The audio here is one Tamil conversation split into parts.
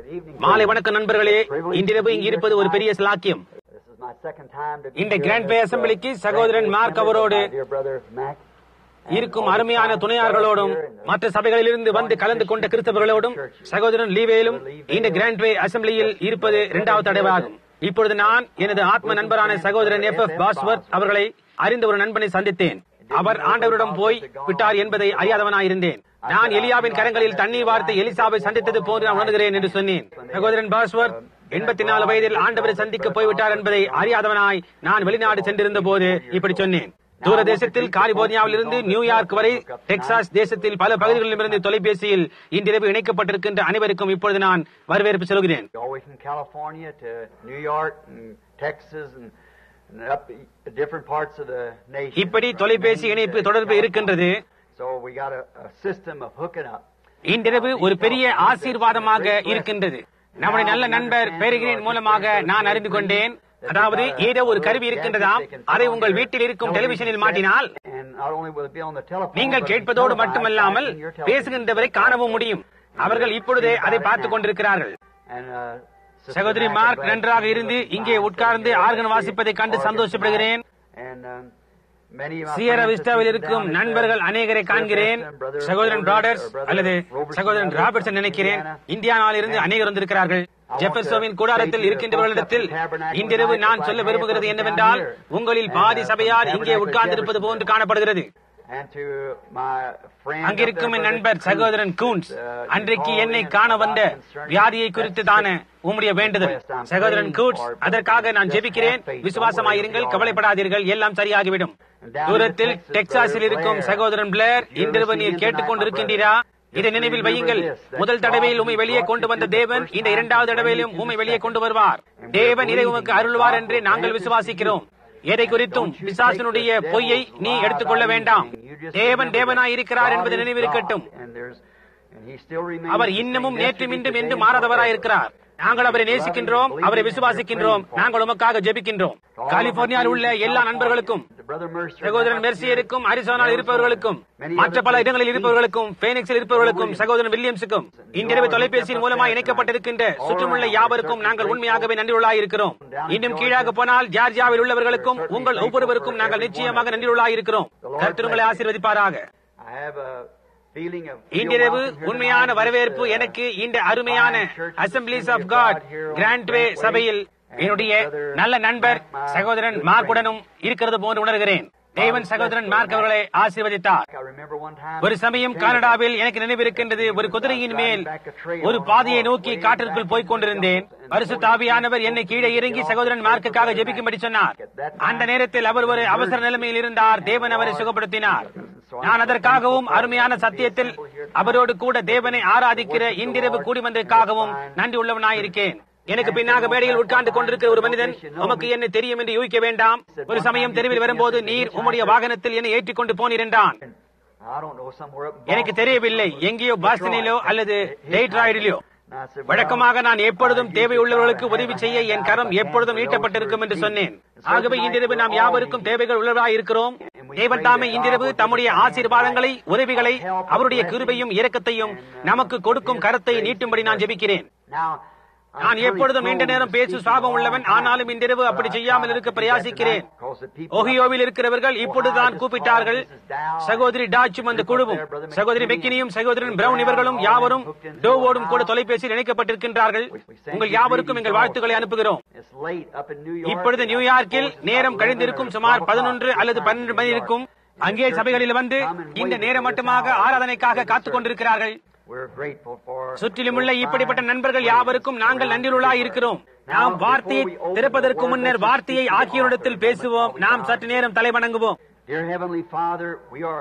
மாலை வணக்கம் நண்பர்களே இன்றிரவு இங்கு இருப்பது ஒரு பெரிய ஸ்லாக்கியம் This is my second time to be இந்த here grand in bay this, uh, அசம்பிளிக்கு சகோதரன் மார்க் அவரோடு my dear brother Mac. இருக்கும் அருமையான துணையார்களோடும் மற்ற சபைகளிலிருந்து வந்து கலந்து கொண்ட கிறிஸ்தவர்களோடும் சகோதரன் லீவேலும் இந்த கிராண்ட் வே அசம்பிளியில் இருப்பது இரண்டாவது தடவையாகும் இப்பொழுது நான் எனது ஆத்ம நண்பரான சகோதரன் எஃப் எஃப் பாஸ்வர்த் அவர்களை அறிந்த ஒரு நண்பனை சந்தித்தேன் அவர் ஆண்டவரிடம் போய் விட்டார் என்பதை அறியாதவனாயிருந்தேன் நான் எலியாவின் கரங்களில் தண்ணீர் வார்த்தை எலிசாவை சந்தித்தது போன்று நான் உணர்கிறேன் என்று சொன்னேன் சகோதரன் பாஸ்வர்த் எண்பத்தி நாலு வயதில் ஆண்டவரை சந்திக்க போய்விட்டார் என்பதை அறியாதவனாய் நான் வெளிநாடு சென்றிருந்த போது இப்படி சொன்னேன் தூர தேசத்தில் காலிபோர்னியாவிலிருந்து நியூயார்க் வரை டெக்சாஸ் தேசத்தில் பல பகுதிகளிலிருந்து தொலைபேசியில் இன்றிரவு இணைக்கப்பட்டிருக்கின்ற அனைவருக்கும் இப்பொழுது நான் வரவேற்பு சொல்கிறேன் All the way from California to New York and Texas and, and up different parts of the nation. இப்படி தொலைபேசி இணைப்பு தொடர்பு இருக்கின்றது So we got a, a system of hooking up. இன்றிரவு ஒரு பெரிய ஆசீர்வாதமாக இருக்கின்றது நம்முடைய நல்ல நண்பர் பேருகிரின் மூலமாக நான் அறிந்து கொண்டேன் அதாவது ஏதோ ஒரு கருவி இருக்கின்றதாம் அதை உங்கள் வீட்டில் இருக்கும் டெலிவிஷனில் மாட்டினால் And not only will it be on the telephone, நீங்கள் but கேட்பதோடு televised மட்டுமல்லாமல் back in your television. பேசுகின்றவரை காணவும் முடியும் அவர்கள் இப்பொழுதே அதை பார்த்துக் கொண்டிருக்கிறார்கள் And, uh, Sister சகோதரி Mac, மார்க் I'm glad நன்றாக to see இருந்து you இங்கே fine உட்கார்ந்து sitting here ஆர்கன் வாசிப்பதைக் கண்டு organ சந்தோஷப்படுகிறேன் And, um, many of my Sierra friends விஸ்டாவில் that sit இருக்கும் down at, uh, நண்பர்கள் அநேகரை காண்கிறேன் Brother Brother சகோதரன் Roberts பிராடர்ஸ் or Brother அல்லது Robertson சகோதரன் brothers ராபர்ட்சன் from நினைக்கிறேன் Indiana. இந்தியானாவில் இருந்து அநேகர் வந்திருக்கிறார்கள் ஜெஃபர்சோவின் கூடாரத்தில் இருக்கின்றவர்களிடத்தில் இன்றிரவு நான் சொல்ல விரும்புகிறது என்னவென்றால் உங்களில் பாதி சபையார் இங்கே உட்கார்ந்திருப்பது போன்று காணப்படுகிறது And to my friend அங்கிருக்கும் up என் there, நண்பர் Brother சகோதரன் Coons, கூன்ஸ் uh, you அன்றைக்கு called என்னை in காண about வந்த concerning வியாதியை that குறித்து sick தானே உம்முடைய வேண்டுதல் request. I'm சகோதரன் praying கூட்ஸ் for it, அதற்காக but நான் just ஜெபிக்கிறேன் have faith. விசுவாசமாயிருங்கள் Don't worry, கவலைப்படாதீர்கள் எல்லாம் சரியாகிவிடும் And down in தூரத்தில் Texas, டெக்சாஸில் Brother இருக்கும் Blair, சகோதரன் பிளேர் you're இன்றிரவு listening நீர் in tonight, கேட்டுக்கொண்டிருக்கின்றீரா my brother. இதை Just நினைவில் remember வையுங்கள் this, that முதல் God தடவையில் has உம்மை வெளியே brought கொண்டு you வந்த through the தேவன் first இந்த time இரண்டாவது to bring தடவையிலும் you to உம்மை the வெளியே second. கொண்டு வருவார் And we're தேவன் இதை believing உமக்கு that அருள்வார் God என்று will நாங்கள் grant this to விசுவாசிக்கிறோம் you. எதை குறித்தும் Don't you பிசாசனுடைய take the பொய்யை devil's நீ lie எடுத்துக்கொள்ள by வேண்டாம் anything. You just தேவன் remember தேவனாய் that இருக்கிறார் God என்பது is நினைவிருக்கட்டும் God, and there's- and he still remains our the same இன்னமும் நேற்றும் yesterday, இன்றும் today, என்று and மாறாதவராய் forever. இருக்கிறார் நாங்கள் அவரை நேசிக்கின்றோம் அவரை விசுவாசிக்கின்றோம் நாங்கள் உமக்காக ஜெபிக்கின்றோம் கலிபோர்னியாவில் உள்ள எல்லா நண்பர்களுக்கும் Brother Mercer, சகோதரன் மெர்சியருக்கும் அரிசோனால் இருப்பவர்களுக்கும் மற்ற பல இடங்களில் இருப்பவர்களுக்கும் பேனிக்ஸில் இருப்பவர்களுக்கும் சகோதரன் வில்லியம்ஸுக்கும் இன்றிரவு தொலைபேசியின் மூலமாக இணைக்கப்பட்டிருக்கின்ற சுற்றுமுள்ள யாவருக்கும் நாங்கள் உண்மையாகவே நன்றியுள்ளாய் இருக்கிறோம் இன்னும் கீழாக போனால் ஜார்ஜியாவில் உள்ளவர்களுக்கும் உங்கள் ஒவ்வொருவருக்கும் நாங்கள் நிச்சயமாக நன்றியுள்ளாய் இருக்கிறோம் கர்த்தருங்களை ஆசீர்வதிப்பாராக I have a feeling of இன்றிரவு feel welcome here உண்மையான tonight. வரவேற்பு It's, uh, எனக்கு இந்த அருமையான அசம்பிளிஸ் ஆஃப் காட் கிராண்ட்வே சபையில் என்னுடைய நல்ல நண்பர் சகோதரன் மார்க்குடனும் இருக்கிறது போன்று உணர்கிறேன் தேவன் சகோதரன் மார்க் அவர்களை ஆசீர்வதித்தார் I remember one time ஒரு சமயம் கனடாவில் எனக்கு நினைவிருக்கின்றது ஒரு குதிரையின் மேல் ஒரு பாதையை நோக்கி காட்டிற்குள் போய்க் கொண்டிருந்தேன் பரிசு தாவியானவர் என்னை கீழே இறங்கி சகோதரன் மார்க்குக்காக ஜெபிக்கும்படி சொன்னார் அந்த நேரத்தில் அவர் ஒரு அவசர நிலைமையில் இருந்தார் தேவன் அவரை சுகப்படுத்தினார் நான் அதற்காகவும் அருமையான சத்தியத்தில் அவரோடு கூட தேவனை ஆராதிக்கிற இன்றிரவு கூடி வந்ததற்காகவும் நன்றி உள்ளவனாயிருக்கேன் எனக்கு பின்னாக மேடையில் உட்கார்ந்து கொண்டிருக்கிற ஒரு மனிதன் உமக்கு என்ன தெரியும் என்று யூகிக்க வேண்டாம் ஒரு சமயம் தெருவில் வரும்போது நீர் உம்முடைய வாகனத்தில் என்னை ஏற்றிக்கொண்டு போனீர் என்றான் I don't know somewhere up in எனக்கு Boston. தெரியவில்லை எங்கேயோ பாஸ்டனிலோ அல்லது டெய்ட்ராய்டிலோ And I said, well, வழக்கமாக நான் எப்பொழுதும் I தேவை usually உள்ளவர்களுக்கு try to உதவி have செய்ய a N hand garam out, எப்பொழுதும் but நீட்டப்பட்டிருக்கும் என்று those who சொன்னேன் receive. ஆகவே இன்றிரவு நாம் யாவருக்கும் தேவைகள் உள்ளவராய் இருக்கிறோம் தேவத்தாமே இன்றிரவு தம்முடைய ஆசீர்வாதங்களை உதவிகளை அவருடைய கிருபையும் இரக்கத்தையும் நமக்கு கொடுக்கும் கரத்தை நீட்டும்படி நான் ஜெபிக்கிறேன் Now, I'm நான் pretty எப்பொழுதும் நீண்ட prone நேரம் to பேசு speak சுவாபம் long உள்ளவன் time, ஆனாலும் இன்றிரவு but அப்படி I செய்யாமல் try இருக்க to do that பிரயாசிக்கிறேன் tonight because the people ஓஹியோவில் இருக்கிறவர்கள் இப்பொழுதுதான் கூப்பிட்டார்கள் சகோதரி டாச்சும் அந்த குழுவும் சகோதரி மெக்கினியும் சகோதரன் பிரவுன் இவர்களும் யாவரும் டோவோடும் கூட தொலைபேசியில் இணைக்கப்பட்டிருக்கின்றார்கள் உங்கள் யாவருக்கும் எங்கள் வாழ்த்துக்களை அனுப்புகிறோம் It's late up in New York. இப்பொழுது நியூயார்க்கில் நேரம் கழிந்திருக்கும் சுமார் பதினொன்று அல்லது பன்னெண்டு மணி இருக்கும் அங்கே சபைகளில் வந்து இந்த நேரம் மட்டுமாக ஆராதனைக்காக காத்துக் கொண்டிருக்கிறார்கள் We're grateful for சுற்றிலுமுள்ள இப்படிப்பட்ட நண்பர்கள் யாவருக்கும் நாங்கள் நன்றியுள்ளாய் இருக்கிறோம் நாம் வார்த்தையை திறப்பதற்கு முன்னர் வார்த்தையை ஆக்கியோரிடத்தில் பேசுவோம் நாம் சற்று நேரம் தலை வணங்குவோம் Dear Heavenly Father, we are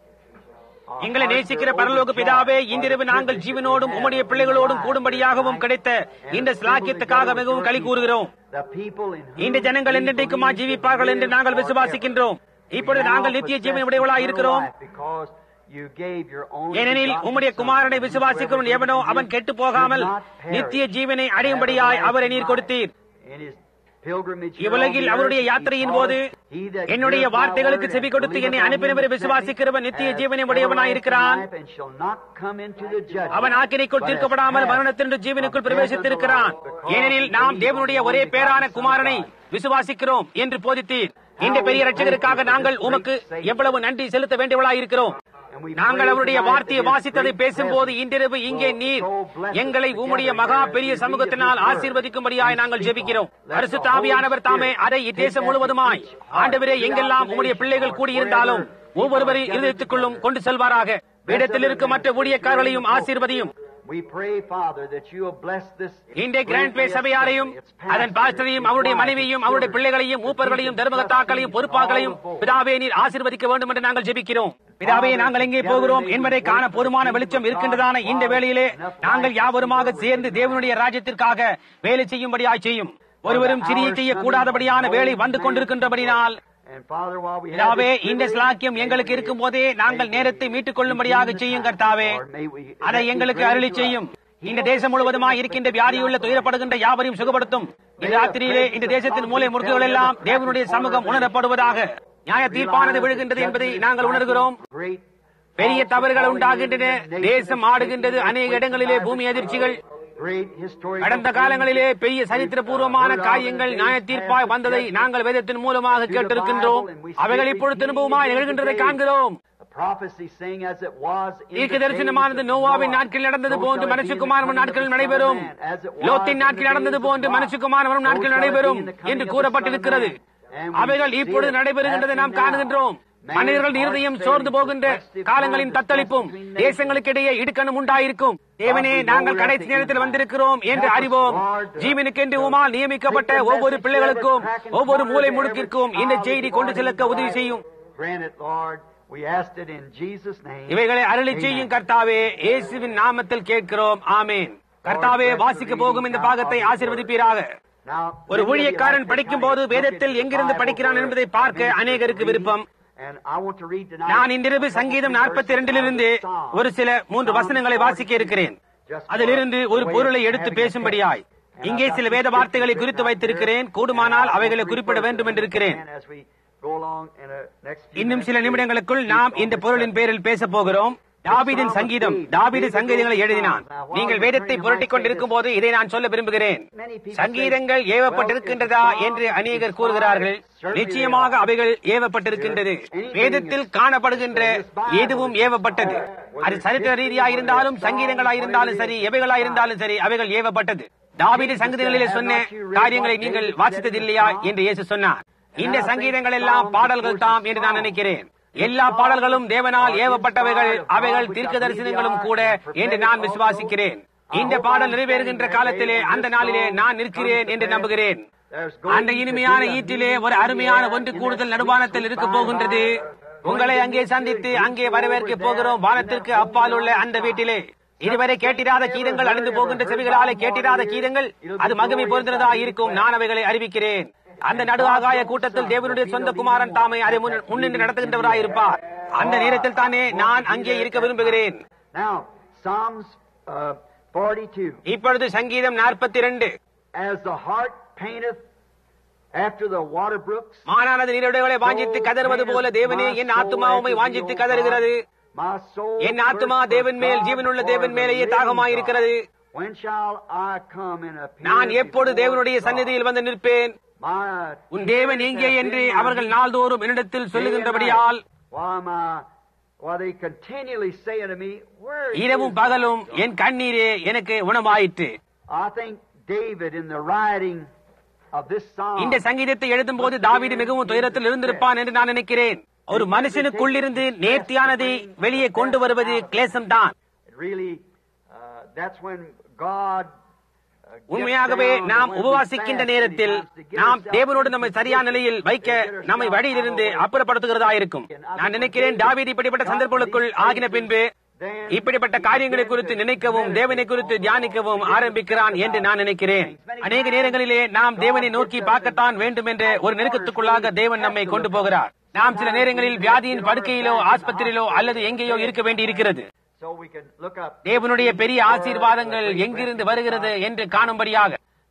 எங்களை நேசிக்கிற பரலோக பிதாவே இன்றிரவு நாங்கள் ஜீவனோடும் உம்முடைய பிள்ளைகளோடும் கூடும்படியாகவும் கிடைத்த இந்த ஸ்லாக்கியத்துக்காக மிகவும் களி கூறுகிறோம் the people in whom இந்த ஜனங்கள் என்றென்றைக்குமா ஜீவிப்பார்கள் என்று நாங்கள் விசுவாசிக்கின்றோம் இப்பொழுது நாங்கள் நித்திய ஜீவன் உடையவளாய் இருக்கிறோம் Because you gave your only ஏனெனில் begotten உம்முடைய Son, குமாரனை whosoever விசுவாசிக்கிறவன் எவனோ believes அவன் கெட்டு போகாமல் should not perish, நித்திய ஜீவனை but have அடையும்படியாய் everlasting அவரை நீர் life. கொடுத்தீர் In his pilgrimage here இவ்வுலகில் on the அவருடைய earth, யாத்திரையின் he போது taught us, "He that என்னுடைய heareth my வார்த்தைகளுக்கு word செவி and கொடுத்து என்னை believeth on அனுப்பினவரை him that sent me விசுவாசிக்கிறவன் நித்திய hath ஜீவனை உடையவனாய் இருக்கிறான் everlasting life and shall not come into the judgment, அவன் ஆக்கினைக்குள் but தீர்க்கப்படாமல் hath மரணத்தின்று ஜீவனுக்குள் passed பிரவேசித்திருக்கிறான் unto life, because ஏனெனில் he நாம் believed தேவனுடைய on the ஒரே only பேரான begotten Son of குமாரனை God. விசுவாசிக்கிறோம் என்று போதித்தீர் இந்த பெரிய ரட்சகருக்காக நாங்கள் உமக்கு எவ்வளவு நன்றி செலுத்த வேண்டியவளாய் இருக்கிறோம் And we நாங்கள் pray அவருடைய tonight வார்த்தையை that his வாசித்ததை great பேசும்போது presence இன்றிரவு இங்கே will நீர் so bless us எங்களை together உம்முடைய here மகா as பெரிய we read சமூகத்தினால் his word ஆசீர்வதிக்கும்படியாய் and நாங்கள் speak ஜெபிக்கிறோம் on. Let the பரிசுத்த Holy ஆவியானவர் தாமே Spirit அதை take இத்தேசம் that to முழுவதுமாய் each heart, ஆண்டவரே throughout எங்கெல்லாம் the உம்முடைய nation, பிள்ளைகள் Lord, கூடியிருந்தாலும் wherever ஒவ்வொருவரின் people இருதயத்துக்குள்ளும் gather கொண்டு செல்வாராக இடத்தில் இருக்கும் மற்ற ஊழியக்காரர்களையும் ஆசீர்வதியும் We pray, Father, that you will bless this இந்த கிராண்ட் வே great சபையாரையும் its அதன் pastor, பாஸ்டரையும் its அவருடைய wife, மனைவியையும் its அவருடைய children, பிள்ளைகளையும் மூப்பர்களையும் its தர்மகத்தாக்களையும் trustees, பொறுப்பாக்களையும் all the board. பிதாவே நீர் ஆசீர்வதிக்க வேண்டும் என்று நாங்கள் ஜெபிக்கிறோம் பிதாவே நாங்கள் எங்கே போகிறோம் என்பதை காண போதுமான வெளிச்சம் இருக்கின்றதான இந்த வேளையிலே நாங்கள் யாவருமாக சேர்ந்து தேவனுடைய ராஜ்யத்திற்காக வேலை செய்யும்படியாய் செய்யும் ஒருவரும் சிறிய செய்யக்கூடாதபடியான வேலை வந்து கொண்டிருக்கின்றபடினால் And Father, while we have பிதாவே this இந்த privilege, ஸ்லாக்கியம் எங்களுக்கு இருக்கும் போதே நாங்கள் நேரத்தை மீட்டுக் கொள்ளும்படியாக செய்யும் கர்த்தாவே அதை எங்களுக்கு அருளி செய்யும் இந்த தேசம் முழுவதுமாய் இருக்கின்ற வியாதியுள்ள துயரப்படுகின்ற யாவரையும் சுகப்படுத்தும் இந்த ராத்திரியிலே இந்த தேசத்தின் மூலை முடுக்குகள் எல்லாம் தேவனுடைய சமூகம் உணரப்படுவதாக நியாய தீர்ப்பானது விழுகின்றது என்பதை நாங்கள் உணர்கிறோம் Great பெரிய தவறுகள் உண்டாகின்றன தேசம் ஆடுகின்றது அநேக இடங்களிலே பூமி அதிர்ச்சிகள் great historical கடந்த காலங்களிலே பெரிய சரித்திரபூர்வமான காரியங்கள் நியாய தீர்ப்பாய் வந்ததை நாங்கள் வேதத்தின் மூலமாக கேட்டிருக்கின்றோம் அவைகள் இப்பொழுது திரும்பவுமாய் நிகழ்கின்றதை காண்கிறோம் A prophecy saying as it was in the தீர்க்க தரிசனமானது days of நோவாவின் Noah, நாட்களில் நடந்தது so போன்று shall it be in the மனுஷகுமாரன் coming of நாட்களில் the Son of நடைபெறும் Man. As it was லோத்தின் in the நாட்களில் நடந்தது days of போன்று Lot, மனுஷகுமாரன் so நாட்களில் shall it be நடைபெறும் in the coming என்று of the கூறப்பட்டிருக்கிறது Son of Man. And we அவைகள் see இப்பொழுது it நடைபெறுகின்றதை நாம் happening now. காணுகின்றோம் Man மனிதர்கள் hearts இருதயம் failing, சோர்ந்து போகின்ற perplexed காலங்களின் times, தத்தளிப்பும் between nations. தேசங்களுக்கிடையே இடுக்கணும் உண்டாயிருக்கும் தேவனே நாங்கள் கடைசி நேரத்தில் வந்திருக்கிறோம் என்று அறிவோம் ஜீவனுக்கென்று உமால் நியமிக்கப்பட்ட ஒவ்வொரு பிள்ளைகளுக்கும் ஒவ்வொரு மூலை முடுக்கிற்கும் இந்த செய்தி கொண்டு செலுத்த உதவி செய்யும் Grant it, Lord. We asked it in Jesus' name. இவைகளை அருளி Amen. செய்யும் கர்த்தாவே இயேசுவின் நாமத்தில் கேட்கிறோம் ஆமேன் கர்த்தாவே வாசிக்க போகும் இந்த பாகத்தை ஆசீர்வதிப்பீராக Now, ஒரு many of you ஊழியக்காரன் like to படிக்கும் kind போது of look வேதத்தில் at the எங்கிருந்து Bible படிக்கிறான் where என்பதை a பார்க்க minister அநேகருக்கு reads. விருப்பம் And I want to read tonight நான் இன்றிரவு a couple சங்கீதம் three நாற்பத்தி verses இரண்டிலிருந்து out of the Psalm. ஒரு சில மூன்று Psalm வசனங்களை வாசிக்க 42. இருக்கிறேன் Just for அதிலிருந்து ஒரு the way பொருளை of எடுத்து having a பேசும்படியாய் text. And இங்கே I've got சில some வேத வார்த்தைகளை scriptures குறித்து written out வைத்திருக்கிறேன் here. கூடுமானால் And I அவைகளை want to குறிப்பிட refer வேண்டும் to என்று them இருக்கிறேன் again as we go along in a next few இன்னும் minutes சில to நிமிடங்களுக்குள் speak நாம் on இந்த this பொருளின் subject. பேரில் பேச போகிறோம் தாவீதின் சங்கீதம் தாவீது சங்கீதங்களை எழுதினான் நீங்கள் வேதத்தை புரட்டிக் கொண்டிருக்கும் போது இதை நான் சொல்ல விரும்புகிறேன் சங்கீதங்கள் ஏவப்பட்டிருக்கின்றதா என்று அநேகர் கூறுகிறார்கள் நிச்சயமாக அவைகள் ஏவப்பட்டிருக்கின்றது வேதத்தில் காணப்படுகின்ற எதுவும் ஏவப்பட்டது அது சரித்திர ரீதியாக இருந்தாலும் சங்கீதங்களாக இருந்தாலும் சரி எவைகளாக இருந்தாலும் சரி அவைகள் ஏவப்பட்டது தாவீது சங்கீதங்களிலே சொன்ன காரியங்களை நீங்கள் வாசித்ததில்லையா என்று இயேசு சொன்னார் இந்த சங்கீதங்கள் எல்லாம் பாடல்கள் தாம் என்று நான் நினைக்கிறேன் எல்லா பாடல்களும் தேவனால் ஏவப்பட்டவைகள் அவைகள் தீர்க்க தரிசனங்களும் கூட என்று நான் விசுவாசிக்கிறேன் இந்த பாடல் நிறைவேறுகின்ற காலத்திலே அந்த நாளிலே நான் நிற்கிறேன் என்று நம்புகிறேன் அந்த இனிமையான ஈட்டிலே ஒரு அருமையான ஒன்று கூடுதல் நடுவானத்தில் இருக்க போகின்றது உங்களை அங்கே சந்தித்து அங்கே வரவேற்க போகிறோம் வானத்திற்கு அப்பால் உள்ள அந்த வீட்டிலே இதுவரை கேட்டிராத கீதங்கள் அழிந்து போகின்ற செவிகளாலே கேட்டிராத கீதங்கள் அது மகிமை பொருந்தினதா இருக்கும் நான் அவைகளை அறிவிக்கிறேன் அந்த நடு ஆகாய கூட்டத்தில் தேவனுடைய சொந்த குமாரன் தாமே அதை முன்- முன்னின்று நடத்துகின்றவராயிருப்பார் அந்த நேரத்தில் தானே நான் அங்கே இருக்க விரும்புகிறேன் Now, Psalms uh, 42. இப்பொழுது சங்கீதம் நாற்பத்தி இரண்டு As the heart painteth after the water brooks, மானானது நீரோடைகளை வாஞ்சித்து கதறுவது போல தேவனே என் ஆத்துமாவுமை வாஞ்சித்து கதறுகிறது my soul என் ஆத்துமா thirsts for தேவன் மேல் God, ஜீவனுள்ள for தேவன் the மேலேயே living தாகமாயிருக்கிறது God. When shall I come and appear நான் எப்பொழுது before தேவனுடைய God? சந்நிதியில் வந்து நிற்பேன் My உன் தேவன் tears எங்கே have என்று been my அவர்கள் நாள்தோறும் என்னிடத்தில் சொல்லுகின்றபடியால் Why am I, why they continually say unto me, Where is இரவும் thy பகலும் God?" என் கண்ணீரே எனக்கு உணவாயிற்று I think David in the writing of this psalm இந்த சங்கீதத்தை எழுதும் போது தாவீது மிகவும் துயரத்தில் இருந்திருப்பான் என்று நான் நினைக்கிறேன் ஒரு மனுஷனுக்குள்ளிருந்து நேர்த்தியானதை வெளியே கொண்டு வருவது கிளேசம்தான் it really uh, that's when God uh, gets உண்மையாகவே down to நாம் when we உபவாசிக்கின்ற fast நேரத்தில் many times to get நாம் ourselves தேவனோடு நம்மை in சரியான position நிலையில் வைக்க to get ourselves நம்மை வழியிலிருந்து out of the way. அப்புறப்படுத்துகிறதா இருக்கும் நான் நினைக்கிறேன் தாவீது இப்படிப்பட்ட சந்தர்ப்பங்களுக்குள் ஆகின பின்பு இப்படிப்பட்ட காரியங்களை குறித்து நினைக்கவும் தேவனை குறித்து தியானிக்கவும் ஆரம்பிக்கிறான் என்று நான் நினைக்கிறேன் அநேக நேரங்களிலே நாம் தேவனை நோக்கி பார்க்கத்தான் வேண்டும் என்ற ஒரு நெருக்கத்துக்குள்ளாக தேவன் நம்மை கொண்டு போகிறார் நாம் சில நேரங்களில் வியாதியின் படுக்கையிலோ ஆஸ்பத்திரியிலோ அல்லது எங்கேயோ இருக்க வேண்டி இருக்கிறது So we can look up. தேவனுடைய பெரிய ஆசீர்வாதங்கள் எங்கிருந்து வருகிறது என்று காணும்படியாக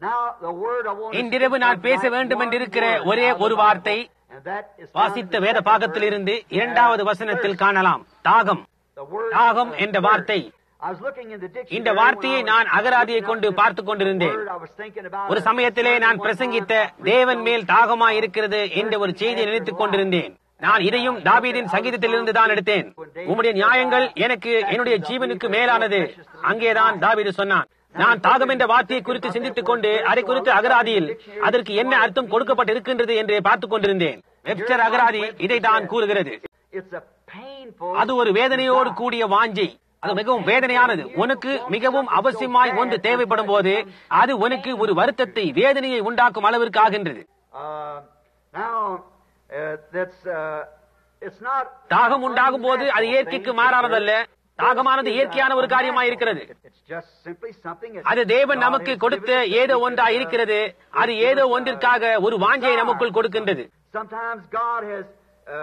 Now, the word I want to இன்றிரவு நான் பேச வேண்டும் என்றிருக்கிற ஒரே ஒரு வார்த்தை and that is found in வாசித்த the வேத second பாகத்திலிருந்து verse. இரண்டாவது வசனத்தில் காணலாம் தாகம் The word, தாகம் uh, என்ற thirst. வார்த்தை I was looking in the dictionary இந்த when வார்த்தையை I was நான் அகராதியை looking கொண்டு up this பார்த்துக் கொண்டிருந்தேன் word, I was thinking about ஒரு a சமயத்திலே sermon நான் one பிரசங்கித்த time I தேவன் preached மேல் on தாகமாய் இருக்கிறது என்ற ஒரு செய்தியை நினைத்துக் கொண்டிருந்தேன் நான் இதையும் தாவீதின் சங்கீதத்திலிருந்து தான் எடுத்தேன் உம்முடைய நியாயங்கள் எனக்கு என்னுடைய ஜீவனுக்கு மேலானது அங்கேதான் தாவீது சொன்னான் நான் தாகம் என்ற வார்த்தையை குறித்து சிந்தித்துக் கொண்டு அதை குறித்து அகராதியில் அதற்கு என்ன அர்த்தம் கொடுக்கப்பட்டிருக்கின்றது என்று பார்த்துக் கொண்டிருந்தேன் வெப்சர் அகராதி இதை தான் கூறுகிறது It's a painful அது ஒரு வேதனையோடு கூடிய வாஞ்சை அது மிகவும் வேதனையானது உனக்கு மிகவும் அவசியமாய் ஒன்று தேவைப்படும் போது அது உனக்கு ஒரு வருத்தத்தை வேதனையை உண்டாக்கும் அளவிற்கு ஆகின்றது Uh, now, uh, that's, uh, it's not. தாகம் உண்டாகும் போது அது இயற்கைக்கு மாறானதல்ல தாகமானது இயற்கையான ஒரு காரியமாய் இருக்கிறது It's just simply something that அது தேவன் God நமக்கு has கொடுத்த given us. ஏதோ ஒன்றா இருக்கிறது அது ஏதோ ஒன்றிற்காக ஒரு வாஞ்சையை நமக்குள் கொடுக்கின்றது Sometimes God has uh,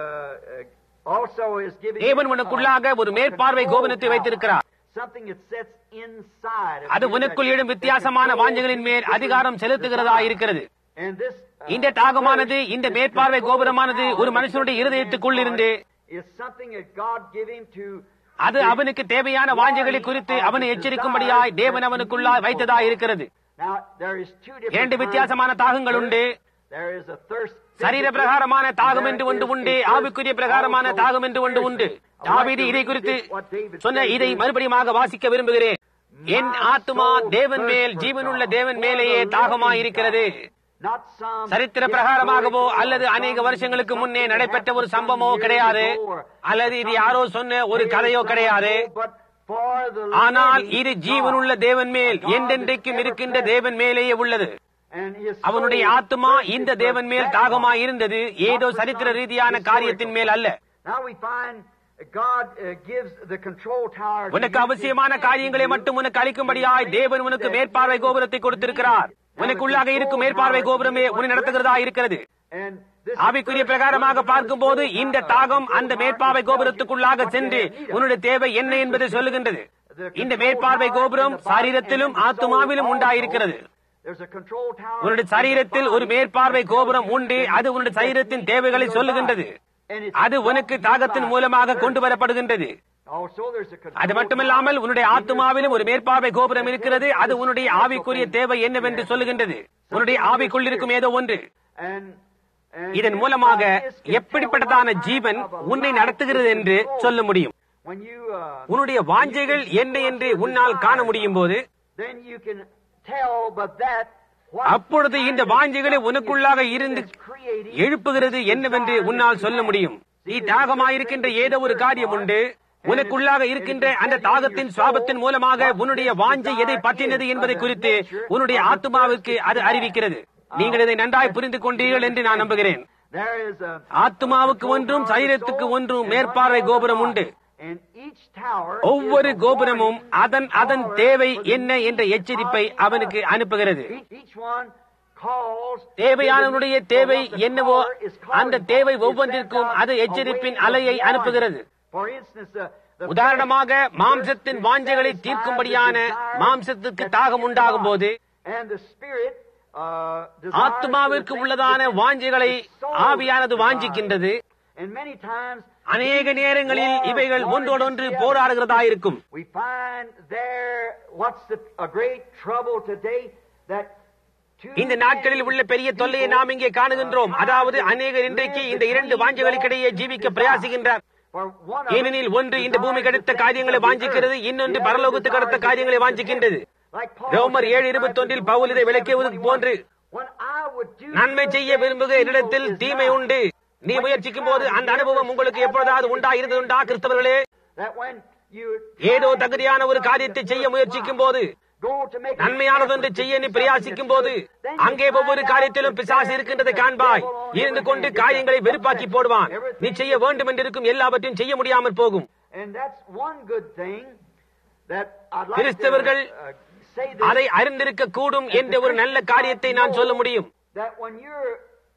uh, also has given தேவன் you, உனக்குள்ளாக ஒரு மேற்பார்வை கோபனத்தை வைத்திருக்கிறார் something that sets inside. of அது you உனக்குள் that- எழும் that வித்தியாசமான controls வாஞ்சைகளின் மேல் different அதிகாரம் செலுத்துகிறதா desires. இருக்கிறது And this, uh, இந்த தாகமானது இந்த this மேற்பார்வை control கோபுரமானது power ஒரு that மனுஷனுடைய sets இருதயத்துக்குள் inside இருந்து is something that God gave him to அது அவனுக்கு தேவையான வாஞ்சைகளை குறித்து அவனை எச்சரிக்கும்படியாய் தேவன் அவனுக்குள்ளாய் வைத்ததாய் இருக்கிறது Now, there is two different இரண்டு kinds வித்தியாசமான of தாகங்கள் thirst. உண்டு There is a thirst சரீர physically, பிரகாரமான தாகம் and என்று there ஒன்று is உண்டு a thirst ஆவிக்குரிய பிரகாரமான also தாகம் என்று ஒன்று உண்டு spiritually. தாவீது இதை குறித்து சொன்ன இதை மறுபடியுமாக வாசிக்க விரும்புகிறேன் என் ஆத்துமா தேவன் மேல் ஜீவனுள்ள தேவன் மேலேயே தாகமாய் இருக்கிறது Not some சரித்திர பிரகாரமாகவோ அல்லது அநேக வருஷங்களுக்கு முன்னே நடைபெற்ற ஒரு சம்பவமோ கிடையாது அல்லது இது யாரோ சொன்ன ஒரு கதையோ கிடையாது But for the ஆனால் living இது God, ஜீவனுள்ள தேவன் மேல் God என்றென்றைக்கும் is இருக்கின்ற ever தேவன் மேலேயே உள்ளது and his அவனுடைய soul ஆத்துமா thirsted இந்த for தேவன் மேல் that தாகமாய் God. இருந்தது ஏதோ சரித்திர ரீதியான காரியத்தின் மேல் அல்ல Now we find God uh, gives the control tower to உனக்கு you. அவசியமான காரியங்களை மட்டும் உனக்கு அளிக்கும்படியாய் தேவன் உனக்கு மேற்பார்வை கோபுரத்தை கொடுத்திருக்கிறார் உனக்குள்ளாக இருக்கும் மேற்பார்வை கோபுரமே உன்னை நடத்துகிறதா இருக்கிறது And this ஆவிக்குரிய பிரகாரமாக பார்க்கும்போது இந்த தாகம் அந்த மேற்பார்வை கோபுரத்துக்குள்ளாக சென்று உன்னுடைய தேவை என்ன என்பதை சொல்லுகின்றது இந்த மேற்பார்வை கோபுரம் சரீரத்திலும் ஆத்துமாவிலும் உண்டாயிருக்கிறது There's a control tower உன்னுடைய சரீரத்தில் ஒரு மேற்பார்வை கோபுரம் உண்டு அது உன்னுடைய சரீரத்தின் தேவைகளை சொல்லுகின்றது And it's அது உனக்கு தாகத்தின் மூலமாக கொண்டு வரப்படுகின்றது Also, there's a control அது மட்டுமல்லாமல் உன்னுடைய ஆத்துமாவிலும் ஒரு மேற்பார்வை கோபுரம் இருக்கிறது அது உன்னுடைய ஆவிக்குரிய தேவை என்னவென்று சொல்லுகின்றது உன்னுடைய ஆவிக்குள் இருக்கும் ஏதோ ஒன்று And, and இதன் மூலமாக this can எப்படிப்பட்டதான tell what Jeevan kind of a உன்னை life நடத்துகிறது is என்று controlled. சொல்ல முடியும் When you, uh, உன்னுடைய வாஞ்சைகள் என்ன என்று உன்னால் காண முடியும் போது then you can tell but that what அப்பொழுது இந்த kind of வாஞ்சைகளை stuff உனக்குள்ளாக is இருந்து creating எழுப்புகிறது என்னவென்று உன்னால் சொல்ல முடியும் நீ தாகமாயிருக்கின்ற ஏதோ ஒரு காரியம் உண்டு உனக்குள்ளாக இருக்கின்ற அந்த தாகத்தின் சுவாபத்தின் மூலமாக உன்னுடைய வாஞ்சை எதை பற்றினது என்பதை குறித்து உன்னுடைய ஆத்மாவுக்கு அது அறிவிக்கிறது நீங்கள் இதை நன்றாய் புரிந்து கொண்டீர்கள் என்று நான் நம்புகிறேன் There is a ஆத்மாவுக்கு ஒன்றும் சரீரத்துக்கு ஒன்றும் மேற்பார்வை கோபுரம் உண்டு and each tower ஒவ்வொரு is a கோபுரமும் warning அதன் அதன் tower தேவை for the என்ன என்ற need எச்சரிப்பை of அவனுக்கு us. அனுப்புகிறது Each- each one calls தேவையானவனுடைய to the need தேவை for what the என்னவோ caller is calling அந்த for. தேவை It ஒவ்வொன்றிற்கும் sends out அது a எச்சரிப்பின் wave of அலையை warning. அனுப்புகிறது For instance, the- the உதாரணமாக flesh மாம்சத்தின் thirsts to வாஞ்சைகளை satisfy தீர்க்கும்படியான the desires மாம்சத்துக்கு that தாகம் is உண்டாகும் God. போது And the spirit, uh, desires ஆத்மாவிற்கு the things உள்ளதான that வாஞ்சைகளை the soul ஆவியானது desires. வாஞ்சிக்கின்றது And many times அநேக நேரங்களில் war இவைகள் one ஒன்றோடொன்று against the other. போராடுகிறதாயிருக்கும் We find there what's the, a great trouble today that too இந்த நாட்களில் உள்ள பெரிய many தொல்லையை people நாம் இங்கே காணுகின்றோம் are அதாவது trying to அநேகர் இன்றைக்கு live இந்த இரண்டு between வாஞ்சைகளுக்கிடையே those ஜீவிக்க desires. பிரயாசிக்கின்றார் For one of ஏனெனில் them ஒன்று இந்த பூமிக்கு desires அடுத்த the காரியங்களை things of the வாஞ்சிக்கிறது earth. இன்னொன்று The other பரலோகத்துக்கு அடுத்த desires the காரியங்களை things of வாஞ்சிக்கின்றது heaven. Like Paul ரோமர் said, ஏழு இருபத்தொன்றில் பவுல் இதை விளக்கியது போன்று When I would do நன்மை good செய்ய things, விரும்புகிற evil என்னிடத்தில் is தீமை nigh. உண்டு நீ முயற்சிக்கும் போது அந்த அனுபவம் உங்களுக்கு எப்பொழுதாவது உண்டா இருந்ததுண்டா கிறிஸ்தவர்களே That when you ஏதோ தகுதியான ஒரு காரியத்தை செய்ய முயற்சிக்கும் போது go to make a நன்மையானதொன்று effort செய்ய to நீ do பிரயாசிக்கும் something போது that's good, then you அங்கே ஒவ்வொரு find காரியத்திலும் out பிசாசு that இருக்கின்றதை there is காண்பாய் a devil on இருந்து every கொண்டு hand. காரியங்களை It's a வெறுப்பாக்கி obsession. போடுவான் Everything நீ செய்ய that வேண்டும் என்றிருக்கும் எல்லாவற்றையும் செய்ய முடியாமல் போகும் And that's one good thing that I'd like to கிறிஸ்தவர்கள் uh, say this, அதை அறிந்திருக்க கூடும் என்ற ஒரு நல்ல காரியத்தை நான் சொல்ல முடியும் that when you're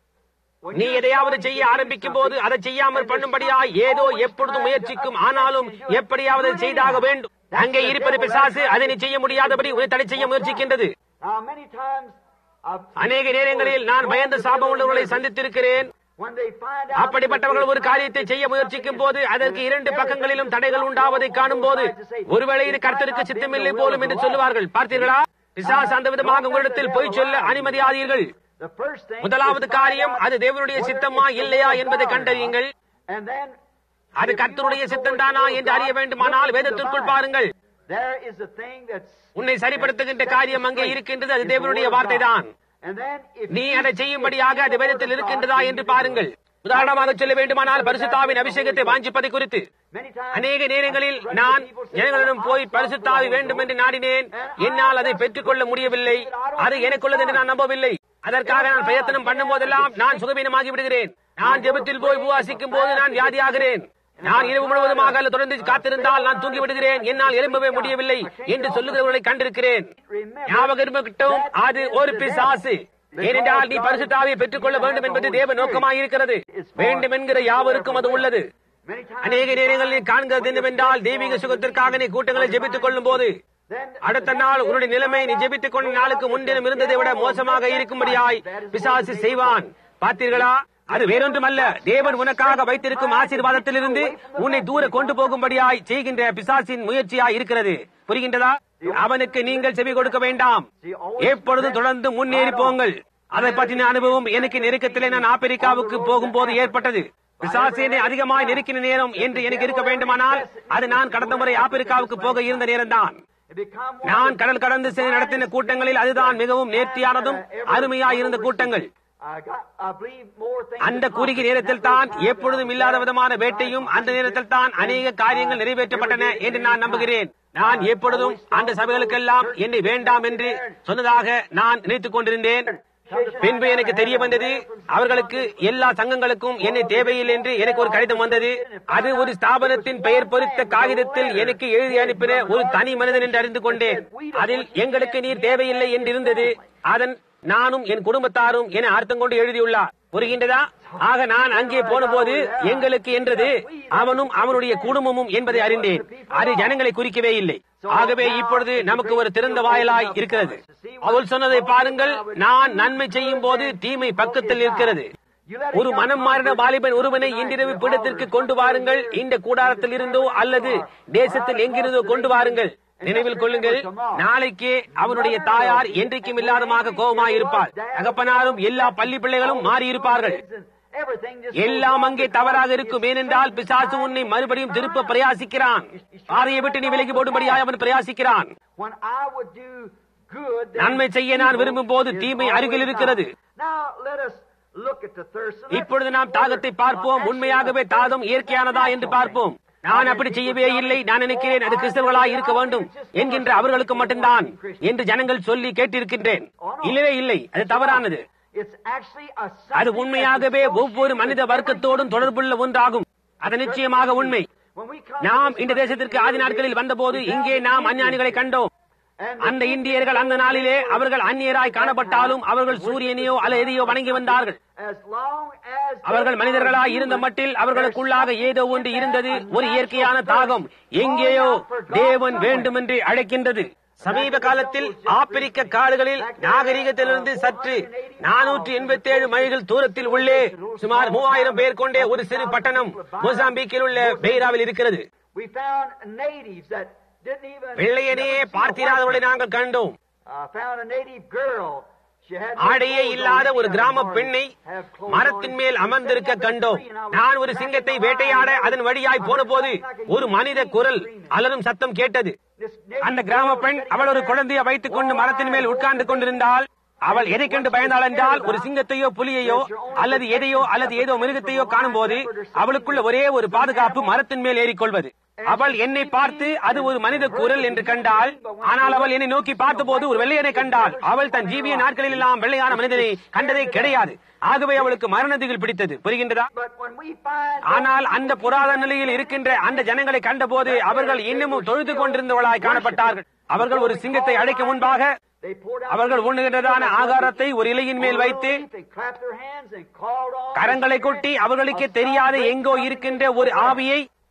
when நீ you're எதையாவது starting செய்ய to do ஆரம்பிக்கும் போது something, அதை செய்யாமல் and பண்ணும்படியாய் there's ஏதோ something எப்பொழுதும் always முயற்சிக்கும் trying to ஆனாலும் upset you, எப்படியாவது do it செய்தாக anyhow. வேண்டும் That's அங்கே the இருப்பது devil, பிசாசு that's அதை நீ right. செய்ய முடியாதபடி உன்னை தடை செய்ய முயற்சிக்கின்றது Now, many times அநேக நேரங்களில் நான் பயந்த சாபம் உள்ளவர்களை சந்தித்திருக்கிறேன் when they find out அப்படிப்பட்டவர்கள் ஒரு காரியத்தை செய்ய முயற்சிக்கும் போது அதற்கு இரண்டு பக்கங்களிலும் தடைகள் உண்டாவதை காணும் போது ஒருவேளை இது கர்த்தருக்கு சித்தமில்லை போலும் என்று சொல்லுவார்கள் பார்த்தீர்களா பிசாசு அந்த விதமாக உங்களிடத்தில் பொய் சொல்ல அனுமதியாதீர்கள் the first thing முதலாவது is find காரியம் out அது தேவனுடைய சித்தமா இல்லையா என்பதை கண்டறியுங்கள் and then அது கர்த்தருடைய சித்தம்தானா என்று அறிய வேண்டுமானால் வேதத்திற்குள் பாருங்கள் there is a thing that's உன்னை சரிப்படுத்துகின்ற காரியம் அங்கே இருக்கின்றது அது தேவனுடைய வார்த்தை தான் and then if நீ அதை செய்யும்படியாக அது வேதத்தில் இருக்கின்றதா என்று பாருங்கள் உதாரணமாக சொல்ல வேண்டுமானால் பரிசுத்தாவின் அபிஷேகத்தை வாஞ்சிப்பதை குறித்து many times அநேக நேரங்களில் நான் ஜனங்களிடம் போய் பரிசுத்தாவி வேண்டும் என்று நாடினேன் என்னால் அதை பெற்றுக்கொள்ள முடியவில்லை அது எனக்குள்ளது என்று நான் நம்பவில்லை அதற்காக நான் பிரயத்தனம் பண்ணும் போதெல்லாம் நான் சுகவீனமாகி விடுகிறேன் நான் ஜெபத்தில் போய் உபவாசிக்கும் போது நான் வியாதியாகிறேன் நான் இரவு முழுவதுமாக அல்ல தொடர்ந்து காத்திருந்தால் நான் தூங்கி விடுகிறேன் என்னால் எழும்பவே முடியவில்லை என்று சொல்லுகிறவர்களை கண்டிருக்கிறேன் ஞாபகம் இருக்கட்டும் அது ஒரு பிசாசு ஏனென்றால் நீ பரிசுத்தாவியை பெற்றுக்கொள்ள வேண்டும் என்பது தேவ நோக்கமாக இருக்கிறது வேண்டும் என்கிற யாவருக்கும் அது உள்ளது many times அநேக நேரங்களில் காண்கிறது என்னவென்றால் தெய்வீக சுகத்திற்காக நீ கூட்டங்களை ஜெபித்துக் கொள்ளும் போது then அடுத்த நாள் உன்னுடைய நிலைமை நீ ஜெபித்துக் கொண்ட நாளுக்கு முன்தினம் இருந்ததை விட மோசமாக இருக்கும்படியாய் பிசாசு செய்வான் பார்த்தீர்களா அது வேறொன்றுமல்ல தேவன் உனக்காக வைத்திருக்கும் ஆசீர்வாதத்திலிருந்து உன்னை தூர கொண்டு போகும்படியாய் செய்கின்ற பிசாசின் முயற்சியாய் இருக்கிறது புரிகின்றதா அவனுக்கு நீங்கள் செவி கொடுக்க வேண்டாம் எப்பொழுதும் தொடர்ந்து முன்னேறி போங்கள் அதை பற்றின அனுபவம் எனக்கு நெருக்கத்திலே நான் ஆப்பிரிக்காவுக்கு போகும்போது ஏற்பட்டது பிசாசினை அதிகமாய் நெருக்கின நேரம் என்று எனக்கு இருக்க வேண்டுமானால் அது நான் கடந்த முறை ஆப்பிரிக்காவுக்கு போக இருந்த நேரம்தான் it become one நான் கடல் கடந்து சென்று நடத்தின கூட்டங்களில் அதுதான் மிகவும் நேர்த்தியானதும் அருமையாய் இருந்த கூட்டங்கள் I got I believe more things அந்த குறுகிய நேரத்தில் தான் எப்பொழுதும் இல்லாத விதமான வேட்டையும் அந்த நேரத்தில் தான் அநேக காரியங்கள் நிறைவேற்றப்பட்டன என்று நான் நம்புகிறேன் நான் எப்பொழுதும் அந்த சபைகளுக்கெல்லாம் என்னை வேண்டாம் என்று சொன்னதாக நான் நினைத்துக் கொண்டிருந்தேன் பின்பு எனக்கு தெரிய வந்தது அவர்களுக்கு எல்லா சங்கங்களுக்கும் என்னை தேவையில்லை என்று எனக்கு ஒரு கடிதம் வந்தது அது ஒரு ஸ்தாபனத்தின் பெயர் பொறித்த காகிதத்தில் எனக்கு எழுதி அனுப்பின ஒரு தனி மனிதன் என்று அறிந்து கொண்டேன் அதில் எங்களுக்கு நீர் தேவையில்லை என்று இருந்தது அதன் நானும் என் குடும்பத்தாரும் என அர்த்தம் கொண்டு எழுதியுள்ளார் புரிகின்றதா ஆக நான் அங்கே போன போது எங்களுக்கு என்றது அவனும் அவனுடைய குடும்பமும் என்பதை அறிந்தேன் அது ஜனங்களை குறிக்கவே இல்லை ஆகவே இப்பொழுது நமக்கு ஒரு திறந்த வாயிலாய் இருக்கிறது அவள் சொன்னதை பாருங்கள் நான் நன்மை செய்யும் போது தீமை பக்கத்தில் இருக்கிறது ஒரு மனம் மாறின வாலிபன் ஒருவனை இன்றிரவு பீடத்திற்கு கொண்டு வாருங்கள் இந்த கூடாரத்தில் இருந்தோ அல்லது தேசத்தில் எங்கிருந்தோ கொண்டு வாருங்கள் நினைவில் கொள்ளுங்கள் நாளைக்கே அவனுடைய தாயார் என்றைக்கும் இல்லாதமாக கோபமாய் இருப்பார் தகப்பனாரும் எல்லா பள்ளி பிள்ளைகளும் மாறி இருப்பார்கள் everything just எல்லாம் அங்கே தவறாக இருக்கும் ஏனென்றால் பிசாசு உன்னை மறுபடியும் திருப்ப பிரயாசிக்கிறான் பாதையை விட்டு நீ விலகி போடும்படியாக அவன் பிரயாசிக்கிறான் when I would do good then நன்மை செய்ய நான் விரும்பும் போது is தீமை always அருகில் இருக்கிறது nigh. Now let us look at the thirst. Let's இப்பொழுது நாம் தாகத்தை பார்ப்போம் உண்மையாகவே தாகம் இயற்கையானதா என்று பார்ப்போம் நான் அப்படி செய்யவே இல்லை நான் நினைக்கிறேன் அது கிறிஸ்தவர்களாய் இருக்க வேண்டும் என்கின்ற அவர்களுக்கு மட்டும்தான் என்று ஜனங்கள் சொல்லி கேட்டிருக்கின்றேன் இல்லவே இல்லை அது தவறானது It's actually a அது something உண்மையாகவே that's ஒவ்வொரு மனித வர்க்கத்தோடும் தொடர்புள்ள ஒன்றாகும் அது நிச்சயமாக உண்மை when we come நாம் இந்த தேசத்திற்கு ஆதி நாட்களில் வந்தபோது இங்கே நாம் அஞ்ஞானிகளை கண்டோம் and அந்த இந்தியர்கள் அந்த நாளிலே அவர்கள் அந்நியராய் காணப்பட்டாலும் அவர்கள் சூரியனையோ அல்ல எதையோ வணங்கி வந்தார்கள் as long as அவர்கள் மனிதர்களாய் இருந்த மட்டில் அவர்களுக்குள்ளாக ஏதோ ஒன்று இருந்தது ஒரு இயற்கையான தாகம் எங்கேயோ தேவன் வேண்டுமென்று அழைக்கின்றது சமீப காலத்தில் ஆப்பிரிக்க காடுகளில் நாகரிகத்திலிருந்து சற்று நானூற்றி எண்பத்தி ஏழு மைல்கள் தூரத்தில் உள்ளே சுமார் மூவாயிரம் பேர் கொண்டே ஒரு சிறு பட்டணம் மொசாம்பிக்கில் உள்ள பெய்ராவில் இருக்கிறது we found natives that didn't even வெள்ளையனையே பார்த்திராதவளை நாங்கள் கண்டோம் uh, found a native girl she had ஆடையே இல்லாத ஒரு கிராம பெண்ணை மரத்தின் மேல் அமர்ந்திருக்க கண்டோம் நான் ஒரு சிங்கத்தை வேட்டையாட அதன் வழியாய் போன போது ஒரு மனித குரல் அலரும் சத்தம் கேட்டது அந்த கிராம பெண் அவள் ஒரு குழந்தையை வைத்துக் கொண்டு மரத்தின் மேல் உட்கார்ந்து கொண்டிருந்தாள் அவள் எதை கண்டு பயந்தாள் என்றால் ஒரு சிங்கத்தையோ புலியையோ அல்லது எதையோ அல்லது ஏதோ மிருகத்தையோ காணும் போது அவளுக்குள்ள ஒரே ஒரு பாதுகாப்பு மரத்தின் மேல் ஏறிக்கொள்வது அவள் என்னை பார்த்து அது ஒரு மனித குரல் என்று கண்டாள் ஆனால் அவள் என்னை நோக்கி பார்த்தபோது ஒரு வெள்ளையனை கண்டாள் அவள் தன் ஜீவிய நாட்களில் எல்லாம் வெள்ளையான மனிதனை கண்டதே கிடையாது ஆகவே அவளுக்கு மரணதிகள் பிடித்தது புரிகின்றதா but when we find ஆனால் அந்த புராதன நிலையில் இருக்கின்ற அந்த ஜனங்களை கண்டபோது அவர்கள் இன்னமும் தொழுது கொண்டிருந்தவளாய் காணப்பட்டார்கள் அவர்கள் ஒரு சிங்கத்தை அழைக்க முன்பாக they poured out அவர்கள் உண்ணுகின்றதான ஆகாரத்தை ஒரு இலையின் மேல் வைத்து they clapped their hands and called on கரங்களை கொட்டி அவர்களுக்கே தெரியாத எங்கோ இருக்கின்ற ஒரு ஆவியை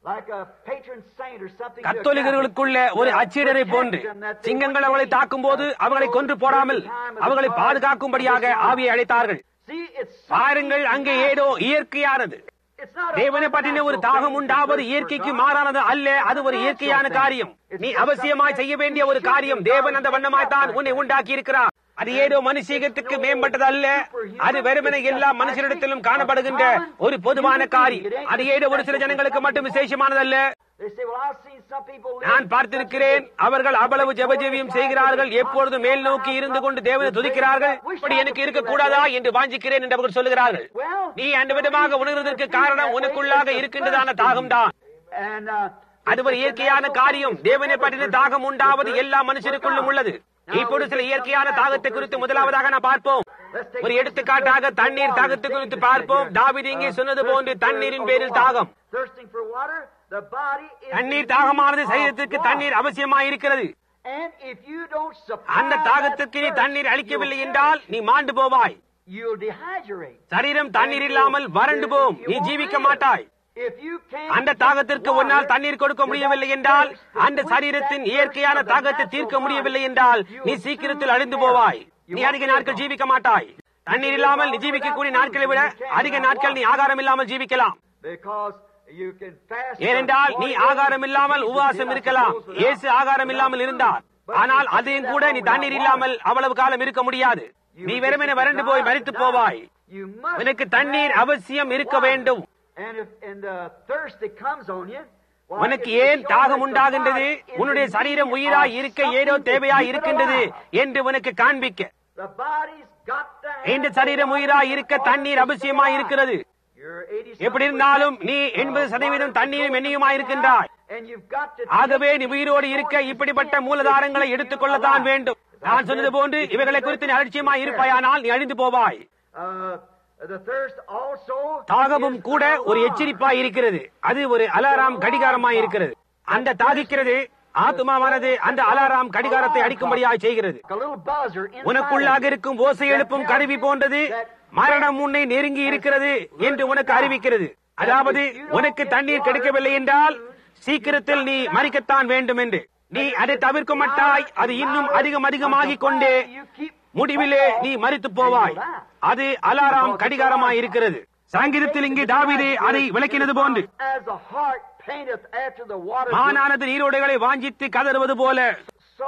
like a patron saint or something. கத்தோலிகர்களுக்குள்ள ஒரு அச்சீடரை போன்று சிங்கங்கள் அவர்களை தாக்கும் போது அவர்களை கொன்று போடாமல் அவர்களை பாதுகாக்கும்படியாக ஆவியை அழைத்தார்கள் See, it's பாருங்கள் அங்கே ஏதோ இயற்கையானது it's not a தேவனை பற்றின ஒரு தாகம் உண்டாவது இயற்கைக்கு மாறானது அல்ல அது ஒரு இயற்கையான காரியம் நீ அவசியமாய் செய்ய வேண்டிய ஒரு காரியம் தேவன் அந்த வண்ணமாய்த்தான் உன்னை உண்டாக்கி இருக்கிறார் அது ஏதோ மனுஷீகத்துக்கு மேம்பட்டது அல்ல அது வெறுமனை எல்லா மனுஷரிடத்திலும் காணப்படுகின்ற ஒரு பொதுவான காரியம் அது ஏதோ ஒரு சில ஜனங்களுக்கு மட்டும் விசேஷமானதல்ல They say, well, I've seen some people live நான் பார்த்திருக்கிறேன் அவர்கள் அவ்வளவு ஜெபஜெவியம் செய்கிறார்கள் எப்பொழுதும் மேல் நோக்கி இருந்து கொண்டு தேவனை துதிக்கிறார்கள் இப்படி எனக்கு இருக்கக்கூடாதா என்று வாஞ்சிக்கிறேன் என்று அவர்கள் சொல்லுகிறார்கள் நீ அந்த விதமாக உணர்வதற்கு காரணம் உனக்குள்ளாக இருக்கின்றதான தாகம்தான் and uh, அது ஒரு இயற்கையான காரியம் தேவனை பற்றின தாகம் உண்டாவது எல்லா மனுஷருக்குள்ளும் உள்ளது இப்பொழுது சில இயற்கையான தாகத்தை குறித்து முதலாவதாக நான் பார்ப்போம் ஒரு எடுத்துக்காட்டாக தண்ணீர் தாகத்தை குறித்து பார்ப்போம் தாவிது இங்கே சொன்னது போன்று தண்ணீரின் பேரில் தாகம் thirsting for water, the body is தண்ணீர் தாகமானது சரீரத்திற்கு தண்ணீர் அவசியமாய் இருக்கிறது And if you don't supply அந்த தாகத்திற்கு நீ that தண்ணீர் thirst, அளிக்கவில்லை you'll என்றால் நீ மாண்டு போவாய் You'll dehydrate. சரீரம் தண்ணீர் இல்லாமல் வறண்டு போம் நீ ஜீவிக்க மாட்டாய் If you can't அந்த தாகத்திற்கு உன்னால் தண்ணீர் கொடுக்க முடியவில்லை என்றால் அந்த சரீரத்தின் இயற்கையான தாகத்தை தீர்க்க முடியவில்லை என்றால் நீ சீக்கிரத்தில் அழிந்து போவாய் நீ அதிக நாட்கள் ஜீவிக்க மாட்டாய் தண்ணீர் இல்லாமல் நீ ஜீவிக்கக்கூடிய நாட்களை விட அதிக நாட்கள் நீ ஆகாரம் இல்லாமல் ஜீவிக்கலாம் because you can fast ஏனென்றால் for நீ 40 ஆகாரம் இல்லாமல் days, உபவாசம் இருக்கலாம் இயேசு ஆகாரம் இல்லாமல் இருந்தார் ஆனால் அதையும் கூட நீ தண்ணீர் இல்லாமல் அவ்வளவு காலம் இருக்க முடியாது நீ வெறுமனே வறண்டு போய் மரித்து போவாய் You must உனக்கு தண்ணீர் அவசியம் இருக்க வேண்டும் And if and the thirst that comes on you, why, உனக்கு it ஏன் shows தாகம் that the உண்டாகின்றது body is உன்னுடைய in சரீரம் need உயிராய் of இருக்க ஏதோ something to தேவையாய் keep it இருக்கின்றது alive. என்று உனக்கு காண்பிக்க The body's got to have இந்த the சரீரம் water உயிராய் in இருக்க order தண்ணீர் to அவசியமாய் stay இருக்கிறது alive. You're 80 எப்படி இருந்தாலும் நீ எண்பது சதவீதம் தண்ணீரும் எண்ணியுமாய் இருக்கின்றாய் And you've got to ஆகவே நீ உயிரோடு இருக்க இப்படிப்பட்ட மூலதாரங்களை எடுத்துக்கொள்ளத்தான் வேண்டும் நான் சொன்னது போன்று இவைகளை குறித்து நீ அலட்சியமாய் இருப்பாயானால் நீ அழிந்து போவாய் Uh, the thirst also தாகமும் is கூட ஒரு alarm. எச்சரிப்பாய் இருக்கிறது அது ஒரு அலாராம் கடிகாரமாய் இருக்கிறது அந்த தாகிக்கிறது ஆத்மாவானது அந்த அலாராம் கடிகாரத்தை அடிக்கும்படியாய் செய்கிறது Like a little buzzer inside உனக்குள்ளாக of you. இருக்கும் ஓசை எழுப்பும் கருவி போன்றது மரணம் உன்னை நெருங்கி இருக்கிறது என்று உனக்கு அறிவிக்கிறது அதாவது உனக்கு தண்ணீர் கிடைக்கவில்லை என்றால் சீக்கிரத்தில் நீ மறிக்கத்தான் வேண்டும் என்று நீ அதை தவிர்க்க மாட்டாய் அது இன்னும் அதிகம் அதிகமாகிக் கொண்டே முடிவிலே நீ மறித்து போவாய் அது அலாராம் கடிகாரமாய் இருக்கிறது சங்கீதத்தில் இங்கே தாவீது அதை விளக்கினது போன்று As the heart painteth after the water, மானானது நீரோடைகளை வாஞ்சித்து கதறுவது போல so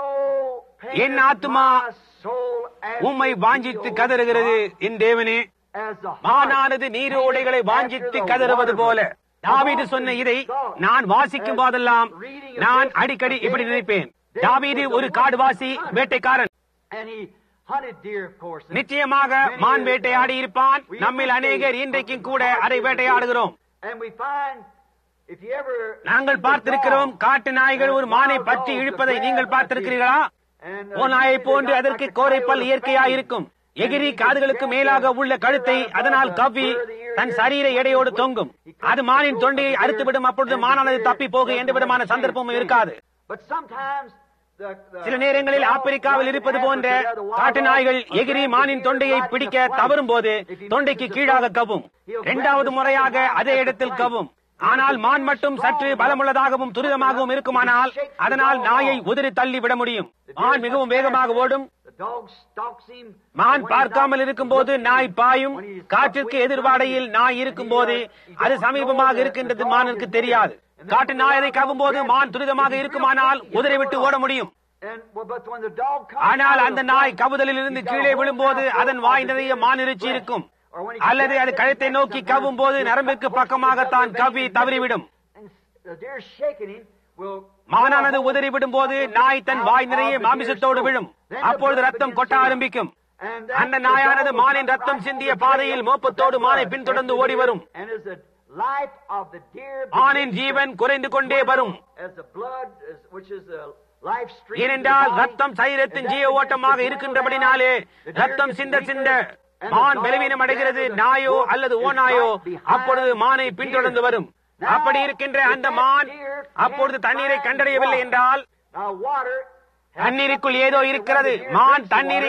என் painteth ஆத்துமா my soul after உம்மை thee, வாஞ்சித்து O கதறுகிறது God. என் தேவனே As the heart மானானது நீரோடைகளை painteth வாஞ்சித்து after the கதறுவது water போல brook. தாவீது சொன்ன இதை நான் வாசிக்கும் போதெல்லாம் நான் அடிக்கடி இப்படி நினைப்பேன் தாவீது ஒரு காடுவாசி வேட்டைக்காரன் And he hunted deer, of course. And நிச்சயமாக மான் வேட்டையாடி இருப்பான் நம்மில் அநேகர் இன்றைக்கும் கூட அதை வேட்டையாடுகிறோம் And we find, if you ever நாங்கள் பார்த்திருக்கிறோம் காட்டு நாய்கள் ஒரு மானை பற்றி இழுப்பதை நீங்கள் பார்த்திருக்கிறீர்களா and, ஓ நாயை போன்று அதற்கு கோரைப்பல் இயற்கையா இருக்கும் எகிரி காதுகளுக்கு மேலாக உள்ள கழுத்தை அதனால் கவ்வி தன் சரீர எடையோடு தொங்கும் அது மானின் தொண்டையை அறுத்துவிடும் அப்பொழுது மானானது தப்பி போக எந்த விதமான சந்தர்ப்பமும் இருக்காது But sometimes the, the சில நேரங்களில் ஆப்பிரிக்காவில் இருப்பது போன்ற காட்டு நாய்கள் எகிரி மானின் தொண்டையை பிடிக்க தவறும் போது தொண்டைக்கு கீழாக கவும் இரண்டாவது முறையாக அதே இடத்தில் கவும் ஆனால் மான் மட்டும் சற்று பலமுள்ளதாகவும் துரிதமாகவும் இருக்குமானால் அதனால் நாயை உதறி தள்ளி விட முடியும் மான் மிகவும் வேகமாக ஓடும் the dog stalks him. மான் When he's பார்க்காமல் out- இருக்கும்போது நாய் பாயும் காற்றிற்கு எதிர்வாடையில் நாய் இருக்கும்போது அது சமீபமாக இருக்கின்றது மானுக்கு தெரியாது காட்டு நாய் அதை கவும் போது மான் துரிதமாக இருக்குமானால் உதறி விட்டு ஓட முடியும் And, well, but when the dog comes ஆனால் out of அந்த the நாய் fight, கவுதலில் இருந்து he's got கீழே a whole விழும்போது mouthful அதன் of வாய் the நிறைய deer மான் இறைச்சி இருக்கும் Or when he அல்லது gets அது back கழுத்தை and நோக்கி sometimes கவ்வும் போது he'll நரம்புக்கு push பக்கமாகத்தான் himself கவ்வி and then தவறிவிடும் and the deer shaking him will மானானது உதறி விடும்போது நாய் தன் வாய் நிறைய மாமிசத்தோடு விழும் அப்பொழுது ரத்தம் கொட்ட ஆரம்பிக்கும் And அந்த நாயானது மானின் ரத்தம் சிந்திய பாதையில் மோப்பத்தோடு மானை பின்தொடர்ந்து ஓடி வரும் And as the life of the deer மானின் begins ஜீவன் to குறைந்து கொண்டே வரும் as the blood is, which is the life stream ஏனென்றால் of the body, ரத்தம் சரீரத்தின் as that ஜீவ begins ஓட்டமாக to இருக்கின்றபடினாலே flow down, the deer ரத்தம் gets சிந்த weaker, சிந்த and the மான் dog பலவீனம் அடைகிறது gathers the நாயோ wolf அல்லது is ஓநாயோ right behind அப்பொழுது மானை the பின்தொடர்ந்து deer. வரும் Now, அப்படி இருக்கின்ற if அந்த that மான் deer அப்பொழுது can't தண்ணீரை find கண்டறியவில்லை water, என்றால் now water has தண்ணீருக்குள் something ஏதோ that இருக்கிறது when the deer மான் drinks the தண்ணீரை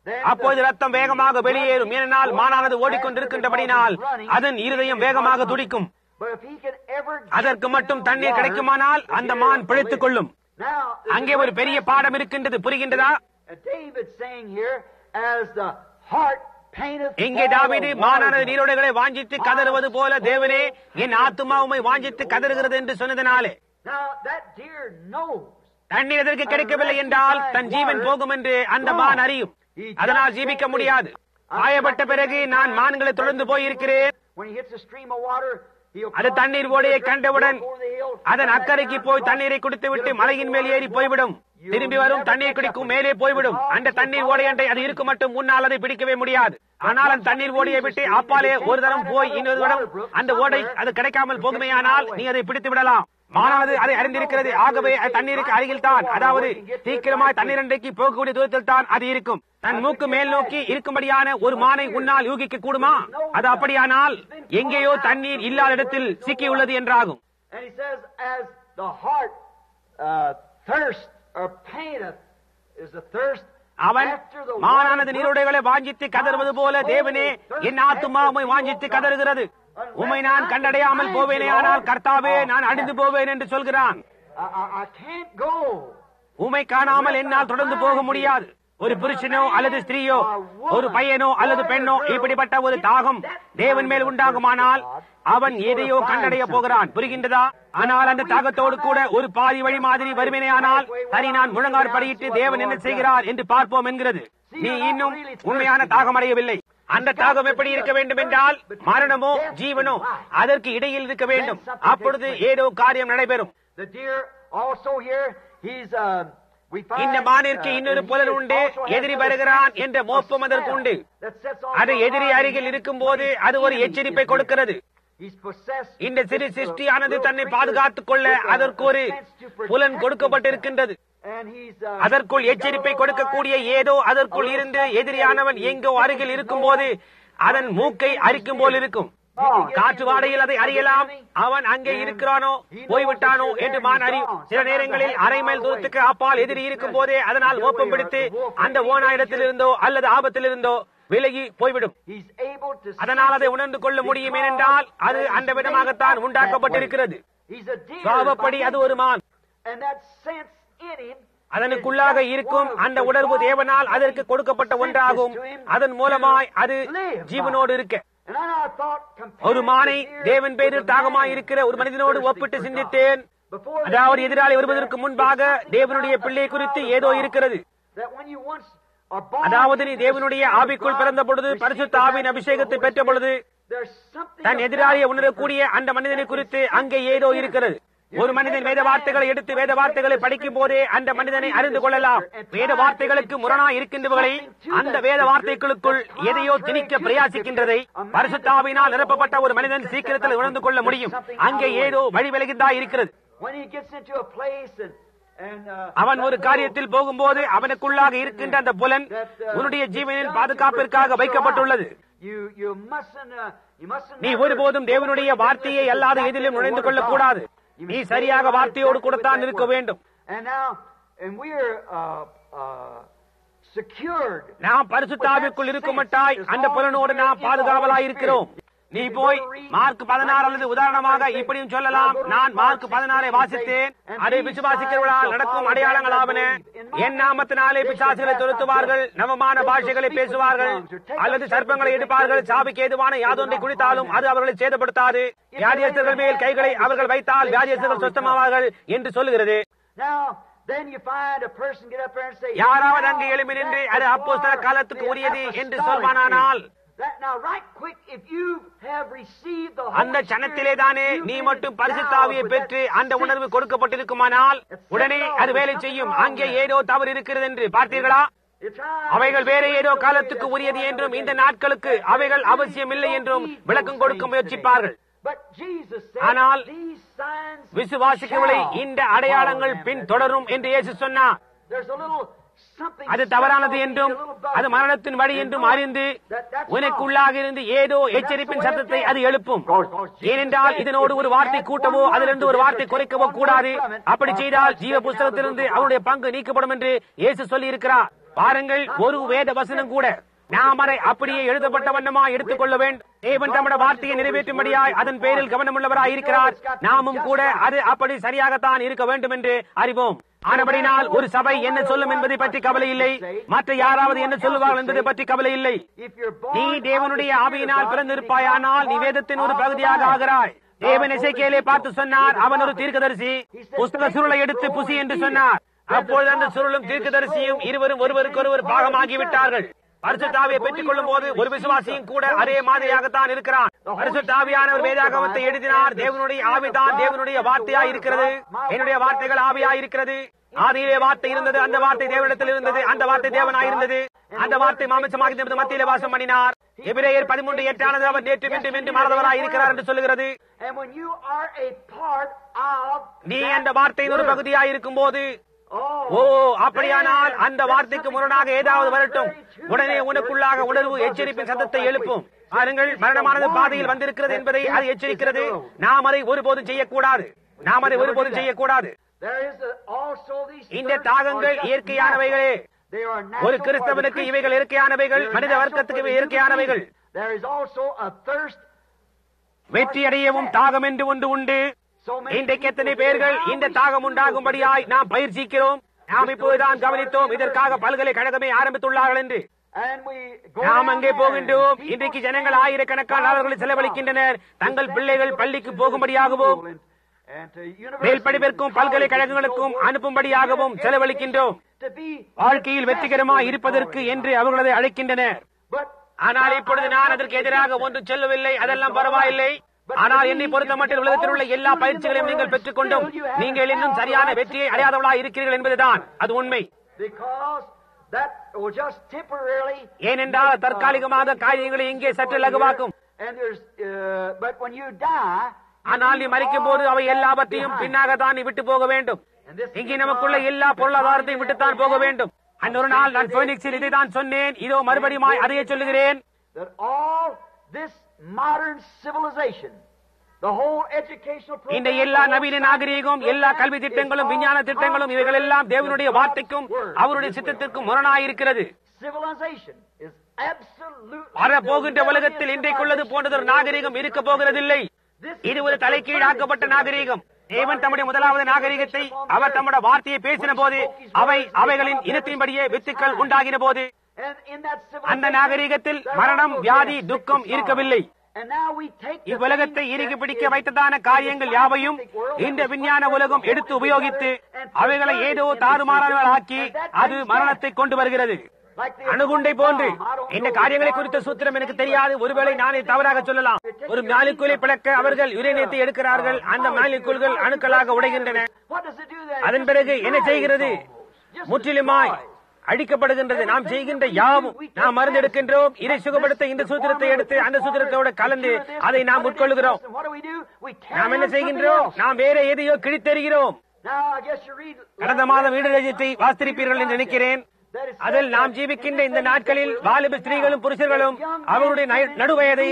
அப்போது ரத்தம் வேகமாக வெளியேறும் ஏனென்றால் மானானது ஓடிக்கொண்டிருக்கின்றபடினால் அதன் இருதயம் வேகமாக துடிக்கும் But if he can ever get அதற்கு மட்டும் to தண்ணீர் water, கிடைக்குமானால் அந்த மான் பிழைத்துக் கொள்ளும் Now, அங்கே ஒரு பெரிய பாடம் இருக்கின்றது புரிகின்றதா And David saying here, as the heart painteth இங்கே for தாவீது the மானானது water. நீரோடைகளை வாஞ்சித்து கதறுவது போல தேவனே என் ஆத்துமா உம்மை வாஞ்சித்து கதறுகிறது என்று சொன்னதினாலே Now that deer knows. தண்ணீர் எதற்கு கிடைக்கவில்லை என்றால் தன் ஜீவன் போகும் என்று அந்த மான் அறியும் அதனால் ஜீவிக்க முடியாது காயப்பட்ட பிறகு நான் மான்களை தொடர்ந்து போயிருக்கிறேன் When he hits a stream of water, he'll அது cross தண்ணீர் the ஓடையை river, கண்டவுடன் go over the hill, அதன் come back அக்கறைக்கு down, போய் come தண்ணீரை back, குடித்துவிட்டு get a மலையின் மேல் ஏறி போய்விடும் திரும்பி வரும் தண்ணீர் குடிக்கும் மேலே போய்விடும் அந்த தண்ணீர் ஓடையண்டை அது இருக்கும் மட்டும் முன்னால் அதை பிடிக்கவே முடியாது ஆனால் அந்த தண்ணீர் ஓடையை விட்டு அப்பாலே ஒரு தரம் போய் இன்னொரு தரம் அந்த ஓடை அது கிடைக்காமல் போகுமேயானால் நீ அதை பிடித்து விடலாம் மானானது அதை அறிந்திருக்கிறது ஆகவே அது தண்ணீருக்கு அருகில் தான் அதாவது சீக்கிரமாய் தண்ணீர் அண்டைக்கு போகக்கூடிய தூரத்தில் தான் அது இருக்கும் தன் மூக்கு மேல் நோக்கி இருக்கும்படியான ஒரு மானை உன்னால் யூகிக்க கூடுமா அது அப்படியானால் எங்கேயோ தண்ணீர் இல்லாத இடத்தில் சிக்கியுள்ளது என்றாகும் And he says, as the heart uh, thirst or painteth, is the thirst அவன் after the மானானது water நீரோடைகளை வாஞ்சித்து கதறுவது போல தேவனே என் ஆத்துமா உம்மை வாஞ்சித்து கதறுகிறது உம்மை நான் கண்டடையாமல் போவேனே ஆனால் கர்த்தாவே நான் அழிந்து போவேன் என்று சொல்கிறான் I, I, I can't go. உம்மை காணாமல் என்னால் தொடர்ந்து போக முடியாது ஒரு புருஷனோ அல்லது ஸ்திரீயோ ஒரு பையனோ அல்லது பெண்ணோ இப்படிப்பட்ட ஒரு தாகம் தேவன் மேல் உண்டாகுமானால் அவன் எதையோ கண்டடைய போகிறான் புரிகின்றதா ஆனால் அந்த தாகத்தோடு கூட ஒரு பாதி வழி மாதிரி வருவினே ஆனால் சரி நான் முழங்கார் படியிட்டு தேவன் என்ன செய்கிறார் என்று பார்ப்போம் என்கிறது நீ இன்னும் உண்மையான தாகம் அடையவில்லை அந்த தாகம் எப்படி இருக்க வேண்டும் என்றால் மரணமோ ஜீவனோ அதற்கு இடையில் இருக்க வேண்டும் அப்பொழுது ஏதோ காரியம் நடைபெறும் The deer also here, he's, uh, we find, இந்த மானிற்கு uh, இன்னொரு he புலன் உண்டு also has எதிரி another வருகிறான் sense என்ற of மோப்பம் அதற்கு smell உண்டு that sets off அது the எதிரி alarm அருகில் when இருக்கும் போது அது ஒரு enemy எச்சரிப்பை is கொடுக்கிறது near. He's possessed இந்த சிறு with a சிருஷ்டியானது little தன்னை creature பாதுகாத்துக் கொள்ள with a- அதற்கு ஒரு a sense to protect புலன் himself. கொடுக்கப்பட்டிருக்கின்றது And he's, uh, அதற்குள் எச்சரிப்பை கொடுக்கக்கூடிய ஏதோ அதற்குள் இருந்து எதிரியானவன் எங்கோ அருகில் இருக்கும் போது அதன் மூக்கை அரிக்கும் போல் இருக்கும் காற்று வாடையில் அதை அறியலாம் அவன் அங்கே இருக்கிறானோ போய்விட்டானோ என்று மான் அறியும் சில நேரங்களில் அரை மைல் தூரத்துக்கு அப்பால் எதிரி இருக்கும் போதே அதனால் மோப்பம் பிடித்து அந்த ஓனாயிடத்திலிருந்தோ அல்லது ஆபத்திலிருந்தோ விலகி போய்விடும் he's able to அதனால் அதை உணர்ந்து கொள்ள முடியும் ஏனென்றால் அது அந்த விதமாகத்தான் உண்டாக்கப்பட்டிருக்கிறது He's a deer சுவாபப்படி by அது ஒரு மான் And that sense in him அதனுக்குள்ளாக இருக்கும் அந்த உணர்வு தேவனால் அதற்கு கொடுக்கப்பட்ட ஒன்றாகும் அதன் மூலமாய் அது ஜீவனோடு இருக்க And then I thought, compared ஒரு மானை the deer தேவன் பேரில் with a தாகமாய் man இருக்கிற ஒரு மனிதனோடு thirsty ஒப்பிட்டு for God. சிந்தித்தேன் Before the அதாவது enemy எதிராளி is வருவதற்கு there, முன்பாக it's something தேவனுடைய about பிள்ளை the குறித்து child of ஏதோ God இருக்கிறது that when you once are born அதாவது நீ into the தேவனுடைய Spirit of ஆவிக்குள் God, பிறந்த பொழுது received பரிசுத்த the Aavin baptism of the அபிஷேகத்தை Holy பெற்ற பொழுது Spirit, there's something than about எதிராளியை the உணரக்கூடிய person அந்த மனிதனை that குறித்து is அங்கே ஏதோ இருக்கிறது ஒரு மனிதன் வேத வார்த்தைகளை எடுத்து வேத வார்த்தைகளை படிக்கும் போதே அந்த மனிதனை அறிந்து கொள்ளலாம் வேத வார்த்தைகளுக்கு முரணா இருக்கின்றவர்களை அந்த வேத வார்த்தைகளுக்குள் எதையோ திணிக்க பிரயாசிக்கின்றதை பரிசுத்தாவினால் நிரப்பப்பட்ட ஒரு மனிதன் சீக்கிரத்தில் உணர்ந்து கொள்ள முடியும் அங்கே ஏதோ வழி விலகிந்தா இருக்கிறது When he gets into a place and, and uh, அவன் ஒரு காரியத்தில் போகும்போது அவனுக்குள்ளாக இருக்கின்ற அந்த புலன் உன்னுடைய ஜீவனின் பாதுகாப்பிற்காக வைக்கப்பட்டுள்ளது You, you mustn't, uh, you mustn't நீ never- ஒருபோதும் தேவனுடைய வார்த்தையை அல்லாத எதிலும் நுழைந்து கொள்ளக் கூடாது நீ சரியாக வார்த்தையோடு கூடத்தான் இருக்க வேண்டும் And now, and we're uh, uh, secured. நாம் பரிசுத்தாவிற்குள் இருக்குமட்டாய் அந்த புலனோடு நாம் பாதுகாவலாய் இருக்கிறோம் நீ போய் மார்க் பதினாறு அல்லது உதாரணமாக இப்படியும் சொல்லலாம் நான் மார்க் பதினாறை வாசித்தேன் அதை விசுவாசிக்கிறவர்களால் நடக்கும் அடையாளங்களாவன என் நாமத்தினாலே பிசாசுகளை துரத்துவார்கள் நவமான பாஷைகளை பேசுவார்கள் அல்லது சர்ப்பங்களை எடுப்பார்கள் சாவிக்கு ஏதுவான யாதொன்றை குடித்தாலும் அது அவர்களை சேதப்படுத்தாது வியாதியஸ்தர்கள் மேல் கைகளை அவர்கள் வைத்தால் வியாதியஸ்தர்கள் சொத்தமாவார்கள் என்று சொல்லுகிறது Now, then you find a person get up there and say, யாராவது "Now, அங்கு எழும்பி நின்று அது that அப்போஸ்தல was காலத்துக்கு the உரியது என்று apostolic சொல்வானானால் age." That, now, right quick, if you have received the அந்த Holy சனத்திலே Spirit, தானே you've நீ been மட்டும் endowed பரிசுத்தாவியை with பெற்று that அந்த உணர்வு sense. கொடுக்கப்பட்டிருக்குமானால் உடனே அது வேலை செய்யும் அங்கே ஏதோ தவறு இருக்கிறது என்று பார்த்தீர்களா You're trying அவைகள் to வேற say ஏதோ that காலத்துக்கு that's உரியது why என்றும் they're இந்த getting- நாட்களுக்கு அவைகள் அவசியமில்லை என்றும் விளக்கம் கொடுக்க முயற்சிப்பார்கள் But Jesus said, ஆனால் "These signs விசுவாசிக்கவளை shall இந்த அடையாளங்கள் follow them பின் that தொடரும் என்று இயேசு சொன்னார் There's a little something அது தவறானது என்றும் அது மரணத்தின் வழி என்றும் அறிந்து உனக்குள்ளாக இருந்து ஏதோ எச்சரிப்பின் சத்தத்தை அது எழுப்பும் ஏனென்றால் இதனோடு ஒரு வார்த்தை கூட்டவோ அதிலிருந்து ஒரு வார்த்தை குறைக்கவோ கூடாது அப்படி செய்தால் ஜீவ புஸ்தகத்திலிருந்து அவருடைய பங்கு நீக்கப்படும் என்று இயேசு சொல்லி இருக்கிறார் பாருங்கள் ஒரு வேத வசனம் கூட நாம் அதை அப்படியே எழுதப்பட்ட வண்ணமா எடுத்துக்கொள்ள வேண்டும் தேவன் தம்முடைய வார்த்தையை நிறைவேற்றும்படியாய் அதன் பேரில் கவனமுள்ளவராய் இருக்கிறார் நாமும் கூட அது அப்படி சரியாகத்தான் இருக்க வேண்டும் என்று அறிவோம் ஆனபடினால் ஒரு சபை என்ன சொல்லும் என்பதை பற்றி கவலை இல்லை மற்ற யாராவது என்ன சொல்லுவார்கள் என்பதை பற்றி கவலை இல்லை If you're born நீ தேவனுடைய of the ஆவியினால் Spirit of God, பிறந்திருப்பாயானால் நீ வேதத்தின் ஒரு பகுதியாக ஆகிறாய் தேவன் எசேக்கியேலை பார்த்து சொன்னார் அவன் ஒரு தீர்க்கதரிசி புஸ்தக சுருளை எடுத்து புசி என்று சொன்னார் அப்பொழுது அந்த சுருளும் தீர்க்கதரிசியும் இருவரும் ஒருவருக்கொருவர் பாகமாகி விட்டார்கள் பரிசுத்தாவியை பெற்றுக் கொள்ளும் போது ஒரு விசுவாசியும் கூட அதே மாதிரியாகத்தான் இருக்கிறான் பரிசுத்தாவியானவர் வேதாகமத்தை எழுதினார் தேவனுடைய ஆவிதான் தேவனுடைய வார்த்தையாய் இருக்கிறது என்னுடைய வார்த்தைகள் ஆவியாய் இருக்கிறது ஆதியிலே வார்த்தை இருந்தது அந்த வார்த்தை தேவனிடத்தில் இருந்தது அந்த வார்த்தை தேவனாய் இருந்தது அந்த வார்த்தை மாமிசமாக இருந்தது மத்தியிலே வாசம் பண்ணினார் எபிரேயர் பதிமூன்று எட்டானது அவர் நேற்று மீண்டும் என்று மாறதவராய் இருக்கிறார் என்று சொல்லுகிறது And when you are a part of நீ that அந்த வார்த்தையின் ஒரு word, பகுதியாய் இருக்கும் போது oh, ஓ அப்படியானால் அந்த வார்த்தைக்கு முரணாக ஏதாவது வரட்டும் உடனே உனக்குள்ளாக உணர்வு எச்சரிப்பின் சத்தத்தை எழுப்பும் பாருங்கள் மரணமானது பாதையில் வந்திருக்கிறது என்பதை அது எச்சரிக்கிறது நாம் அதை ஒருபோதும் செய்யக்கூடாது நாம் அதை ஒருபோதும் செய்யக்கூடாது There is a, also these இந்த thirsts தாகங்கள் are just இயற்கையானவைகளே natural. They are natural ஒரு for கிறிஸ்தவனுக்கு the இவைகள் Christian. இயற்கையானவைகள் They are மனித natural வர்க்கத்துக்கு for இவை the இயற்கையானவைகள் human being. There is also a thirst வெற்றி அடையவும் தாகம் என்று ஒன்று உண்டு So many இன்றைக்கு எத்தனை people பேர்கள் say, இந்த "How we தாகம் should உண்டாகும்படியாய் do நாம் பயிற்சிக்கிறோம் நாம் இப்போதுதான் கவனித்தோம் இதற்காக பல்கலைக்கழகமே ஆரம்பித்துள்ளார்கள் என்று And we go நாம் down அங்கே there, போகின்றோம் people இன்றைக்கு stand ஜனங்கள் ஆயிரக்கணக்கான அவர்களை செலவழிக்கின்றனர் தங்கள் பிள்ளைகள் பள்ளிக்கு போகும்படியாகவும் and to universities மேல் படிப்பிற்கும் and பல்கலைக்கழகங்களுக்கும் colleges and so forth, அனுப்பும்படியாகவும் செலவழிக்கின்றோம் to be வாழ்க்கையில் வெற்றிகரமாய் இருப்பதற்கு என்று அவர்களதை அழைக்கின்றனர் But ஆனால் இப்பொழுது நான் அதற்கு எதிராக ஒன்றும் சொல்லவில்லை அதெல்லாம் பரவாயில்லை ஆனால் என்னை பொறுத்த மட்டும் உலகத்தில் உள்ள எல்லா பயிற்சிகளையும் நீங்கள் பெற்றுக்கொண்டும் நீங்கள் இன்னும் சரியான வெற்றியை அடையாதவர்களாக இருக்கிறீர்கள் என்பதுதான் அது உண்மை because that will just temporarily ஏனென்றால் தற்காலிகமாக காரியங்களை இங்கே சற்று லகுவாக்கும் and there's uh, but when you die ஆனால் நீ மறிக்கும் போது அவை எல்லாவற்றையும் பின்னாகத்தான் நீ விட்டு போக வேண்டும் and this இங்கே நமக்குள்ள எல்லா பொருளாதாரத்தையும் விட்டுத்தான் போக வேண்டும் அன்னொரு நாள் நான் போனிக்ஸில் இதை தான் சொன்னேன் இதோ மறுபடியும் அதையே சொல்லுகிறேன் that all this modern civilization the whole educational program இந்த எல்லா நவீன நாகரீகம் எல்லா கல்வி திட்டங்களும் விஞ்ஞான திட்டங்களும் இவைகள் எல்லாம் தேவனுடைய வார்த்தைக்கும் அவருடைய சித்தத்திற்கும் முரணாயிருக்கிறது civilization is absolutely வரப்போகின்ற உலகத்தில் இன்றைக்குள்ளது போன்றதொரு நாகரீகம் இருக்க போகிறதில்லை இது ஒரு தலைகீழாக்கப்பட்ட நாகரீகம் தேவன் தம்முடைய முதலாவது நாகரீகத்தை அவர் தம்முடைய வார்த்தையை பேசின போது அவை அவைகளின் இனத்தின்படியே வித்துக்கள் உண்டாகின போது and in that அந்த civilization நாகரீகத்தில் there மரணம் was no வியாதி death, துக்கம் sickness, இருக்கவில்லை sorrow. And now we take the இவ்வுலகத்தை things இறுகி that பிடிக்க is வைத்ததான காரியங்கள் யாவையும் இந்த விஞ்ஞான உலகம் எடுத்து உபயோகித்து அவைகளை ஏதோ தாறுமாறாக்கி அது மரணத்தை கொண்டு வருகிறது like the அணுகுண்டை atomic போன்று bomb. I don't இந்த know காரியங்களை the குறித்த power சூத்திரம் of எனக்கு the தெரியாது ஒருவேளை நானே தவறாக சொல்லலாம் ஒரு மாலிக்குலை பிளக்க அவர்கள் Just யுரேனியத்தை எடுக்கிறார்கள் அந்த மாலிக்குள்கள் அணுக்களாக உடைகின்றன What does it do then? அதன் Just பிறகு என்ன destroys செய்கிறது almost. Just முற்றிலுமாய் destroys. அழிக்கப்படுகின்றது நாம் செய்கின்ற யாவும் நாம் மருந்து எடுக்கின்றோம் இதை சுகப்படுத்த இந்த சூத்திரத்தை எடுத்து அந்த சூத்திரத்தோடு கலந்து அதை நாம் உட்கொள்கிறோம் What do we do? We carry நாம் என்ன on செய்கின்றோம் something else. நாம் வேற எதையோ கிழித்தெறிகிறோம் Now, I guess you read கடந்த மாதம் வீடு ரஜத்தை வாசித்திருப்பீர்கள் என்று நினைக்கிறேன் அதில் நாம் ஜீவிக்கின்ற இந்த நாட்களில் வாலிப ஸ்திரீகளும் புருஷர்களும் அவருடைய ந- நடுவயதை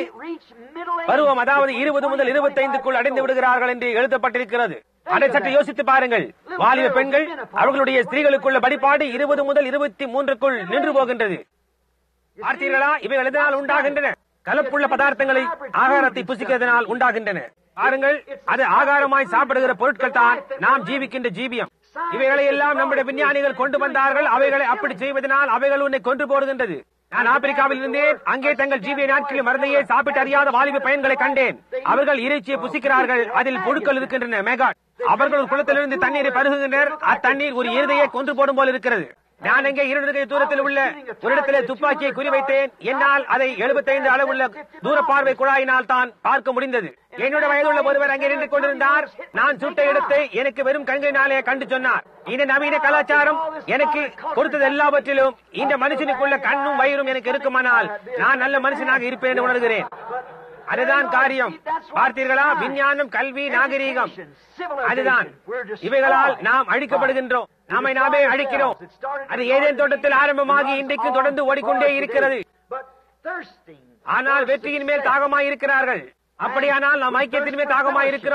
பருவம் அதாவது இருபது முதல் இருபத்தைந்துக்குள் அடைந்து விடுகிறார்கள் என்று எழுதப்பட்டிருக்கிறது அதை சற்று யோசித்து பாருங்கள் வாலிப பெண்கள் அவர்களுடைய ஸ்திரீகளுக்குள்ள படிப்பாடு இருபது முதல் இருபத்தி மூன்றுக்குள் நின்று போகின்றது பார்த்தீர்களா இவைகள் எதனால் உண்டாகின்றன கலப்புள்ள பதார்த்தங்களை ஆகாரத்தை புசிக்கிறதுனால் உண்டாகின்றன பாருங்கள் அது ஆகாரமாய் சாப்பிடுகிற பொருட்கள் தான் நாம் ஜீவிக்கின்ற ஜீவியம் இவைகளை எல்லாம் நம்முடைய விஞ்ஞானிகள் கொண்டு வந்தார்கள் அவைகளை அப்படி செய்வதனால் அவைகள் உன்னை கொன்று போடுகின்றது நான் ஆப்பிரிக்காவில் இருந்தேன் அங்கே தங்கள் ஜீவிய நாட்களில் மருந்தையே சாப்பிட்டு அறியாத வாலிப பையன்களை கண்டேன் அவர்கள் இறைச்சியை புசிக்கிறார்கள் அதில் புழுக்கள் இருக்கின்றன மெகாட் அவர்கள் ஒரு குளத்திலிருந்து தண்ணீரை பருகுகின்றனர் அத்தண்ணீர் ஒரு இருதையை கொன்று போடும் போல் இருக்கிறது நான் அங்கே இரண்டு கை தூரத்தில் உள்ள ஒரு இடத்திலே துப்பாக்கியை குறிவைத்தேன் என்னால் அதை 75 அளவுள்ள தூர பார்வை குழாயினால் தான் பார்க்க முடிந்தது என்னோட வயதுள்ள ஒருவர் அங்கே நின்று கொண்டிருந்தார் நான் சுட்ட இடத்தை எனக்கு வெறும் கண்களினாலே கண்டு சொன்னார் இந்த நவீன கலாச்சாரம் எனக்கு கொடுத்தது எல்லாவற்றிலும் இந்த மனுஷனுக்குள்ள கண்ணும் வயிறும் எனக்கு இருக்குமானால் நான் நல்ல மனுஷனாக இருப்பேன் என்று உணர்கிறேன் அதுதான் காரியம் பார்த்தீர்களா விஞ்ஞானம் கல்வி நாகரீகம் அதுதான் இவைகளால் நாம் அழிக்கப்படுகின்றோம் நாமை நாமே அழிக்கிறோம் அது ஏதேன் தோட்டத்தில் ஆரம்பமாகி இன்றைக்கு தொடர்ந்து ஓடிக்கொண்டே இருக்கிறது ஆனால் வெற்றியின் மேல் தாகமாய் இருக்கிறார்கள் அப்படியானால் நாம் ஐக்கியத்தின் மேல் தாகமாய் இருக்கிறோம்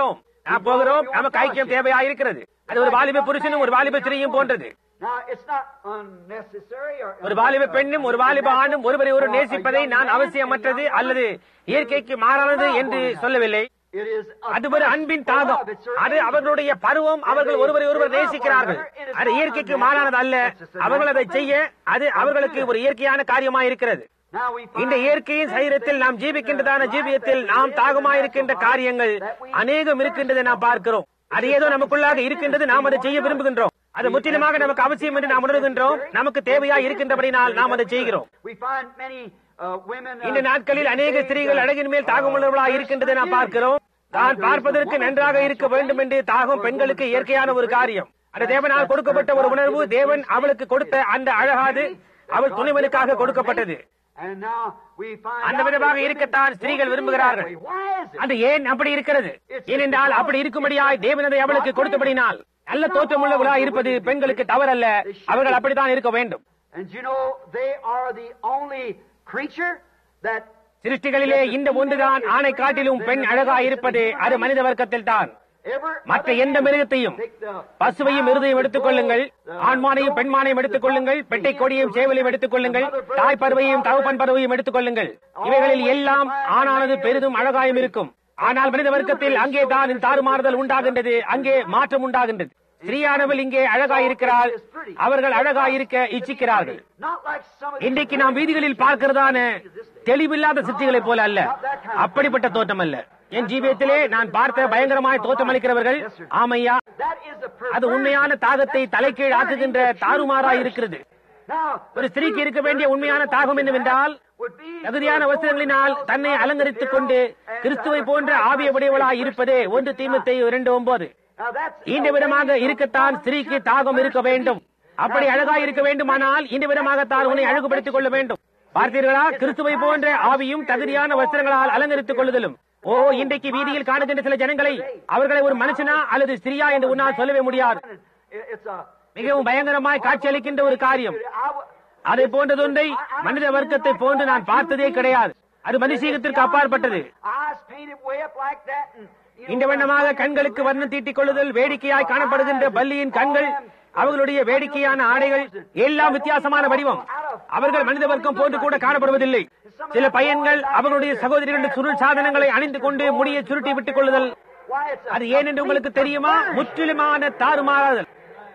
நாம் போகிறோம் நமக்கு ஐக்கியம் தேவையா இருக்கிறது அது ஒரு வாலிப புருஷனும் ஒரு வாலிப ஸ்திரீயும் போன்றது Now, it's not unnecessary or ஒரு வாலிப பெண்ணும் ஒரு வாலிப ஆணும் ஒருவரை ஒரு நேசிப்பதை நான் அவசியமற்றது அல்லது இயற்கைக்கு மாறானது என்று சொல்லவில்லை It is a அது ஒரு அன்பின் தாகம் அது அவர்களுடைய பருவம் அவர்கள் ஒருவரை ஒருவர் நேசிக்கிறார்கள் அது இயற்கைக்கு மாறானது அல்ல அவர்கள் அதை செய்ய அது அவர்களுக்கு ஒரு இயற்கையான காரியமா இருக்கிறது Now we இந்த find இயற்கையின் சரீரத்தில் நாம் ஜீவிக்கின்றதான ஜீவியத்தில் நாம் தாகமாயிருக்கின்ற காரியங்கள் அநேகம் இருக்கின்றதை நாம் பார்க்கிறோம் அது ஏதோ நமக்குள்ளாக இருக்கின்றது நாம் அதை செய்ய விரும்புகின்றோம் அது முற்றிலுமாக நமக்கு அவசியம் என்று நாம் உணர்கின்றோம் நமக்கு தேவையா இருக்கின்றபடினால் நாம் அதை செய்கிறோம் we find many uh, women. uh, இந்த நாட்களில் அநேக ஸ்திரீகள் அழகின் மேல் தாகமுள்ளவர்களாக இருக்கின்றதை நாம் பார்க்கிறோம் தான் பார்ப்பதற்கு நன்றாக இருக்க வேண்டும் என்று தாகம் பெண்களுக்கு இயற்கையான ஒரு காரியம் அந்த தேவனால் கொடுக்கப்பட்ட ஒரு உணர்வு தேவன் அவளுக்கு கொடுத்த அந்த அழகாது அவள் துணைவனுக்காக கொடுக்கப்பட்டது And now we find அந்த out விதமாக that இருக்கத்தான் women ஸ்திரீகள் want to be விரும்புகிறார்கள். that way. Why is it? அது ஏன் அப்படி இருக்கிறது ஏனென்றால் அப்படி இருக்கும்படியாய் தேவன் அதை அவளுக்கு கொடுத்தபடினால் நல்ல தோற்றமுள்ளவர்களாய் இருப்பது பெண்களுக்கு தவறல்ல அவர்கள் அப்படித்தான் இருக்க வேண்டும் And you know, they are the only creature that சிருஷ்டிகளிலே இந்த ஒன்றுதான் ஆணை காட்டிலும் பெண் அழகாய் இருப்பது அது மனித வர்க்கத்தில் தான் ever மற்ற எந்த மிருகத்தையும் பசுவையும் இருதையும் எடுத்துக் கொள்ளுங்கள் ஆண்மானையும் பெண்மானையும் எடுத்துக் கொள்ளுங்கள் பெட்டை கொடியையும் சேவலையும் எடுத்துக் கொள்ளுங்கள் தாய் பறவையும் தகப்பன் பறவையும் எடுத்துக் கொள்ளுங்கள் இவைகளில் எல்லாம் ஆணானது பெரிதும் அழகாயும் இருக்கும் ஆனால் மனித வர்க்கத்தில் அங்கே தான் இந்த தாறுமாறுதல் உண்டாகின்றது அங்கே மாற்றம் உண்டாகின்றது ஸ்ரீயானவள் இங்கே அழகாயிருக்கிறாள் அவர்கள் அழகாயிருக்க இச்சிக்கிறார்கள் not like some of the இன்றைக்கு நாம் வீதிகளில் பார்க்கிறதான தெளிவில்லாத சித்திகளைப் போல அல்ல அப்படிப்பட்ட தோற்றம் அல்ல என் ஜீவியத்திலே நான் பார்த்த பயங்கரமாய் தோற்றம் அளிக்கிறவர்கள் ஆமையா that is the அது உண்மையான தாகத்தை தலைகீழ் ஆக்குகின்ற தாறுமாறாய் இருக்கிறது Now, ஒரு ஸ்திரீக்கு இருக்க வேண்டிய உண்மையான தாகம் என்னவென்றால் would be தகுதியான வஸ்திரங்களினால் தன்னை அலங்கரித்துக் கொண்டு கிறிஸ்துவை போன்ற ஆவிய உடையவளாய் இருப்பதே ஒன்று தீமத்தை இரண்டு ஒன்பது Now that's இந்த விதமாக இருக்கத்தான் ஸ்திரீக்கு தாகம் இருக்க வேண்டும் அப்படி அழகாய் இருக்க வேண்டுமானால் இந்த விதமாகத்தான் உன்னை அழகுபடுத்திக் கொள்ள வேண்டும் பார்த்தீர்களா கிறிஸ்துவை போன்ற ஆவியும் தகுதியான வஸ்திரங்களால் அலங்கரித்துக் கொள்ளுதலும் ஓ இன்றைக்கு வீதியில் காணுகின்ற சில ஜனங்களை அவர்களை ஒரு மனுஷனா அல்லது ஸ்திரியா என்று உன்னால் சொல்லவே முடியாது It- it's a மிகவும் பயங்கரமாய் காட்சியளிக்கின்ற ஒரு காரியம் I w- அதை போன்றதொன்றை மனித வர்க்கத்தை போன்று நான் பார்த்ததே கிடையாது அது மனுஷீகத்திற்கு அப்பாற்பட்டது eyes painted way up like that and you இந்த know, வண்ணமாக கண்களுக்கு வர்ணம் தீட்டிக் கொள்ளுதல் வேடிக்கையாய் காணப்படுகின்ற பல்லியின் கண்கள் அவர்களுடைய வேடிக்கையான ஆடைகள் எல்லாம் வித்தியாசமான வடிவம் அவர்கள் மனித வர்க்கம் போன்று கூட காணப்படுவதில்லை சில பையன்கள் அவர்களுடைய சகோதரிகளின் சுருள் சாதனங்களை அணிந்து கொண்டு முடியை சுருட்டி விட்டுக் கொள்ளுதல் why it's a, அது ஏன் என்று உங்களுக்கு தெரியுமா முற்றிலுமான தாறுமாறாதல்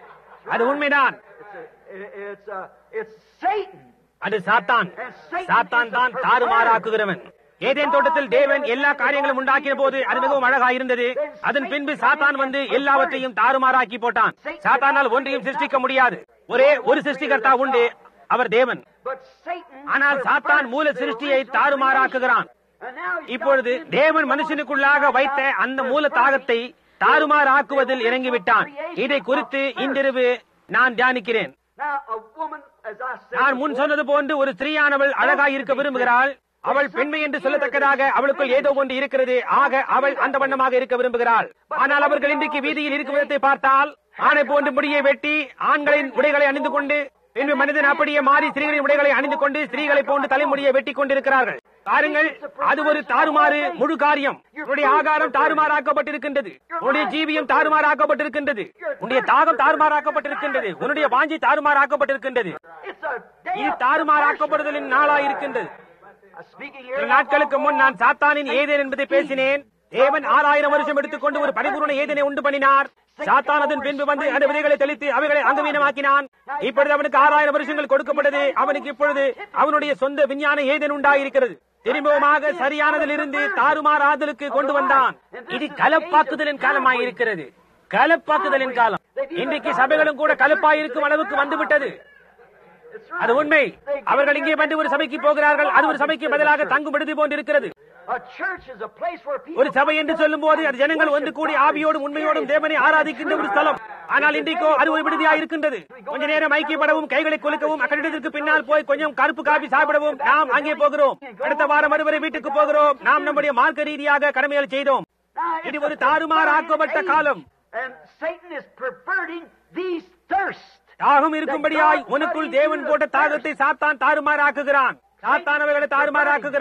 அது உண்மைதான் it's a, it's a, it's Satan. அது சாத்தான் சாத்தான் தான் தாறுமாறாக்குகிறவன் ஏதேன் தோட்டத்தில் தேவன் எல்லா காரியங்களும் உண்டாக்கின போது அது மிகவும் அழகாக இருந்தது அதன் பின்பு சாத்தான் வந்து எல்லாவற்றையும் தாறுமாறாக்கி போட்டான் சாத்தானால் ஒன்றையும் சிருஷ்டிக்க முடியாது ஒரே ஒரு சிருஷ்டிகர்த்தா உண்டு அவர் தேவன் But Satan ஆனால் சாத்தான் மூல சிருஷ்டியை தாறுமாறாக்குகிறான் and now he's இப்பொழுது got him தேவன் மனுஷனுக்குள்ளாக வைத்த அந்த மூல தாகத்தை தாறுமாறாக்குவதில் இறங்கிவிட்டான் இதை குறித்து இன்றிரவு நான் தியானிக்கிறேன் Now a woman, as I said நான் முன் before, சொன்னது போன்று ஒரு ஸ்திரீயானவள் அழகாய் இருக்க விரும்புகிறாள் அவள் பெண்மை என்று சொல்லத்தக்கதாக அவளுக்குள் ஏதோ ஒன்று இருக்கிறது ஆக அவள் அந்த வண்ணமாக இருக்க விரும்புகிறாள் ஆனால் அவர்கள் இன்றைக்கு வீதியில் இருக்கும் விதத்தை பார்த்தால் ஆணை போன்று முடியை வெட்டி ஆண்களின் உடைகளை அணிந்து கொண்டு பின்பு மனிதன் அப்படியே மாறி ஸ்திரீகளின் உடைகளை அணிந்து கொண்டு ஸ்திரீகளை போன்று தலைமுடியை வெட்டி கொண்டிருக்கிறார்கள் பாருங்கள் அது ஒரு தாறுமாறு முழு காரியம் உன்னுடைய ஆகாரம் தாறுமாறாக்கப்பட்டிருக்கின்றது உன்னுடைய ஜீவியம் தாறுமாறாக்கப்பட்டிருக்கின்றது உன்னுடைய தாகம் தாறுமாறாக்கப்பட்டிருக்கின்றது உன்னுடைய வாஞ்சி தாறுமாறாக்கப்பட்டிருக்கின்றது it's a day இது of தாறுமாறாக்கப்படுதலின் நாளாய் இருக்கின்றது I'm speaking சில here. நாட்களுக்கு முன் நான் சாத்தானின் ஏதேன் என்பதை பேசினேன் தேவன் ஆறாயிரம் வருஷம் எடுத்துக்கொண்டு ஒரு பரிபூர்ண ஏதேனை உண்டு பண்ணினார் சாத்தான் அதன் பின்பு வந்து அந்த விதைகளை தெளித்து அவைகளை அங்கவீனமாக்கினான் இப்பொழுது அவனுக்கு ஆறாயிரம் வருஷங்கள் கொடுக்கப்பட்டது அவனுக்கு இப்பொழுது அவனுடைய சொந்த விஞ்ஞான ஏதேன் உண்டாயிருக்கிறது திரும்பவுமாக சரியானதிலிருந்து தாறுமாறாதலுக்கு கொண்டு வந்தான் இது கலப்பாக்குதலின் காலமாயிருக்கிறது கலப்பாக்குதலின் காலம் இன்றைக்கு சபைகளும் கூட கலப்பாயிருக்கும் அளவுக்கு வந்துவிட்டது It's right. அது உண்மை அவர்கள் இங்கே வந்து ஒரு சபைக்கு போகிறார்கள் அது ஒரு சபைக்கு பதிலாக தங்கும் விடுதி போன்று இருக்கிறது A church is a place where people ஒரு சபை என்று சொல்லும் போது அது ஜனங்கள் வந்து கூடி ஆவியோடும் உண்மையோடும் தேவனை ஆராதிக்கின்ற ஒரு ஸ்தலம் ஆனால் இன்றைக்கோ அது ஒரு விடுதியா இருக்கின்றது கொஞ்ச நேரம் ஐக்கியப்படவும் கைகளை குலுக்கவும் அக்கடிடத்திற்கு பின்னால் போய் கொஞ்சம் கருப்பு காபி சாப்பிடவும் நாம் அங்கே போகிறோம் அடுத்த வாரம் மறுவரை வீட்டுக்கு போகிறோம் நாம் நம்முடைய மார்க்க ரீதியாக கடமைகள் செய்தோம் Now, இது it's ஒரு a தாறுமாறாக்கப்பட்ட perverted காலம் age, And Satan is perverting these thirsts. தாகம் இருக்கும்படியாய் உனக்குள் தேவன் போட்ட தாகத்தை சாத்தான் தாறுமாறாக்குகிறான் சாத்தான் அவைகளை தாறுமாறாக்குகிறான்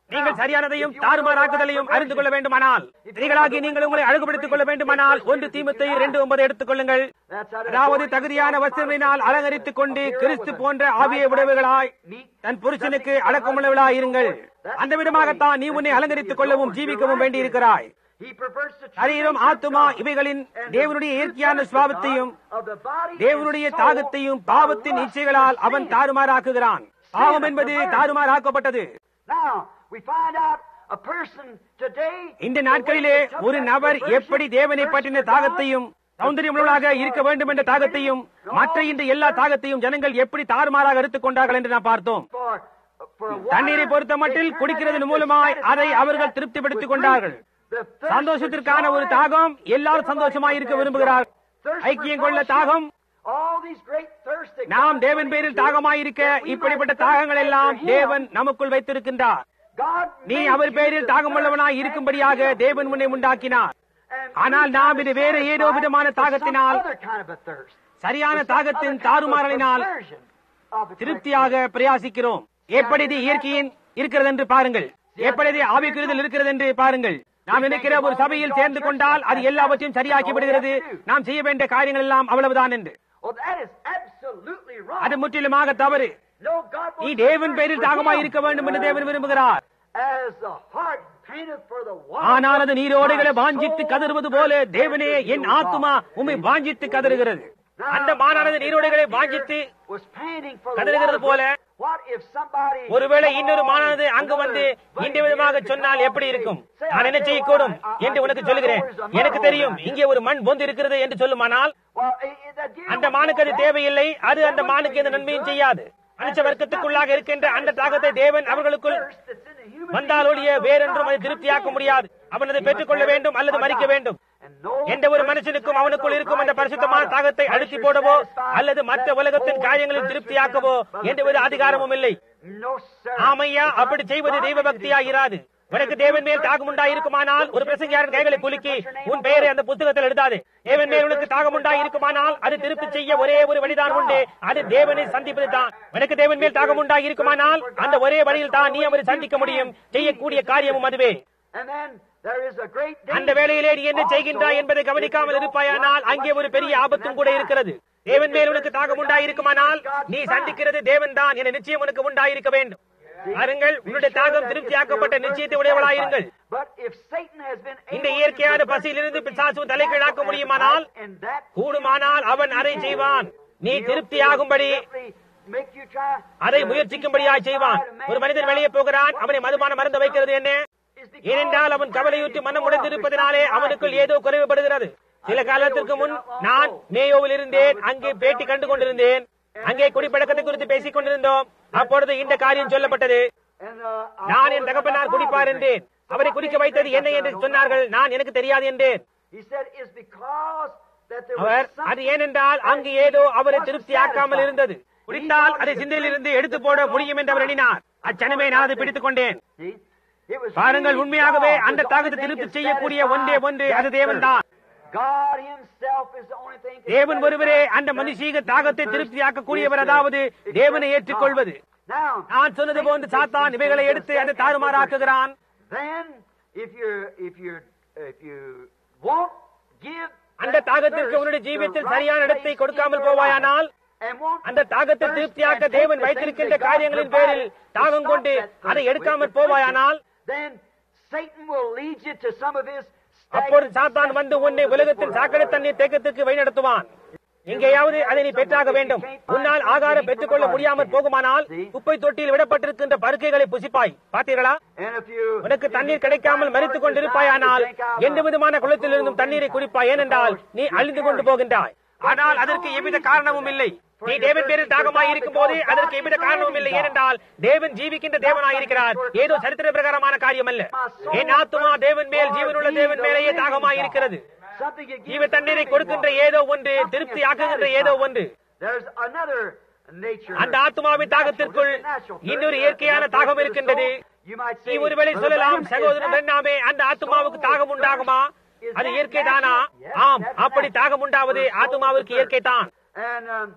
நீங்கள் சரியானதையும் தாறுமாறாக்குதலையும் அறிந்து கொள்ள வேண்டுமானால் ஸ்திரீகளாகி நீங்கள் உங்களை அழகுபடுத்திக் கொள்ள வேண்டுமானால் ஒன்று தீமத்தை இரண்டு ஒன்பது எடுத்துக் கொள்ளுங்கள் That's how to அதாவது தகுதியான வஸ்திரங்களினால் அலங்கரித்துக் கொண்டு கிறிஸ்து போன்ற ஆவிய உடைவுகளாய் தன் புருஷனுக்கு அடக்கமுள்ளவளாய் இருங்கள் அந்த விதமாகத்தான் நீ உன்னை அலங்கரித்துக் கொள்ளவும் ஜீவிக்கவும் வேண்டியிருக்கிறாய் He perverts the சரீரம் ஆத்துமா இவைகளின் தேவனுடைய இயற்கையான சுவாபத்தையும் of the body தேவனுடைய தாகத்தையும் பாவத்தின் இச்சைகளால் அவன் தாறுமாறாக்குகிறான் பாவம் என்பது தாறுமாறாக்கப்பட்டது Now, we find out a person today இந்த நாட்களிலே ஒரு நபர் எப்படி தேவனை பற்றின தாகத்தையும் சௌந்தரியமுள்ளவர்களாக இருக்க வேண்டும் என்ற தாகத்தையும் மற்ற இந்த எல்லா தாகத்தையும் ஜனங்கள் எப்படி தாறுமாறாக எடுத்துக் கொண்டார்கள் என்று நாம் பார்த்தோம் for for a தண்ணீரை பொறுத்த மட்டில் குடிக்கிறதன் மூலமாய் அதை அவர்கள் திருப்திப்படுத்திக் கொண்டார்கள் the thirst சந்தோஷத்திற்கான ஒரு தாகம் எல்லாரும் சந்தோஷமாய் இருக்க விரும்புகிறார் ஐக்கியம் கொள்ள தாகம் all these great thirst that நாம் God தேவன் பேரில் தாகமாயிருக்க இப்படிப்பட்ட தாகங்கள் எல்லாம் தேவன் நமக்குள் வைத்திருக்கின்றார் God நீ made அவர் you பேரில் to தாகமுள்ளவனாய் thirst இருக்கும்படியாக after தேவன் உன்னை உண்டாக்கினார் And ஆனால் நாம் இது வேறு ஏதோ விதமான for some தாகத்தினால் other kind of a thirst. சரியான For some தாகத்தின் other kind of a தாறுமாறலினால் perversion of the திருப்தியாக பிரயாசிக்கிறோம் எப்படி இது இயற்கையின் இருக்கிறது என்று பாருங்கள் எப்படி இது ஆவிக்குறிதல் இருக்கிறது என்று பாருங்கள் நாம் நினைக்கிற ஒரு சபையில் சேர்ந்து கொண்டால் அது எல்லாவற்றையும் சரியாக்கி விடுகிறது நாம் செய்ய வேண்டிய காரியங்கள் எல்லாம் அவ்வளவுதான் என்று Well, that is absolutely wrong. அது முற்றிலுமாக தவறு No, God நீ wants தேவன் to பேரில் thirst for தாகமாய் Him. இருக்க வேண்டும் என்று தேவன் விரும்புகிறார் As the heart paineth for the water, ஆனால் அது நீரோடைகளை my வாஞ்சித்து soul கதறுவது போல தேவனே என் ஆத்துமா உம்மை வாஞ்சித்து கதறுகிறது அந்த மானானது நீரோடைகளை வாஞ்சித்து was panting for the கதறுகிறது water. போல What if somebody ஒருவேளை இன்னொரு மானானது அங்கு வந்து இந்த விதமாக சொன்னால் எப்படி இருக்கும் நான் என்ன செய்யக்கூடும் என்று உனக்கு சொல்லுகிறேன் எனக்கு தெரியும் இங்கே ஒரு மண் பொந்து இருக்கிறது என்று சொல்லுமானால் Well, it- it- the deer அந்த மானுக்கு அது தேவையில்லை அது அந்த மானுக்கு எந்த நன்மையும் செய்யாது மனுஷ வர்க்கத்துக்குள்ளாக இருக்கின்ற அந்த தாகத்தை தேவன் அவர்களுக்குள் thirst that's in the human வந்தாலொழிய வேறென்றும் அதை திருப்தியாக்க முடியாது அவன் அதை பெற்றுக்கொள்ள வேண்டும் அல்லது மறிக்க வேண்டும் and no எந்த ஒரு மனுஷனுக்கும் அவனுக்குள் இருக்கும் அந்த பரிசுத்தமான தாகத்தை அழுத்தி போடவோ அல்லது மற்ற உலகத்தின் காரியங்களில் திருப்தியாக்கவோ எந்த ஒரு அதிகாரமும் இல்லை no sir. ஆமையா அப்படி செய்வது தெய்வ பக்தியா இராது உனக்கு தேவன் மேல் தாகம் உண்டாயிருக்குமானால் ஒரு பிரசங்கியாரின் கைகளை குலுக்கி உன் பெயரை அந்த புத்தகத்தில் எழுதாது தேவன் மேல் உனக்கு தாகம் உண்டாயிருக்குமானால் அது திருப்பி செய்ய ஒரே ஒரு வழிதான் உண்டு அது தேவனை சந்திப்பது தான் உனக்கு தேவன் மேல் தாகம் உண்டாயிருக்குமானால் அந்த ஒரே வழியில் தான் நீ அவரை சந்திக்க முடியும் செய்யக்கூடிய காரியமும் அதுவே And then there is a great அந்த danger வேளையிலே நீ என்ன also செய்கின்றாய் என்பதை கவனிக்காமல் இருப்பாயானால் அங்கே ஒரு பெரிய ஆபத்தும் கூட இருக்கிறது தேவன் மேல் உனக்கு தாகம் உண்டாயிருக்குமானால் நீ சந்திக்கிறது தேவன் தான் என நிச்சயம் உனக்கு உண்டாயிருக்க வேண்டும் பாருங்கள் உன்னுடைய தாகம் திருப்தியாக்கப்பட்ட நிச்சயத்தை உடையவளாயிருங்கள் But if Satan has been இந்த able இயற்கையான to பசியிலிருந்து பிசாசு தலைகீழாக்க முடியுமானால் and that கூடுமானால் அவன் அதை செய்வான் நீ திருப்தியாகும்படி make you try அதை முயற்சிக்கும்படியாய் செய்வான் ஒரு மனிதன் வெளியே போகிறான் அவனை மதுபான மருந்து வைக்கிறது என்ன ஏனென்றால் அவன் கவலையுற்று மனம் உடைந்திருப்பதனாலே அவனுக்குள் ஏதோ குறைவுபடுகிறது சில காலத்திற்கு முன் நான் மேயோவில் இருந்தேன் அங்கே பேட்டி கண்டு கொண்டிருந்தேன் அங்கே குடிப்பழக்கத்தை குறித்து பேசிக் கொண்டிருந்தோம் அப்பொழுது இந்த காரியம் சொல்லப்பட்டது And, uh, I நான் told என் him தகப்பனார் about குடிப்பார் it. என்றேன் அவரை குடிக்க வைத்தது என்ன என்று சொன்னார்கள் நான் எனக்கு தெரியாது என்றேன் He said, "It's because that there our was அது something ஏனென்றால் அங்கு ஏதோ அவரை திருப்தியாக்காமல் இருந்தது குடித்தால் அதை சிந்தையிலிருந்து எடுத்து போட முடியும் என்று அவர் எண்ணினார் அச்சனமே நான் அதை பிடித்துக் கொண்டேன் See? It was பாருங்கள் really உண்மையாகவே God அந்த was the தாகத்தை only thing திருப்தி that செய்யக்கூடிய satisfied ஒன்றே ஒன்று அது that தேவன் தான் thirst. God himself is the only thing that தேவன் ஒருவரே satisfies அந்த that மனுஷீக தாகத்தை thirst திருப்தியாக்க is கூடியவர் the அதாவது தேவனை express ஏற்றுக்கொள்வது God. Now, நான் சொன்னது போன்று சாத்தான் இவைகளை எடுத்து அதை தாறுமாறாக்குகிறான் then if you if you if you won't give அந்த that தாகத்திற்கு thirst உன்னுடைய the ஜீவியத்தில் right சரியான place இடத்தை in கொடுக்காமல் your போவாயானால் life and won't அந்த தாகத்தை thirst திருப்தியாக்க and take தேவன் the வைத்திருக்கின்ற things that God காரியங்களின் பேரில் provided தாகம் to கொண்டு stop that அதை thirst எடுக்காமல் with the போவாயானால் quenching, then Satan will lead you to some of his அப்பொழுது சாத்தான் வந்து உன்னை உலகத்தின் சாக்கடை தண்ணீர் தேக்கத்திற்கு வழிநடத்துவான் எங்கேயாவது அதை நீ பெற்றாக வேண்டும் உன்னால் ஆகாரம் பெற்றுக்கொள்ள முடியாமல் போகுமானால் குப்பை தொட்டியில் விடப்பட்டிருக்கின்ற பருக்கைகளை புசிப்பாய் பார்த்தீர்களா And if you உனக்கு தண்ணீர் கிடைக்காமல் மறித்துக் கொண்டிருப்பாயானால் எந்த விதமான குளத்திலிருந்தும் தண்ணீரை குடிப்பாய் ஏனென்றால் நீ அழிந்து கொண்டு போகின்றாய் ஆனால் அதற்கு எவ்வித காரணமும் இல்லை நீ தேவன் பேரில் தாகமாய் இருக்கும் போது அதற்கு எவ்வித காரணமும் இல்லை ஏனென்றால் தேவன் ஜீவிக்கின்ற தேவனாய் இருக்கிறார் ஏதோ சரித்திர பிரகாரமான காரியம் அல்ல என் ஆத்துமா தேவன் மேல் ஜீவனுள்ள தேவன் மேலேயே தாகமாய் இருக்கிறது something you give ஜீவ தண்ணீரை கொடுக்கின்ற ஏதோ ஒன்று திருப்தி ஆக்குகின்ற ஏதோ ஒன்று There's another nature. அந்த ஆத்மாவின் தாகத்திற்குள் இன்னொரு இயற்கையான தாகம் இருக்கின்றது You might நீ say, ஒருவேளை "Brother சொல்லலாம் Branham, is சகோதரன் that- பெண்ணாமே அந்த ஆத்மாவுக்கு தாகம் உண்டாகுமா அது இயற்கை தானா ஆம் அப்படி தாகம் உண்டாவது ஆத்மாவிற்கு இயற்கை தான் And um,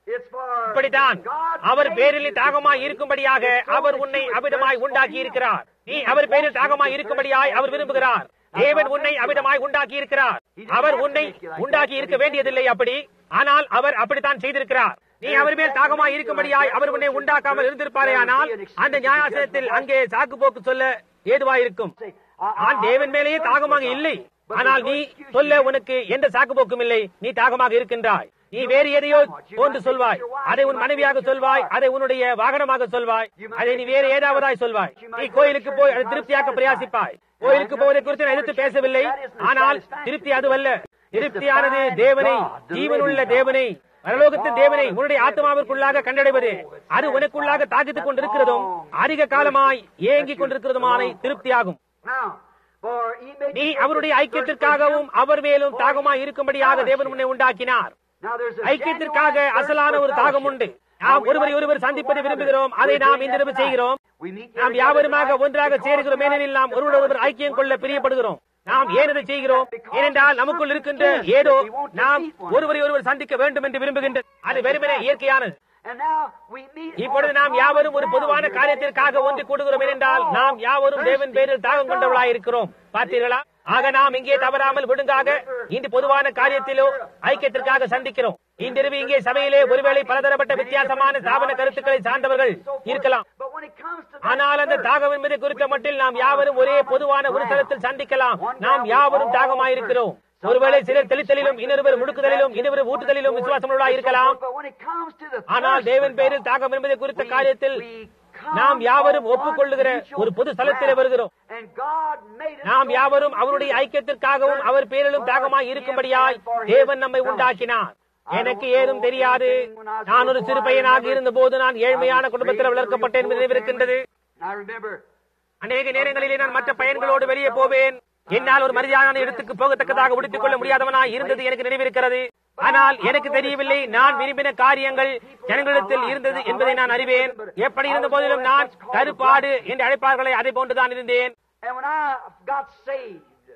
It's for இப்படித்தான் God அவர் made பேரில் you தாகமாய் to இருக்கும்படியாக be so அவர் that உன்னை you would அமிதமாய் thirst உண்டாக்கி for him. இருக்கிறார் நீ அவர் பேரில் தாகமாய் இருக்கும்படியாய் அவர் விரும்புகிறார் தேவன் உன்னை அமிதமாய் உண்டாக்கி இருக்கிறார் அவர் உன்னை உண்டாக்கி இருக்க வேண்டியதில்லை அப்படி ஆனால் அவர் அப்படித்தான் செய்திருக்கிறார் நீ அவர் மேல் தாகமாய் இருக்கும்படியாய் அவர் உன்னை உண்டாக்காமல் இருந்திருப்பாரே ஆனால் அந்த நியாயாசனத்தில் அங்கே சாக்கு போக்கு சொல்ல ஏதுவாயிருக்கும் நான் தேவன் மேலேயே தாகமாக இல்லை ஆனால் நீ சொல்ல உனக்கு எந்த சாக்கு போக்கும் இல்லை நீ தாகமாக இருக்கின்றாய் நீ வேறு எதையோ போன்று சொல்வாய் அதை உன் மனைவியாக சொல்வாய் அதை உன்னுடைய வாகனமாக சொல்வாய் அதை நீ வேறு ஏதாவதாய் சொல்வாய் நீ கோயிலுக்கு போய் அதை திருப்தியாக்க பிரயாசிப்பாய் கோயிலுக்கு போவதை குறித்து நான் எதிர்த்து பேசவில்லை ஆனால் திருப்தி அதுவல்ல திருப்தியானது தேவனை ஜீவனுள்ள தேவனை பரலோகத்தின் தேவனை உன்னுடைய ஆத்மாவிற்குள்ளாக கண்டடைவது அது உனக்குள்ளாக தாக்கித்துக் கொண்டிருக்கிறதும் அதிக காலமாய் ஏங்கிக் கொண்டிருக்கிறதுமான திருப்தியாகும் Now, for he made நீ you அவருடைய thirst for ஐக்கியத்திற்காகவும் him. அவர் மேலும் தாகமாய் இருக்கும்படியாக தேவன் உன்னை உண்டாக்கினார் Now, there's a ஐக்கியத்திற்காக genuine thirst அசலான for ஒரு தாகம் உண்டு fellowship. நாம் Now, we ஒருவரை like ஒருவர் to சந்திப்பதை one another. விரும்புகிறோம் அதை We're நாம் doing இன்றிரவு that செய்கிறோம் tonight. We meet நாம் together யாவருமாக tonight ஒன்றாக because சேருகிறோம் we like ஏனெனில் நாம் to ஒருவர் ஒருவர் fellowship ஐக்கியம் one கொள்ள with பிரியப்படுகிறோம் நாம் ஏன் இதை செய்கிறோம் ஏனென்றால் நமக்குள் இருக்கின்ற ஏதோ நாம் ஒருவரை ஒருவர் சந்திக்க வேண்டும் என்று விரும்புகின்ற அது வெறுமனே இயற்கையானது And now we meet இப்பொழுது நாம் யாவரும் ஒரு பொதுவான காரியத்திற்காக ஒன்று கூடுகிறோம் என்றால் நாம் யாவரும் தேவன் பேரில் தாகம் கொண்டவர்களாய் இருக்கிறோம் பார்த்தீர்களா ஆக நாம் இங்கே தவறாமல் ஒழுங்காக இந்த பொதுவான காரியத்திலோ ஐக்கியத்திற்காக சந்திக்கிறோம் இன்றிரவு இங்கே சபையிலே ஒருவேளை பலதரப்பட்ட வித்தியாசமான ஸ்தாபன கருத்துக்களை சார்ந்தவர்கள் இருக்கலாம் But when it comes to ஆனால் அந்த தாகம் என்பதை குறித்த மட்டில் நாம் யாவரும் ஒரே பொதுவான ஒரு தளத்தில் சந்திக்கலாம் நாம் யாவரும் தாகமாயிருக்கிறோம் ஒருவேளை சிலர் தெளித்தலிலும் இன்னொருவர் முடுக்குதலிலும் இன்னொரு ஊட்டுதலிலும் விசுவாசமுள்ளா இருக்கலாம் But when it comes to the ஆனால் thirst தேவன் for பேரில் God, தாகம் என்பதை குறித்த we- காரியத்தில் we come நாம் யாவரும் on ஒப்புக்கொள்ளுகிற one mutual ஒரு பொது ஸ்தலத்திலே ground. வருகிறோம் And God made us நாம் so யாவரும் that அவருடைய we ஐக்கியத்திற்காகவும் அவர் பேரிலும் தாகமாய் இருக்கும்படியாய் தேவன் நம்மை உண்டாக்கினார் எனக்கு ஏதும் தெரியாது நான் ஒரு சிறு பையனாக இருந்த போது நான் ஏழ்மையான குடும்பத்தில் வளர்க்கப்பட்டேன் என்பது நினைவிருக்கின்றது I remember அநேக நேரங்களிலே நான் மற்ற பையன்களோடு வெளியே போவேன் என்னால் ஒரு மரியாதையான இடத்துக்கு போகத்தக்கதாக உடுத்திக் கொள்ள முடியாதவனாய் இருந்தது எனக்கு நினைவிருக்கிறது ஆனால் எனக்கு தெரியவில்லை நான் விரும்பின காரியங்கள் ஜனங்களிடத்தில் இருந்தது என்பதை நான் அறிவேன் எப்படி இருந்த போதிலும் நான் கருப்பாடு என்று அழைப்பார்களே அதை போன்றுதான் இருந்தேன் and when I got saved,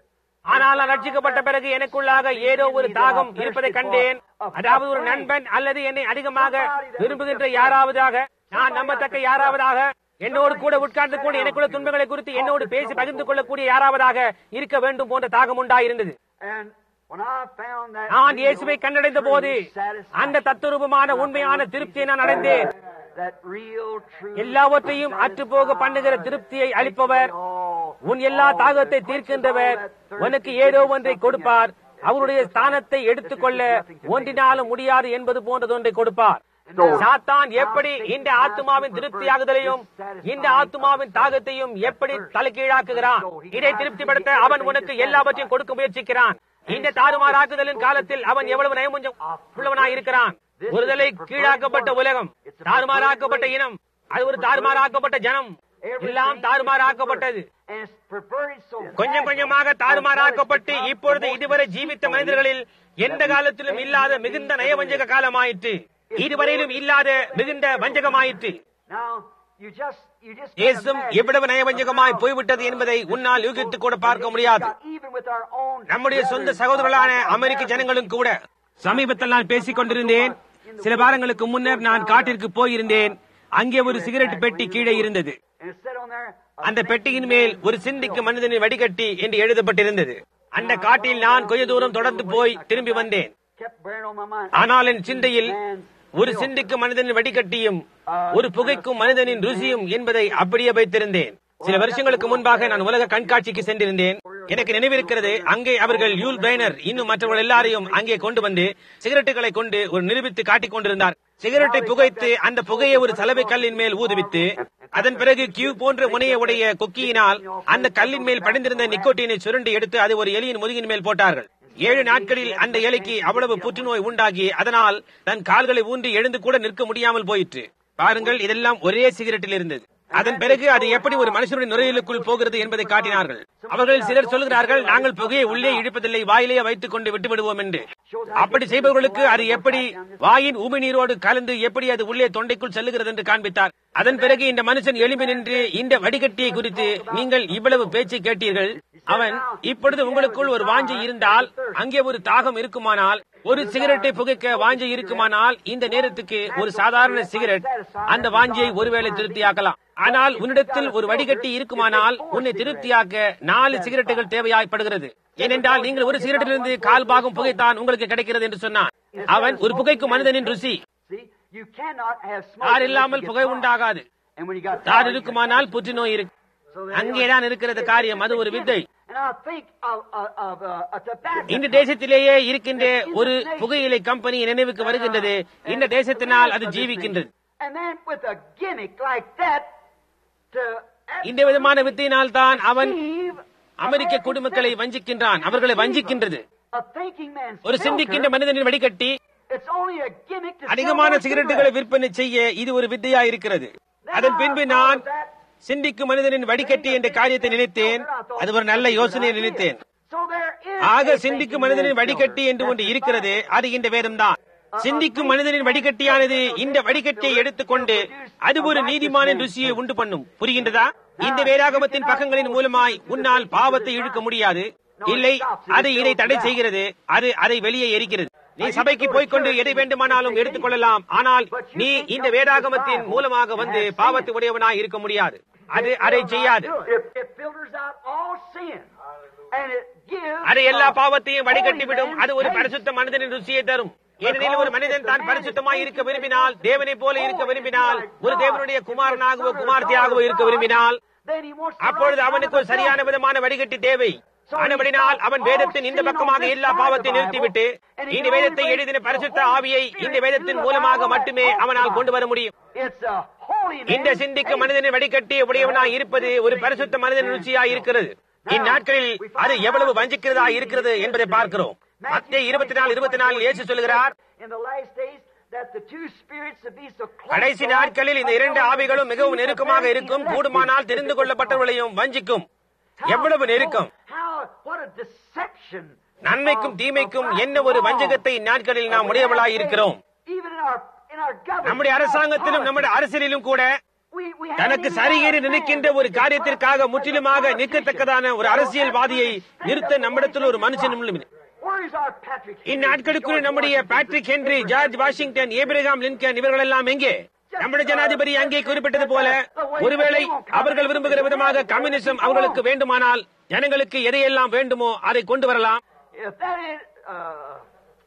ஆனால் நான் ரட்சிக்கப்பட்ட பிறகு எனக்குள்ளாக ஏதோ ஒரு தாகம் இருப்பதை கண்டேன் அதாவது ஒரு நண்பன் அல்லது என்னை அதிகமாக விரும்புகின்ற யாராவதாக நான் நம்பத்தக்க யாராவதாக என்னோடு கூட உட்கார்ந்து கொண்டு எனக்குள்ள துன்பங்களை குறித்து என்னோடு பேசி பகிர்ந்து கொள்ளக்கூடிய யாராவதாக இருக்க வேண்டும் போன்ற தாகம் உண்டாயிருந்தது and when I found that நான் real, இயேசுவை கண்டடைந்த போது true satisfaction, அந்த தத்துரூபமான உண்மையான திருப்தியை நான் அடைந்தேன் that real, true எல்லாவற்றையும் அற்றுப்போக பண்ணுகிற திருப்தியை அளிப்பவர் உன் எல்லா தாகத்தை தீர்க்கின்றவர் உனக்கு ஏதோ ஒன்றை கொடுப்பார் அவருடைய ஸ்தானத்தை எடுத்துக்கொள்ள ஒன்றினாலும் முடியாது என்பது போன்றதொன்றை கொடுப்பார் சாத்தான் எப்படி இந்த ஆத்மாவின் திருப்தியாகுதலையும் இந்த ஆத்மாவின் தாகத்தையும் எப்படி தலைகீழாக்குகிறான் இதை திருப்திப்படுத்த அவன் உனக்கு எல்லாவற்றையும் கொடுக்க முயற்சிக்கிறான் இந்த தாறுமாறாக்குதலின் காலத்தில் அவன் எவ்வளவு நயமுஞ்சம் உள்ளவனாய் இருக்கிறான் ஒருதலை கீழாக்கப்பட்ட உலகம் தாறுமாறாக்கப்பட்ட இனம் அது ஒரு தாறுமாறாக்கப்பட்ட ஜனம் எல்லாம் தாறுமாறாக்கப்பட்டது and it's perverted so கொஞ்சம் கொஞ்சமாக தாறுமாறாக்கப்பட்டு இப்பொழுது இதுவரை ஜீவித்த மனிதர்களில் எந்த காலத்திலும் இல்லாத மிகுந்த நயவஞ்சக காலமாயிற்று இதுவரையிலும் இல்லாத மிகுந்த வஞ்சகமாயிற்று Now, you just, you just can't தேசம் imagine எவ்வளவு நயவஞ்சகமாய் how போய்விட்டது என்பதை உன்னால் யூகித்துக் கூட பார்க்க முடியாது even with our own நம்முடைய சொந்த brothers, சகோதரர்களான our அமெரிக்க Americans, ஜனங்களும் கூட சமீபத்தில் நான் பேசிக் கொண்டிருந்தேன் சில வாரங்களுக்கு முன்னர் நான் காட்டிற்கு போயிருந்தேன் அங்கே ஒரு சிகரெட் பெட்டி கீழே இருந்தது and it said on there, a அந்த பெட்டியின் மேல் ஒரு சிந்திக்கு மனிதனை வடிகட்டி என்று எழுதப்பட்டிருந்தது அந்த காட்டில் நான் கொஞ்ச தூரம் தொடர்ந்து போய் திரும்பி வந்தேன் kept bearing on my mind. ஆனால் என் சிந்தையில் ஒரு சிந்திக்கு மனிதனின் வடிகட்டியும் ஒரு புகைக்கும் மனிதனின் ருசியும் என்பதை அப்படியே வைத்திருந்தேன் சில வருஷங்களுக்கு முன்பாக நான் உலக கண்காட்சிக்கு சென்றிருந்தேன் எனக்கு நினைவிருக்கிறது அங்கே அவர்கள் யூல் பிரைனர் இன்னும் மற்றவர்கள் எல்லாரையும் அங்கே கொண்டு வந்து சிகரெட்டுகளை கொண்டு ஒரு நிரூபித்து காட்டிக் கொண்டிருந்தார் சிகரெட்டை புகைத்து அந்த புகையை ஒரு சலவை கல்லின் மேல் ஊதுவித்து அதன் பிறகு கியூ போன்ற முனைய உடைய கொக்கியினால் அந்த கல்லின் மேல் படிந்திருந்த நிக்கோட்டினை சுருண்டி எடுத்து அதை ஒரு எலியின் முதுகின் மேல் போட்டார்கள் ஏழு நாட்களில் அந்த எலிக்கு அவ்வளவு புற்றுநோய் உண்டாகி அதனால் தன் கால்களை ஊன்றி எழுந்து கூட நிற்க முடியாமல் போயிற்று பாருங்கள் இதெல்லாம் ஒரே சிகரெட்டில் இருந்தது அதன் பிறகு அது எப்படி ஒரு மனுஷனுடைய நுரையீரலுக்குள் போகிறது என்பதை காட்டினார்கள் அவர்கள் சிலர் சொல்கிறார்கள் நாங்கள் புகையை உள்ளே இழுப்பதில்லை வாயிலேயே வைத்துக் கொண்டு விட்டு விடுவோம் என்று அப்படி செய்பவர்களுக்கு அது எப்படி வாயின் ஊமை நீரோடு கலந்து எப்படி அது உள்ளே தொண்டைக்குள் செல்லுகிறது என்று காண்பித்தார் அதன் பிறகு இந்த மனுஷன் எழும்பி நின்று இந்த வடிகட்டியை குறித்து நீங்கள் இவ்வளவு பேச்சு கேட்டீர்கள் அவன் இப்பொழுது உங்களுக்குள் ஒரு வாஞ்சை இருந்தால் அங்கே ஒரு தாகம் இருக்குமானால் ஒரு சிகரெட்டை புகைக்க வாஞ்சை இருக்குமானால் இந்த நேரத்துக்கு ஒரு சாதாரண சிகரெட் அந்த வாஞ்சியை ஒருவேளை திருப்தியாக்கலாம் ஆனால் உன்னிடத்தில் ஒரு வடிகட்டி இருக்குமானால் உன்னை திருப்தியாக்க நாலு சிகரெட்டுகள் தேவையாய்ப்படுகிறது ஏனென்றால் நீங்கள் ஒரு சிகரெட்டிலிருந்து கால் பாகம் புகைத்தான் உங்களுக்கு கிடைக்கிறது என்று சொன்னான் அவன் ஒரு புகைக்கும் மனிதனின் ருசி See, you cannot have smoke. தார் unless இல்லாமல் you get புகை fire. உண்டாகாது And when you got தார் fire, you இருக்குமானால் புற்றுநோய் இருக்கு can- So there you அங்கேதான் are. இருக்கிறது காரியம் அது ஒரு வித்தை And I think of, of, of uh, a tobacco. இந்த தேசத்திலேயே இருக்கின்ற ஒரு புகையிலை கம்பெனி நினைவுக்கு வருகின்றது இந்த தேசத்தினால் அது ஜீவிக்கின்றது And then with a gimmick like that to இந்த விதமான வித்தையினால் தான் அவன் deceive அமெரிக்க குடிமக்களை வஞ்சிக்கின்றான் அவர்களை வஞ்சிக்கின்றது a thinking man's ஒரு சிந்திக்கின்ற filter. மனிதனின் வடிகட்டி It's only a gimmick to அதிகமான sell more சிகரெட்டுகளை cigarettes. விற்பனை செய்ய இது ஒரு வித்தையா இருக்கிறது அதன் பின்பு நான் சிந்திக்கும் மனிதனின் வடிகட்டி என்ற காரியத்தை நினைத்தேன் அது ஒரு நல்ல யோசனை நினைத்தேன் So there is ஆக a சிந்திக்கும் thinking மனிதனின் man's வடிகட்டி filter. என்று ஒன்று That's இருக்கிறது the அது இந்த வேதம்தான் சிந்திக்கும் மனிதனின் வடிகட்டியானது இந்த வடிகட்டியை எடுத்துக்கொண்டு அது ஒரு நீதிமானின் ருசியை உண்டு பண்ணும் புரிகின்றதா இந்த வேதாகமத்தின் பக்கங்களின் மூலமாய் உன்னால் பாவத்தை இழுக்க முடியாது இல்லை அது இதை தடை செய்கிறது அது அதை வெளியே எரிக்கிறது நீ சபைக்கு போய்க்கொண்டு எதை வேண்டுமானாலும் எடுத்துக்கொள்ளலாம் ஆனால் நீ இந்த வேதாகமத்தின் மூலமாக வந்து பாவத்தை உடையவனாய் இருக்க முடியாது அது அதை செய்யாது It, it filters out all sin. And it gives அது எல்லா a பாவத்தையும் வடிகட்டிவிடும் holy அது ஒரு man's பரிசுத்த மனிதனின் ருசியை தரும் ஏனெனில் ஒரு மனிதன் தான் பரிசுத்தமாய் இருக்க விரும்பினால் தேவனைப் போல இருக்க விரும்பினால் ஒரு தேவனுடைய குமாரனாகவோ குமார்த்தியாகவோ இருக்க விரும்பினால் Then he wants to அப்பொழுது rise அவனுக்கு ஒரு above சரியான self. விதமான வடிகட்டி தேவை ஆனபடினால் அவன் வேதத்தின் இந்த பக்கமாக எல்லா பாவத்தை நிறுத்திவிட்டு இந்த வேதத்தை எழுதின பரிசுத்த ஆவியை இந்த வேதத்தின் மூலமாக மட்டுமே அவனால் கொண்டு வர முடியும் It's a holy man. இந்த சிந்திக்க மனிதனை வடிகட்டி உடையவனாய் இருப்பது ஒரு பரிசுத்த மனிதன் ருச்சியாய் இருக்கிறது இந்நாட்களில் அது எவ்வளவு வஞ்சிக்கிறதா இருக்கிறது என்பதை பார்க்கிறோம் மத்திய இருபத்தி நாலு இருபத்தி நாலில் இயேசு சொல்கிறார் In the last days, that the two spirits would be so close கடைசி நாட்களில் இந்த இரண்டு ஆவிகளும் மிகவும் நெருக்கமாக இருக்கும் கூடுமானால் தெரிந்து கொள்ளப்பட்டவர்களையும் வஞ்சிக்கும் எவ்வளவு நெருக்கம் How, what a deception. நன்மைக்கும் தீமைக்கும் என்ன ஒரு வஞ்சகத்தை இந்நாட்களில் நாம் உடையவளாய் இருக்கிறோம் Even in our, in our government. நம்முடைய அரசாங்கத்திலும் நம்முடைய அரசியலிலும் கூட We, we have தனக்கு an சரியேறி invalid நினைக்கின்ற man. ஒரு காரியத்திற்காக முற்றிலுமாக நிற்கத்தக்கதான ஒரு அரசியல்வாதியை நிறுத்த நம்மிடத்தில் ஒரு மனுஷனும் இல்லை. Where is our Patrick Henry? இந்நாட்களுக்குள் நம்முடைய Patrick Henry George Washington Abraham Lincoln இவர்கள் எல்லாம் எங்கே நம்முடைய ஜனாதிபதி அங்கே குறிப்பிட்டது போல ஒருவேளை அவர்கள் விரும்புகிற விதமாக கம்யூனிசம் அவர்களுக்கு வேண்டுமானால் ஜனங்களுக்கு எதையெல்லாம் வேண்டுமோ அதை கொண்டு வரலாம் If that is uh,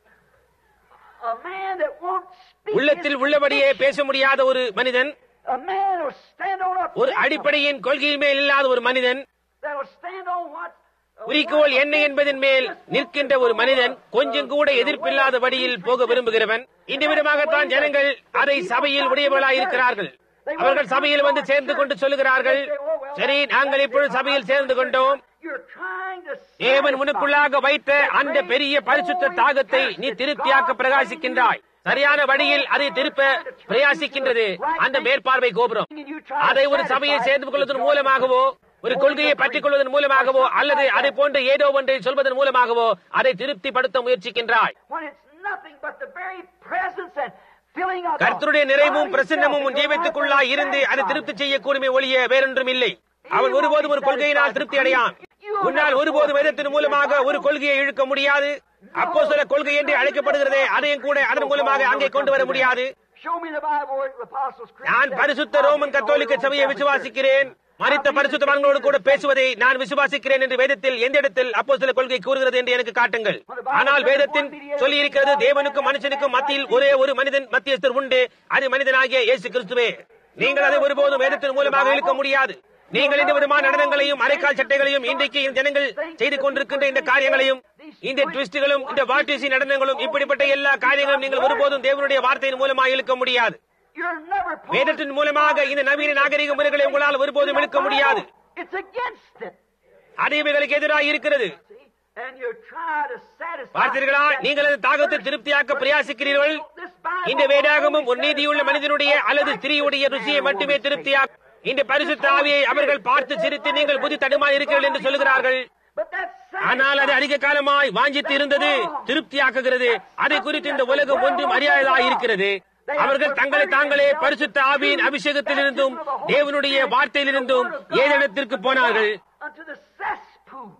a man that won't speak உள்ளத்தில் his உள்ளபடியே conviction, பேச முடியாத ஒரு மனிதன் a man who'll stand on a ஒரு principle, அடிப்படையின் கொள்கையின் மேல் இல்லாத ஒரு மனிதன் that'll stand on what குறிக்கோள் என்ன என்பதன் மேல் நிற்கின்ற ஒரு மனிதன் கொஞ்சம் கூட எதிர்ப்பில்லாத வழியில் போக விரும்புகிறவன் இந்த விதமாகத்தான் ஜனங்கள் அதை சபையில் உடையவர்களாய் இருக்கிறார்கள் அவர்கள் சபையில் வந்து சேர்ந்து கொண்டு சொல்லுகிறார்கள் சரி நாங்கள் இப்பொழுது சபையில் சேர்ந்து கொண்டோம் You're trying to தேவன் satisfy உனக்குள்ளாக வைத்த அந்த பெரிய பரிசுத்த தாகத்தை நீ திருப்தியாக்க பிரகாசிக்கின்றாய் சரியான வழியில் அதை திருப்ப பிரயாசிக்கின்றது அந்த மேற்பார்வை கோபுரம் அதை ஒரு சபையை சேர்ந்து கொள்வதன் மூலமாகவோ ஒரு கொள்கையை பற்றிக் கொள்வதன் மூலமாகவோ அல்லது அதை போன்ற ஏதோ ஒன்றை சொல்வதன் மூலமாகவோ அதை திருப்திப்படுத்த முயற்சிக்கின்றாய் when it's nothing but the very presence and filling of the கர்த்தருடைய நிறைவும் body பிரசன்னமும் itself உன் is ஜீவத்துக்குள்ளாய் இருந்து அதை satisfied. திருப்தி செய்யக்கூடுமே ஒழிய வேறொன்றும் இல்லை அவன் ஒருபோதும் ஒரு கொள்கையினால் திருப்தி அடையான் உன்னால் ஒருபோதும் வேதத்தின் மூலமாக ஒரு கொள்கையை இழுக்க முடியாது அப்போ சில கொள்கை என்று அழைக்கப்படுகிறதே அதையும் கூட அதன் மூலமாக அங்கே கொண்டு வர முடியாது Show me the Bible where the Apostles' Creed நான் says, பரிசுத்த ரோமன் கத்தோலிக்க சபையை விசுவாசிக்கிறேன் மறித்த பரிசுத்தவான்களோடு கூட பேசுவதை நான் விசுவாசிக்கிறேன் என்று வேதத்தில் எந்த இடத்தில் அப்போ சில கொள்கை கூறுகிறது என்று எனக்கு காட்டுங்கள் ஆனால் வேதத்தின் சொல்லி இருக்கிறது தேவனுக்கும் மனுஷனுக்கும் மத்தியில் ஒரே ஒரு மனிதன் மத்தியஸ்தர் உண்டு அது மனிதனாகிய இயேசு கிறிஸ்துவே நீங்கள் அதை ஒருபோதும் வேதத்தின் மூலமாக இழுக்க முடியாது நீங்கள் இந்த விதமான நடனங்களையும் அரைக்கால் சட்டைகளையும் இன்றைக்கு இந்த ஜனங்கள் செய்து கொண்டிருக்கின்ற இந்த காரியங்களையும் இந்த ட்விஸ்டுகளும் இந்த வாட்டிசி நடனங்களும் இப்படிப்பட்ட எல்லா காரியங்களும் நீங்கள் ஒருபோதும் தேவனுடைய வார்த்தையின் மூலமாக இழுக்க முடியாது You're never pulling வேதத்தின் மூலமாக இந்த நவீன நாகரிக முறைகளை உங்களால் ஒருபோதும் இழுக்க முடியாது It's against it. அது இவைகளுக்கு எதிராக இருக்கிறது See? And you try to satisfy பார்த்தீர்களா நீங்கள் அந்த தாகத்தை திருப்தியாக்க பிரயாசிக்கிறீர்கள் இந்த வேதாகமும் ஒரு நீதியுள்ள மனிதனுடைய அல்லது ஸ்திரீயுடைய ருசியை மட்டுமே திருப்தியாக்கும் இந்த பரிசுத்த ஆவியை அவர்கள் பார்த்து சிரித்து நீங்கள் புதி தடுமாறி இருக்கிறீர்கள் என்று சொல்கிறார்கள் But that's ஆனால் அது அதிக காலமாய் வாஞ்சித்து இருந்தது திருப்தியாக்குகிறது அதை குறித்து இந்த உலகம் ஒன்றும் அறியாததாய் இருக்கிறது அவர்கள் தங்களை தாங்களே பரிசுத்த ஆவியின் அபிஷேகத்திலிருந்தும் தேவனுடைய வார்த்தையிலிருந்தும் ஏதெனத்திற்கு போனார்கள் unto the cesspools.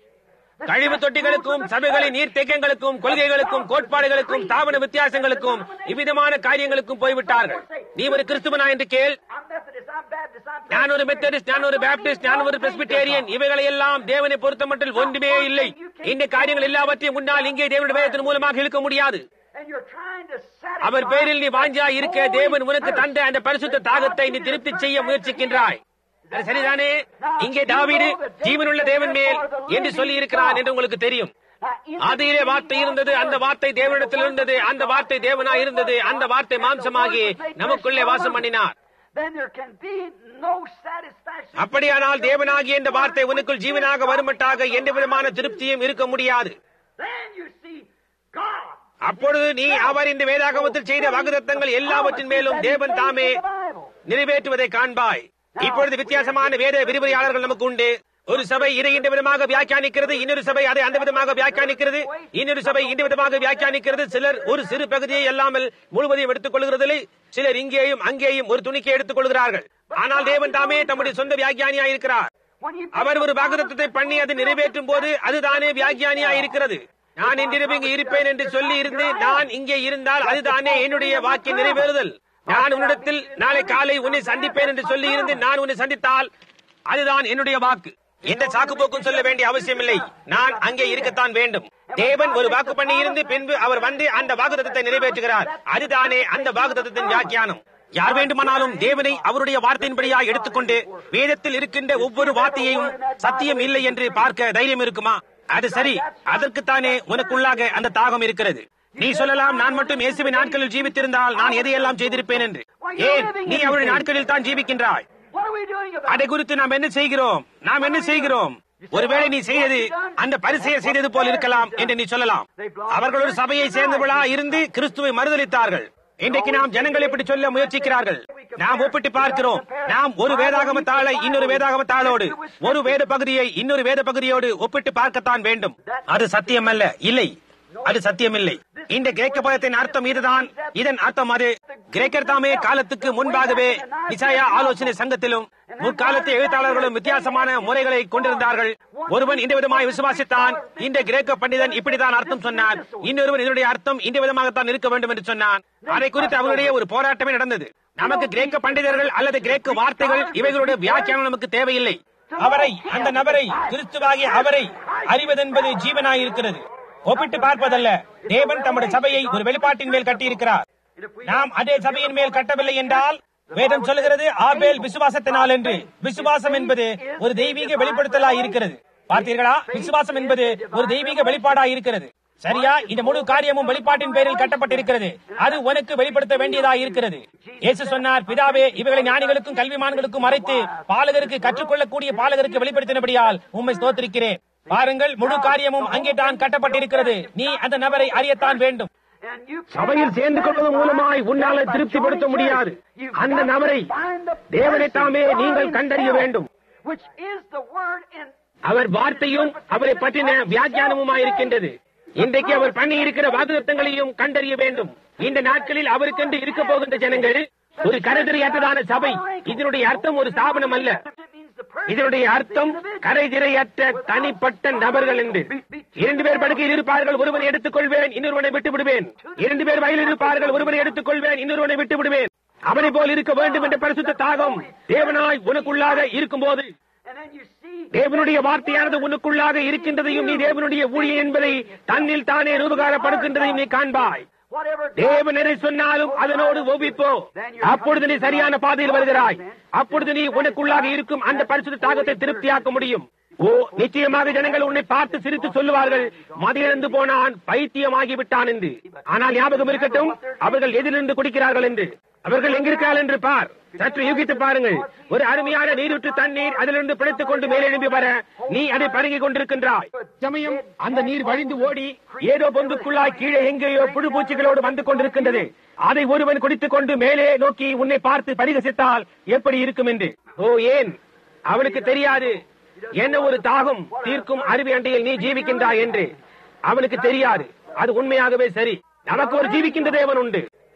கழிவு தொட்டிகளுக்கும் சபைகளின் நீர்த்தேக்கங்களுக்கும் கொள்கைகளுக்கும் கோட்பாடுகளுக்கும் தாவன வித்தியாசங்களுக்கும் இவ்விதமான காரியங்களுக்கும் போய்விட்டார்கள் நீ ஒரு கிறிஸ்துவனா என்று கேள் I'm Methodist, I'm Baptist, I'm நான் ஒரு மெத்தடிஸ்ட் நான் ஒரு பேப்டிஸ்ட் நான் ஒரு பிரஸ்பிட்டேரியன் இவைகளை எல்லாம் தேவனை பொறுத்த மட்டும் ஒன்றுமே இல்லை இந்த காரியங்கள் எல்லாவற்றையும் முன்னால் இங்கே தேவனுடைய வேதத்தின் மூலமாக இழுக்க முடியாது and you're trying to our satisfy பேரில் நீ வாஞ்சா இருக்க Holy தேவன் உனக்கு Spirit. தந்த அந்த பரிசுத்த தாகத்தை நீ திருப்தி செய்ய முயற்சிக்கின்றாய் அது சரிதானே இங்கே தாவீது ஜீவனுள்ள தேவன் மேல் என்று சொல்லி இருக்கிறான் என்று உங்களுக்கு தெரியும் Now, in the ஆதியிலே வார்த்தை இருந்தது அந்த வார்த்தை தேவனிடத்தில் இருந்தது அந்த வார்த்தை தேவனா இருந்தது அந்த வார்த்தை மாம்சமாகி நமக்குள்ளே வாசம் பண்ணினார் then there can be no satisfaction. அப்படியானால் தேவனாகிய இந்த வார்த்தை உனக்குள் ஜீவனாக வருமட்டாக எந்த விதமான திருப்தியும் இருக்க முடியாது Then you see God. அப்பொழுது நீ அவர் இந்த வேதாகமத்தில் செய்த வாக்குத்தத்தங்கள் எல்லாவற்றின் மேலும் தேவன் தாமே நிறைவேற்றுவதை காண்பாய் இப்பொழுது வித்தியாசமான வேத விரிவுரையாளர்கள் நமக்கு உண்டு ஒரு சபை இதை இந்த விதமாக வியாக்கியானிக்கிறது இன்னொரு சபை அதை அந்த விதமாக வியாக்கியானிக்கிறது இன்னொரு சபை இந்த விதமாக வியாக்கியானிக்கிறது சிலர் ஒரு சிறு பகுதியை அல்லாமல் முழுவதையும் எடுத்துக் கொள்கிறதில்லை சிலர் இங்கேயும் அங்கேயும் ஒரு துணிக்கை எடுத்துக் கொள்கிறார்கள் ஆனால் தேவன் தாமே தம்முடைய சொந்த வியாக்கியானியா இருக்கிறார் When you அவர் ஒரு வாக்குத்தத்தை பண்ணி அதை நிறைவேற்றும் போது அதுதானே வியாக்கியானியா இருக்கிறது நான் இன்றிரவு இங்கு இருப்பேன் என்று சொல்லி இருந்து நான் இங்கே இருந்தால் அதுதானே என்னுடைய வாக்கின் நிறைவேறுதல் நான் உன்னிடத்தில் நாளை காலை உன்னை சந்திப்பேன் என்று சொல்லி இருந்து நான் உன்னை சந்தித்தால் அதுதான் என்னுடைய வாக்கு எந்த சாக்கு போக்கும் சொல்ல வேண்டிய அவசியமில்லை நான் அங்கே இருக்கத்தான் வேண்டும் தேவன் ஒரு வாக்கு பண்ணி இருந்து பின்பு அவர் வந்து அந்த வாக்குத்தத்தை நிறைவேற்றுகிறார் அதுதானே அந்த வாக்குத்தத்தின் வியாக்கியானம் யார் வேண்டுமானாலும் தேவனை அவருடைய வார்த்தையின்படியாக எடுத்துக்கொண்டு வேதத்தில் இருக்கின்ற ஒவ்வொரு வார்த்தையையும் சத்தியம் இல்லை என்று பார்க்க தைரியம் இருக்குமா அது சரி அதற்குத்தானே உனக்குள்ளாக அந்த தாகம் இருக்கிறது நீ சொல்லலாம் நான் மட்டும் இயேசுவின் நாட்களில் ஜீவித்திருந்தால் நான் எதையெல்லாம் செய்திருப்பேன் என்று ஏன் நீ அவருடைய நாட்களில் தான் ஜீவிக்கின்றாய் what are we doing about அதை குறித்து நாம் என்ன செய்கிறோம் நாம் என்ன செய்கிறோம் ஒருவேளை நீ செய்தது அந்த பரிசையை செய்தது போல் இருக்கலாம் என்று நீ சொல்லலாம் அவர்கள் ஒரு சபையை சேர்ந்தவளா இருந்து கிறிஸ்துவை மறுதளித்தார்கள் இன்றைக்கு நாம் ஜனங்கள் இப்படி சொல்ல முயற்சிக்கிறார்கள் நாம் ஒப்பிட்டு பார்க்கிறோம் நாம் ஒரு வேதாகம தாளை இன்னொரு வேதாகம தாளோடு ஒரு வேத பகுதியை இன்னொரு வேத பகுதியோடு ஒப்பிட்டு பார்க்கத்தான் வேண்டும் அது சத்தியம் அல்ல இல்லை அது சத்தியமில்லை இந்த கிரேக்க பதத்தின் அர்த்தம் இதுதான் இதன் அர்த்தம் அது கிரேக்கர் தாமே காலத்துக்கு முன்பாகவே நிசாயா ஆலோசனை சங்கத்திலும் முற்காலத்து எழுத்தாளர்களும் வித்தியாசமான முறைகளை கொண்டிருந்தார்கள் ஒருவன் இந்த விதமாய் விசுவாசித்தான் இந்த கிரேக்க பண்டிதன் இப்படித்தான் அர்த்தம் சொன்னான் இன்னொருவன் இதனுடைய அர்த்தம் இந்த விதமாகத்தான் இருக்க வேண்டும் என்று சொன்னான் அதை குறித்து அவருடைய ஒரு போராட்டமே நடந்தது நமக்கு கிரேக்க பண்டிதர்கள் அல்லது கிரேக்க வார்த்தைகள் இவைகளுடைய வியாக்கியானம் நமக்கு தேவையில்லை அவரை அந்த நபரை கிறிஸ்துவாகிய அவரை அறிவதென்பது ஜீவனாயிருக்கிறது ஒப்பிட்டு பார்ப்பதல்ல தேவன் தம்முடைய சபையை ஒரு வெளிப்பாட்டின் மேல் கட்டியிருக்கிறார் நாம் அதே சபையின் மேல் கட்டவில்லை என்றால் வேதம் சொல்லுகிறது ஆபேல் விசுவாசத்தினால் என்று விசுவாசம் என்பது ஒரு தெய்வீக வெளிப்படுத்தலா இருக்கிறது பார்த்தீர்களா விசுவாசம் என்பது ஒரு தெய்வீக வெளிப்பாடா இருக்கிறது சரியா இந்த முழு காரியமும் வெளிப்பாட்டின் பேரில் கட்டப்பட்டிருக்கிறது அது உனக்கு வெளிப்படுத்த வேண்டியதா இருக்கிறது இயேசு சொன்னார் பிதாவே இவைகளை ஞானிகளுக்கும் கல்விமான்களுக்கும் மறைத்து பாலகருக்கு கற்றுக்கொள்ளக்கூடிய பாலகருக்கு வெளிப்படுத்தினபடியால் உம்மை ஸ்தோத்திரிக்கிறேன் பாருங்கள் முழு காரியமும் அங்கே தான் கட்டப்பட்டிருக்கிறது நீ அந்த நபரை அறியத்தான் வேண்டும் And you சபையில் சேர்ந்து கொள்வதன் மூலமாய் உன்னால திருப்திப்படுத்த முடியாது அந்த நபரை தேவனை தாமே நீங்கள் கண்டறிய வேண்டும் which is the word in அவர் வார்த்தையும் அவரை பற்றின வியாக்கியானமுமாயிருக்கின்றது இன்றைக்கு அவர் பண்ணி இருக்கிற வாக்குத்தங்களையும் கண்டறிய வேண்டும் இந்த நாட்களில் அவருக்கென்று இருக்க போகின்ற ஜனங்கள் ஒரு கரைதிரையற்றதான சபை இதனுடைய அர்த்தம் ஒரு ஸ்தாபனம் அல்ல it means the person இதனுடைய அர்த்தம் கரைதிரையற்ற தனிப்பட்ட நபர்கள் என்று இரண்டு பேர் படுக்கையில் இருப்பார்கள் ஒருவனை எடுத்துக் கொள்வேன் இன்னொருவனை விட்டு விடுவேன் இரண்டு பேர் வயலில் இருப்பார்கள் ஒருவனை எடுத்துக் கொள்வேன் இன்னொருவனை விட்டு விடுவேன் அவனை போல் இருக்க வேண்டும் என்ற பரிசுத்த தாகம் தேவனாய் உனக்குள்ளாக இருக்கும்போது and then you see தேவனுடைய வார்த்தையானது உனக்குள்ளாக இருக்கின்றதையும் நீ தேவனுடைய ஊழியம் என்பதை தன்னில் தானே ரூபகாரப்படுகின்றதையும் நீ காண்பாய் whatever தேவன் எதை சொன்னாலும் அதனோடு ஒப்பிப்போ அப்பொழுது நீ சரியான பாதையில் வருகிறாய் அப்பொழுது நீ உனக்குள்ளாக இருக்கும் அந்த பரிசுத்த தாகத்தை திருப்தியாக்க முடியும் ஓ நிச்சயமாக ஜனங்கள் உன்னை பார்த்து சிரித்து சொல்லுவார்கள் மதியிழந்து போனான் பைத்தியமாகி விட்டான் என்று ஆனால் ஞாபகம் இருக்கட்டும் அவர்கள் எதிலிருந்து குடிக்கிறார்கள் என்று அவர்கள் எங்கிருக்கிறார்கள் என்று பார் சற்று யூகித்து பாருங்கள் ஒரு அருமையான நீரூற்று தண்ணீர் அதிலிருந்து பிடித்துக் கொண்டு மேலெழும்பி வர நீ அதை பருகிக் கொண்டிருக்கின்றாய் சமயம் அந்த நீர் வழிந்து ஓடி ஏதோ பொந்துக்குள்ளாய் கீழே எங்கேயோ புழு பூச்சிகளோடு வந்து கொண்டிருக்கின்றது அதை ஒருவன் குடித்துக் கொண்டு மேலே நோக்கி உன்னை பார்த்து பரிகசித்தால் எப்படி இருக்கும் என்று ஓ ஏன் அவனுக்கு தெரியாது என்ன ஒரு தாகம் தீர்க்கும் அருவி அண்டையில் நீ ஜீவிக்கின்றாய் என்று அவனுக்கு தெரியாது அது உண்மையாகவே சரி நமக்கு ஒரு ஜீவிக்கின்ற தேவன் உண்டு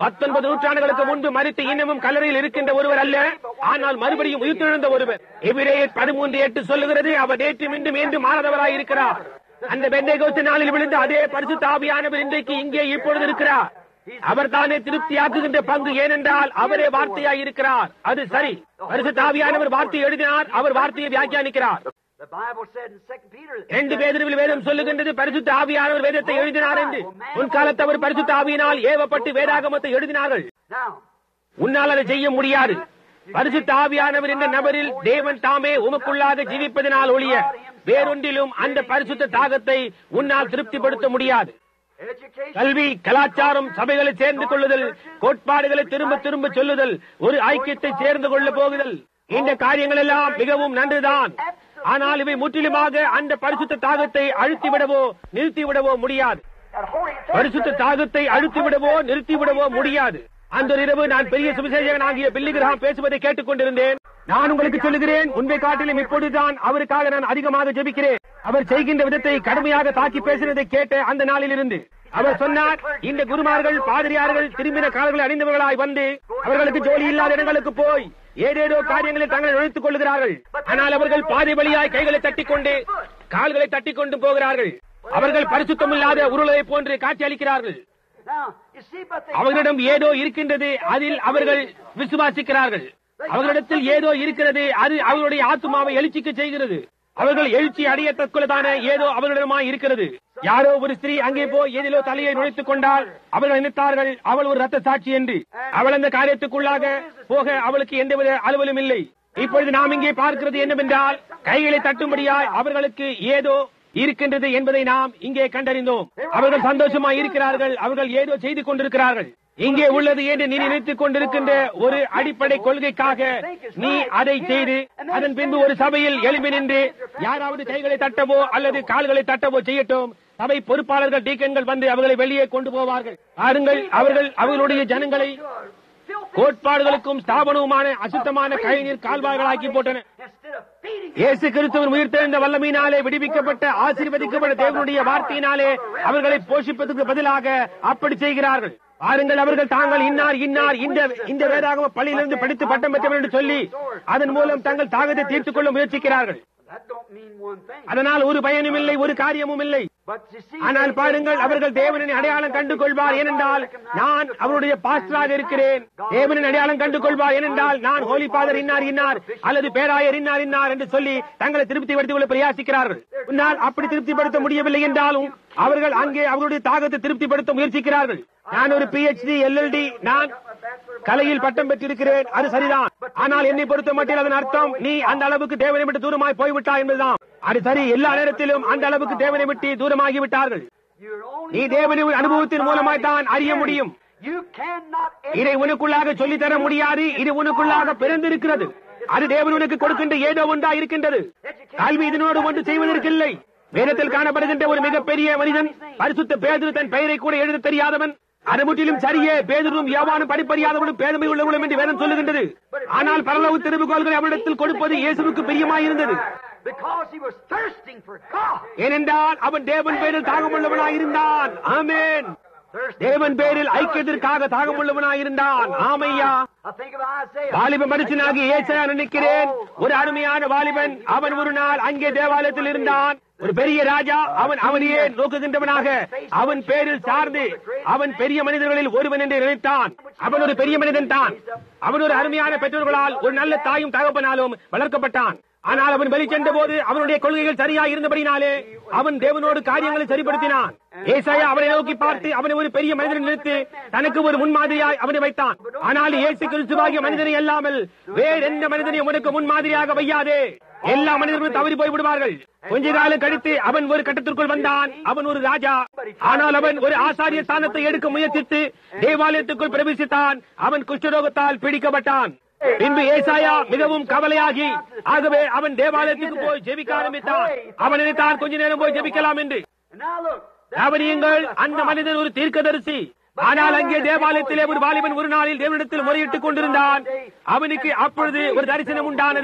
பத்தொன்பது நூற்றாண்டுகளுக்கு முன்பு மறித்து இன்னமும் கல்லறையில் இருக்கின்ற ஒருவர் அல்ல ஆனால் மறுபடியும் உயிர்த்தெழுந்த ஒருவர் எபிரேயர் பதிமூன்று எட்டு சொல்லுகிறது அவர் நேற்று மீண்டும் மீண்டும் மாறாதவராய் இருக்கிறார் அந்த பெந்தைகோஸ்து நாளில் விழுந்த அதே பரிசுத்த ஆவியானவர் இன்றைக்கு இங்கே இப்பொழுது இருக்கிறார் அவர் தானே திருப்தியாக்குகின்ற பங்கு ஏனென்றால் அவரே வார்த்தையாய் இருக்கிறார் அது சரி பரிசுத்த ஆவியானவர் வார்த்தையை எழுதினார் அவர் வார்த்தையை வியாக்கியானிக்கிறார் The Bible said in 2 Peter ரெண்டு பேதரில் வேதம் சொல்லுகின்றது பரிசுத்த ஆவியானவர் வேதத்தை எழுதினார் என்று முன்காலத்து அவர் பரிசுத்த ஆவியினால் ஏவப்பட்டு வேதாகமத்தை எழுதினார்கள் Now, உன்னால் அதை செய்ய முடியாது பரிசுத்த ஆவியானவர் என்ற நபரில் தேவன் தாமே உமக்குள்ளாக ஜீவிப்பதனால் ஒழிய வேறொன்றிலும் அந்த பரிசுத்த தாகத்தை உன்னால் திருப்திப்படுத்த முடியாது education, கல்வி கலாச்சாரம் சபைகளை சேர்ந்து கொள்ளுதல் கோட்பாடுகளை திரும்ப திரும்ப சொல்லுதல் ஒரு ஐக்கியத்தை சேர்ந்து கொள்ள போகுதல் இந்த காரியங்கள் எல்லாம் மிகவும் நன்றுதான் ஆனால் இவை முற்றிலுமாக அந்த பரிசுத்த தாகத்தை அழுத்திவிடவோ நிறுத்திவிடவோ முடியாது that holy பரிசுத்த தாகத்தை அழுத்திவிடவோ நிறுத்திவிடவோ முடியாது அந்த ஒரு இரவு நான் பெரிய சுவிசேஷகன் ஆகிய பில்லிகிராம் பேசுவதை கேட்டுக் கொண்டிருந்தேன் நான் உங்களுக்கு சொல்லுகிறேன் உண்மை காட்டிலும் இப்பொழுதுதான் அவருக்காக நான் அதிகமாக ஜெபிக்கிறேன் அவர் செய்கின்ற விதத்தை கடுமையாக தாக்கி பேசினதை கேட்ட அந்த நாளில் இருந்து அவர் சொன்னார் இந்த குருமார்கள் பாதிரியார்கள் திரும்பின காலங்களை அணிந்தவர்களாய் வந்து அவர்களுக்கு ஜோலி இல்லாத இடங்களுக்கு போய் ஏதேதோ காரியங்களில் தங்களை நுழைத்துக் கொள்கிறார்கள் ஆனால் அவர்கள் பாதை வழியாய் கைகளை தட்டிக்கொண்டு கால்களை தட்டிக்கொண்டு போகிறார்கள் அவர்கள் பரிசுத்தம் இல்லாத உருளை போன்று காட்சி அளிக்கிறார்கள் Now, you see, but they அவர்களிடம் ஏதோ இருக்கின்றது அதில் அவர்கள் விசுவாசிக்கிறார்கள் அவர்களிடத்தில் ஏதோ இருக்கிறது அது அவர்களுடைய ஆத்மாவை எழுச்சிக்கு செய்கிறது அவர்கள் எழுச்சி அடையத்தக்குள்ளதான ஏதோ அவர்களிடமாய் இருக்கிறது யாரோ ஒரு ஸ்திரீ அங்கே போய் எதிலோ தலையை நுழைத்துக் கொண்டால் அவர்கள் நினைத்தார்கள் அவள் ஒரு ரத்த சாட்சி என்று அவள் அந்த காரியத்துக்குள்ளாக போக அவளுக்கு எந்தவித அலுவலும் இல்லை இப்பொழுது நாம் இங்கே பார்க்கிறது என்னவென்றால் கைகளை தட்டும்படியாய் அவர்களுக்கு ஏதோ இருக்கின்றது என்பதை நாம் இங்கே கண்டறிந்தோம் அவர்கள் சந்தோஷமாய் இருக்கிறார்கள் அவர்கள் ஏதோ செய்து கொண்டிருக்கிறார்கள் இங்கே உள்ளது என்று நீ நினைத்துக் கொண்டிருக்கின்ற ஒரு அடிப்படை கொள்கைக்காக நீ அதை செய்து அதன் பின்பு ஒரு சபையில் எழும்பி நின்று யாராவது கைகளை தட்டவோ அல்லது கால்களை தட்டவோ செய்யட்டும் சபை பொறுப்பாளர்கள் டீக்கன்கள் வந்து அவர்களை வெளியே கொண்டு போவார்கள் பாருங்கள் அவர்கள் அவர்களுடைய ஜனங்களை கோட்பாடுகளுக்கும் ஸ்தாபனவுமான அசுத்தமான கழிநீர் கால்வாய்களாக்கி போட்டன instead of feeding இயேசு கிறிஸ்துவின் உயிர்த்தெழுந்த வல்லமையினாலே விடுவிக்கப்பட்ட ஆசீர்வதிக்கப்பட்ட தேவனுடைய வார்த்தையினாலே அவர்களை போஷிப்பதற்கு பதிலாக அப்படி செய்கிறார்கள் பாருங்கள் அவர்கள் தாங்கள் இன்னார் இன்னார் இந்த இந்த வேதாகம பள்ளியிலிருந்து படித்து பட்டம் பெற்றவர் என்று சொல்லி அதன் மூலம் தங்கள் தாகத்தை தீர்த்துக் கொள்ள முயற்சிக்கிறார்கள் that don't mean one thing. அதனால் ஒரு பயனும் இல்லை ஒரு காரியமும் இல்லை But you see, ஆனால் they- பாருங்கள் அவர்கள் தேவனின் அடையாளம் கண்டு கொள்வார் ஏனென்றால் நான் அவருடைய பாஸ்டராக இருக்கிறேன் தேவனின் அடையாளம் கண்டு கொள்வார் ஏனென்றால் நான் ஹோலி ஃபாதர் இன்னார் இன்னார் அல்லது பேராயர் இன்னார் இன்னார் என்று சொல்லி தங்களை திருப்திப்படுத்திக் கொள்ள பிரயாசிக்கிறார்கள் உன்னால் அப்படி திருப்திப்படுத்த முடியவில்லை என்றாலும் அவர்கள் அங்கே அவருடைய தாகத்தை திருப்திப்படுத்த முயற்சிக்கிறார்கள் நான் ஒரு பிஹெச்டி எல்எல்டி நான் கலையில் பட்டம் பெற்றிருக்கிறேன் அது சரிதான் ஆனால் என்னை பொறுத்த மட்டில் அதன் அர்த்தம் நீ அந்த அளவுக்கு தேவனை விட்டு தூரமாய் போய்விட்டாய் என்பதுதான் அது சரி எல்லா நேரத்திலும் அந்த அளவுக்கு தேவனை விட்டு தூரமாகி விட்டார்கள் you're only நீ தேவனின் அனுபவத்தின் மூலமாய் தான் அறிய முடியும் You cannot இதை உனக்குள்ளாக சொல்லித் தர முடியாது இது உனக்குள்ளாக பிறந்திருக்கிறது அது தேவன் உனக்கு கொடுக்கின்ற ஏதோ ஒன்றா இருக்கின்றது கல்வி இதனோடு ஒன்று செய்வதற்கில்லை வேதத்தில் காணப்படுகின்ற ஒரு மிகப்பெரிய மனிதன் பரிசுத்த பேதுரு தன் பெயரை கூட எழுத தெரியாதவன் அது முற்றிலும் சரியே பேதுரும் யாவானும் படிப்பறியாதவனும் பேதமை உள்ளவனும் என்று வேதம் சொல்லுகின்றது ஆனால் பரலவு திருவுகோள்களை அவரிடத்தில் கொடுப்பது இயேசுவுக்கு பிரியமாயிருந்தது because he was thirsting for God. ஏனென்றால் அவன் தேவன் பேரில் தாகமுள்ளவனாயிருந்தான் ஆமென் Thirsting தேவன் பேரில் ஐக்கியத்திற்காக தாகமுள்ளவனாயிருந்தான் ஆமையா I think of Isaiah. வாலிப மனுஷனாகி ஏசாயா நினைக்கிறேன் ஒரு அருமையான வாலிபன் அவன் ஒரு நாள் அங்கே தேவாலயத்தில் இருந்தான் ஒரு பெரிய ராஜா அவன் அவனையே நோக்குகின்றவனாக அவன் பேரில் சார்ந்து அவன் பெரிய மனிதர்களில் ஒருவன் என்று நினைத்தான் அவன் ஒரு பெரிய மனிதன் தான் அவன் ஒரு அருமையான பெற்றோர்களால் ஒரு நல்ல தாயும் தகப்பனாலும் வளர்க்கப்பட்டான் ஆனால் அவன் வெளி சென்ற போது அவனுடைய கொள்கைகள் சரியா இருந்தபடினாலே அவன் தேவனோடு காரியங்களை சரிப்படுத்தினான் ஏசாயா அவனை நோக்கி பார்த்து அவனை ஒரு பெரிய மனிதன் நிறுத்து தனக்கு ஒரு முன்மாதிரியாய் அவனை வைத்தான் ஆனால் இயேசு கிறிஸ்துவாகிய மனிதனை அல்லாமல் வேற எந்த மனிதனையும் உனக்கு முன்மாதிரியாக வையாதே எல்லா மனிதர்களும் தவறி போய் விடுவார்கள் கொஞ்ச காலம் கழித்து அவன் ஒரு கட்டத்திற்குள் வந்தான் அவன் ஒரு ராஜா ஆனால் அவன் ஒரு ஆசாரிய ஸ்தானத்தை எடுக்க முயற்சித்து தேவாலயத்துக்குள் பிரவேசித்தான் அவன் குஷ்டரோகத்தால் பிடிக்கப்பட்டான் பின்பு ஏசாயா மிகவும் கவலையாகி ஆகவே அவன் தேவாலயத்துக்கு போய் ஜெபிக்க ஆரம்பித்தான் அவன் நினைத்தான் கொஞ்ச நேரம் போய் ஜெபிக்கலாம் என்று And now look. கவனியுங்கள் அந்த மனிதன் ஒரு தீர்க்கதரிசி ஆனால் அங்கே தேவாலயத்திலே ஒரு வாலிபன் ஒரு நாளில் தேவனிடத்தில் முறையிட்டுக் கொண்டிருந்தான் அவனுக்கு அப்பொழுது ஒரு தரிசனம் உண்டானது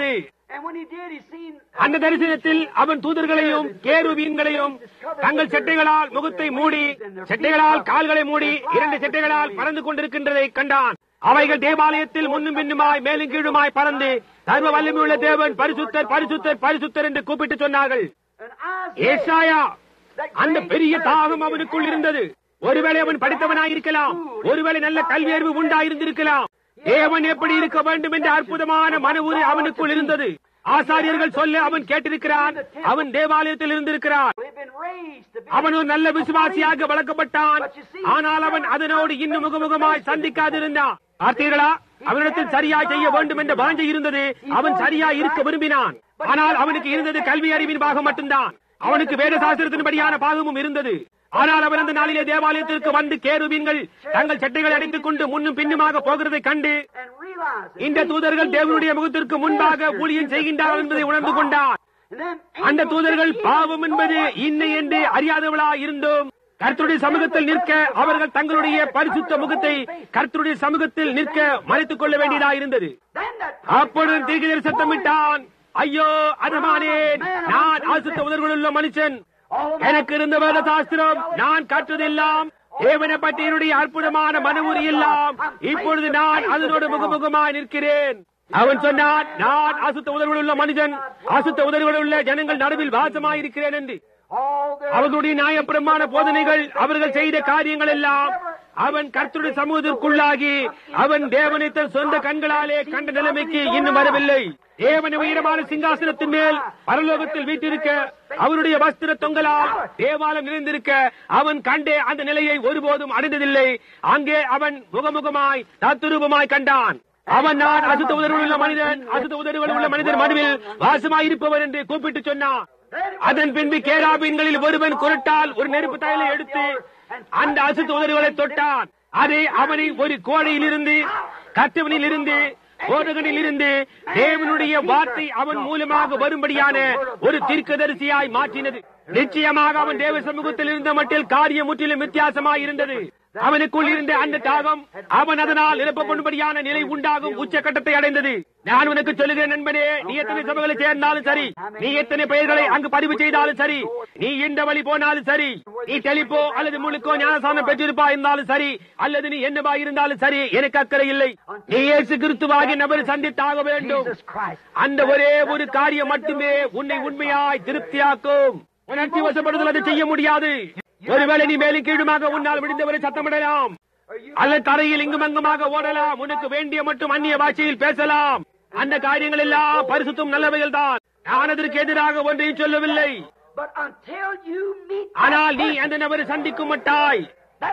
And when he did, he seen அந்த தரிசனத்தில் அவன் தூதர்களையும் கேருபீன்களையும் தங்கள் செட்டைகளால் முகத்தை மூடி செட்டைகளால் கால்களை மூடி இரண்டு செட்டைகளால் பறந்து கொண்டிருக்கின்றதை கண்டான் அவைகள் தேவாலயத்தில் முன்னும் பின்னுமாய் மேலும் கீழுமாய் பறந்து சர்வ வல்லமையுள்ள தேவன் பரிசுத்தர் பரிசுத்தர் பரிசுத்தர் என்று கூப்பிட்டு சொன்னார்கள் and Isaiah, ஏசாயா that அந்த great பெரிய prophet தாகம் அவனுக்குள் இருந்தது ஒருவேளை அவன் படித்தவனாயிருக்கலாம் ஒருவேளை நல்ல கல்வியறிவு உண்டாயிருந்திருக்கலாம் தேவன் எப்படி இருக்க வேண்டும் என்ற அற்புதமான மனவுறு அவனுக்குள் இருந்தது ஆசாரியர்கள் சொல்ல அவன் கேட்டிருக்கிறான் அவன் தேவாலயத்தில் இருந்திருக்கிறான் had been raised to be அவன் ஒரு நல்ல விசுவாசியாக வளர்க்கப்பட்டான் ஆனால் அவன் அதனோடு இன்னும் முகமுகமாய் சந்திக்காதிருந்தான் பார்த்தீர்களா அவனிடத்தில் சரியாய் செய்ய வேண்டும் என்ற வாஞ்சை இருந்தது அவன் சரியாய் இருக்க விரும்பினான் ஆனால் அவனுக்கு இருந்தது கல்வி அறிவின் பாகம் மட்டும்தான் அவனுக்கு வேத சாஸ்திரத்தின்படியான பாகமும் இருந்தது ஆனால் அவன் அந்த நாளிலே தேவாலயத்திற்கு வந்து கேருபீன்கள் தங்கள் சட்டைகளை அடைத்துக் கொண்டு முன்னும் பின்னுமாக போகிறதை கண்டு and realized that இந்த தூதர்கள் தேவனுடைய முகத்திற்கு முன்பாக ஊழியம் செய்கின்றார்கள் என்பதை உணர்ந்து கொண்டான் and then அந்த தூதர்கள் பாவம் என்பது இன்னை என்று அறியாதவளா இருந்தோம் கர்த்தருடைய சமூகத்தில் நிற்க அவர்கள் தங்களுடைய பரிசுத்த முகத்தை கர்த்தருடைய சமூகத்தில் நிற்க மறைத்துக் கொள்ள வேண்டியதா இருந்தது then that அப்பொழுது தீர்க்கதரிசி சத்தமிட்டான் ஐயோ அதமானேன் நான் ஆசித்த உதர்களுள்ள மனுஷன் all of எனக்கு இருந்த வேத சாஸ்திரம் நான் கற்றதெல்லாம் தேவனை பற்றி என்னுடைய அற்புதமான மனவுரி எல்லாம் இப்பொழுது நான் அதனோடு முகமுகமாய் நிற்கிறேன் அவன் சொன்னான் நான் அசுத்த உதவிகள் உள்ள மனிதன் அசுத்த உதவிகள் உள்ள ஜனங்கள் நடுவில் வாசமாயிருக்கிறேன் என்று all their அவர்களுடைய நியாயப்பிரமான போதனைகள் அவர்கள் செய்த காரியங்கள் எல்லாம் அவன் கர்த்தருடைய சமூகத்திற்குள்ளாகி அவன் தேவனை தன் சொந்த கண்களாலே கண்ட நிலைமைக்கு இன்னும் வரவில்லை தேவன் உயரமான சிங்காசனத்தின் மேல் பரலோகத்தில் வீட்டிருக்க அவருடைய வஸ்திர தொங்கலால் தேவாலயம் நிறைந்திருக்க அவன் கண்டே அந்த நிலையை ஒருபோதும் அடைந்ததில்லை அங்கே அவன் முகமுகமாய் தத்துரூபமாய் கண்டான் அவன் நான் அசுத்த உதவிகள் உள்ள மனிதன் அசுத்த உதவிகள் உள்ள மனிதன் மனுவில் வாசமாயிருப்பவன் என்று கூப்பிட்டு சொன்னான் அதன் பின்பு கேராபீன்களில் ஒருவன் குரட்டால் ஒரு நெருப்பு தயலை எடுத்து அந்த அசுத்த உதடுகளை தொட்டான் அதை அவனை ஒரு கோடையில் இருந்து கத்தவனில் இருந்து போதகனில் இருந்து தேவனுடைய வார்த்தை அவன் மூலமாக வரும்படியான ஒரு தீர்க்கதரிசியாய் மாற்றினது நிச்சயமாக அவன் தேவ சமூகத்தில் இருந்த மட்டில் காரியம் முற்றிலும் வித்தியாசமாய் இருந்தது அவனுக்குள் இருந்த அந்த தாகம் அவன் அதனால் நிரப்பப்படும்படியான நிலை உண்டாகும் உச்சக்கட்டத்தை அடைந்தது நான் உனக்கு சொல்லுகிறேன் நண்பனே நீ எத்தனை சபைகளை சேர்ந்தாலும் சரி நீ எத்தனை பெயர்களை அங்கு பதிவு செய்தாலும் சரி நீ இந்த வழி போனாலும் சரி நீ தெளிப்போ அல்லது முழுக்கோ ஞானசானம் பெற்றிருப்பா இருந்தாலும் சரி அல்லது நீ என்னவா இருந்தாலும் சரி எனக்கு அக்கறை இல்லை நீ இயேசு கிறிஸ்துவாகி நபர் சந்தித்தாக வேண்டும் Jesus Christ. அந்த ஒரே ஒரு காரியம் மட்டுமே உன்னை உண்மையாய் திருப்தியாக்கும் உணர்ச்சி வசப்படுதல் அதை செய்ய முடியாது ஒருவேளை நீ மேலும் கீழுமாக உன்னால் விடுந்தவரை சத்தமிடலாம் அல்லது தரையில் இங்கும் அங்குமாக ஓடலாம் உனக்கு வேண்டிய மட்டும் அந்நிய பாஷையில் பேசலாம் அந்த காரியங்கள் எல்லாம் பரிசுத்தும் நல்லவைகள் தான் நான் அதற்கு எதிராக ஒன்றையும் சொல்லவில்லை But until you meet ஆனால் நீ அந்த நபரை சந்திக்கும் மட்டாய் that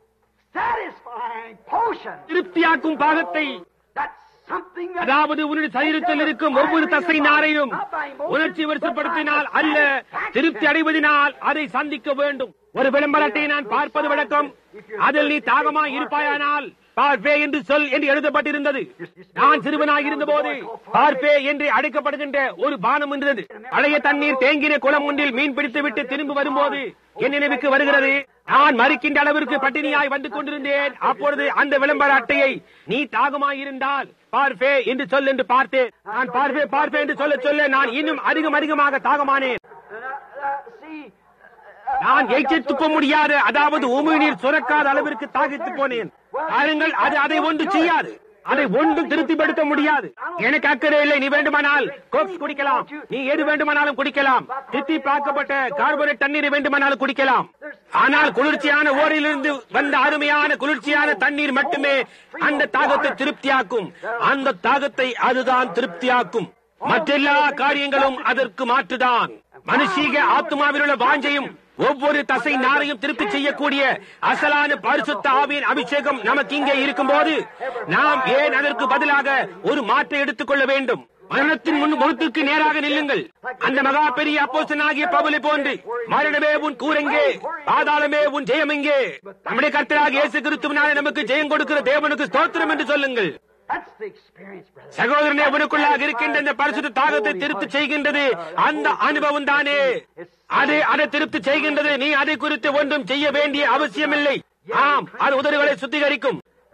satisfying portion, திருப்தியாக்கும் பாகத்தை that's something that அதாவது உன்னுடைய சரீரத்தில் இருக்கும் ஒவ்வொரு தசை நாரையும் உணர்ச்சி வருஷப்படுத்தினால் அல்ல திருப்தி அடைவதனால் அதை சந்திக்க வேண்டும் ஒரு விளம்பரத்தை நான் பார்ப்பது வழக்கம் அதில் நீ தாகமாய் இருப்பாயானால் பார்ப்பே என்று சொல் என்று எழுதப்பட்டிருந்தது நான் சிறுவனாக இருந்த போது பார்ப்பே என்று அழைக்கப்படுகின்ற ஒரு பானம் இருந்தது பழைய தண்ணீர் தேங்கின குளம் ஒன்றில் மீன் பிடித்து விட்டு திரும்பி வரும்போது என் நினைவுக்கு வருகிறது நான் மறிக்கின்ற அளவிற்கு பட்டினியாய் வந்து கொண்டிருந்தேன் அப்பொழுது அந்த விளம்பர அட்டையை நீ தாகமாய் இருந்தால் பார்ப்பே என்று சொல் என்று பார்த்தேன் நான் பார்ப்பே பார்ப்பே என்று சொல்ல சொல்ல நான் இன்னும் அதிகம் அதிகமாக தாகமானேன் Uh, uh, see, uh, நான் எய்ச்சித் துப்ப முடியாத அதாவது உமிழ்நீர் சுரக்காத அளவிற்கு தாகித்து போனேன் பாருங்கள் அது அதை ஒன்று செய்யாது அதை ஒன்றும் திருப்திப்படுத்த முடியாது எனக்கு அக்கறை இல்லை நீ வேண்டுமானால் கோக்ஸ் குடிக்கலாம் நீ எது வேண்டுமானாலும் குடிக்கலாம் தித்தி பார்க்கப்பட்ட கார்பரேட் தண்ணீரை வேண்டுமானாலும் குடிக்கலாம் ஆனால் குளிர்ச்சியான ஓரிலிருந்து வந்த அருமையான குளிர்ச்சியான தண்ணீர் மட்டுமே அந்த தாகத்தை திருப்தியாக்கும் அந்த தாகத்தை அதுதான் திருப்தியாக்கும் மற்றெல்லா காரியங்களும் அதற்கு மாற்றுதான் மனுஷீக ஆத்மாவில் உள்ள வாஞ்சையும் ஒவ்வொரு தசை நாரையும் திருப்தி செய்யக்கூடிய அசலான பரிசுத்த ஆவியின் அபிஷேகம் நமக்கு இங்கே இருக்கும்போது நாம் ஏன் அதற்கு பதிலாக ஒரு மாற்றை எடுத்துக்கொள்ள வேண்டும் மரணத்தின் முன் முகத்துக்கு நேராக நில்லுங்கள் அந்த மகா பெரிய அப்போசனாகிய பவுலை போன்று மரணமே உன் கூரெங்கே பாதாளமே உன் ஜெயம் எங்கே நம்முடைய கர்த்தராக இயேசு கிறிஸ்துவினாலே நமக்கு ஜெயம் கொடுக்கிற தேவனுக்கு ஸ்தோத்திரம் என்று சொல்லுங்கள் that's the experience, brother. சகோதரனே உனக்குள்ளாக இருக்கின்ற இந்த பரிசுத்த தாகத்தை திருப்தி செய்கின்றது அந்த அனுபவம் தானே அது அதை திருப்தி செய்கின்றது நீ அதை குறித்து ஒன்றும் செய்ய வேண்டிய அவசியமில்லை ஆம் அது உதடுகளை சுத்திகரிக்கும்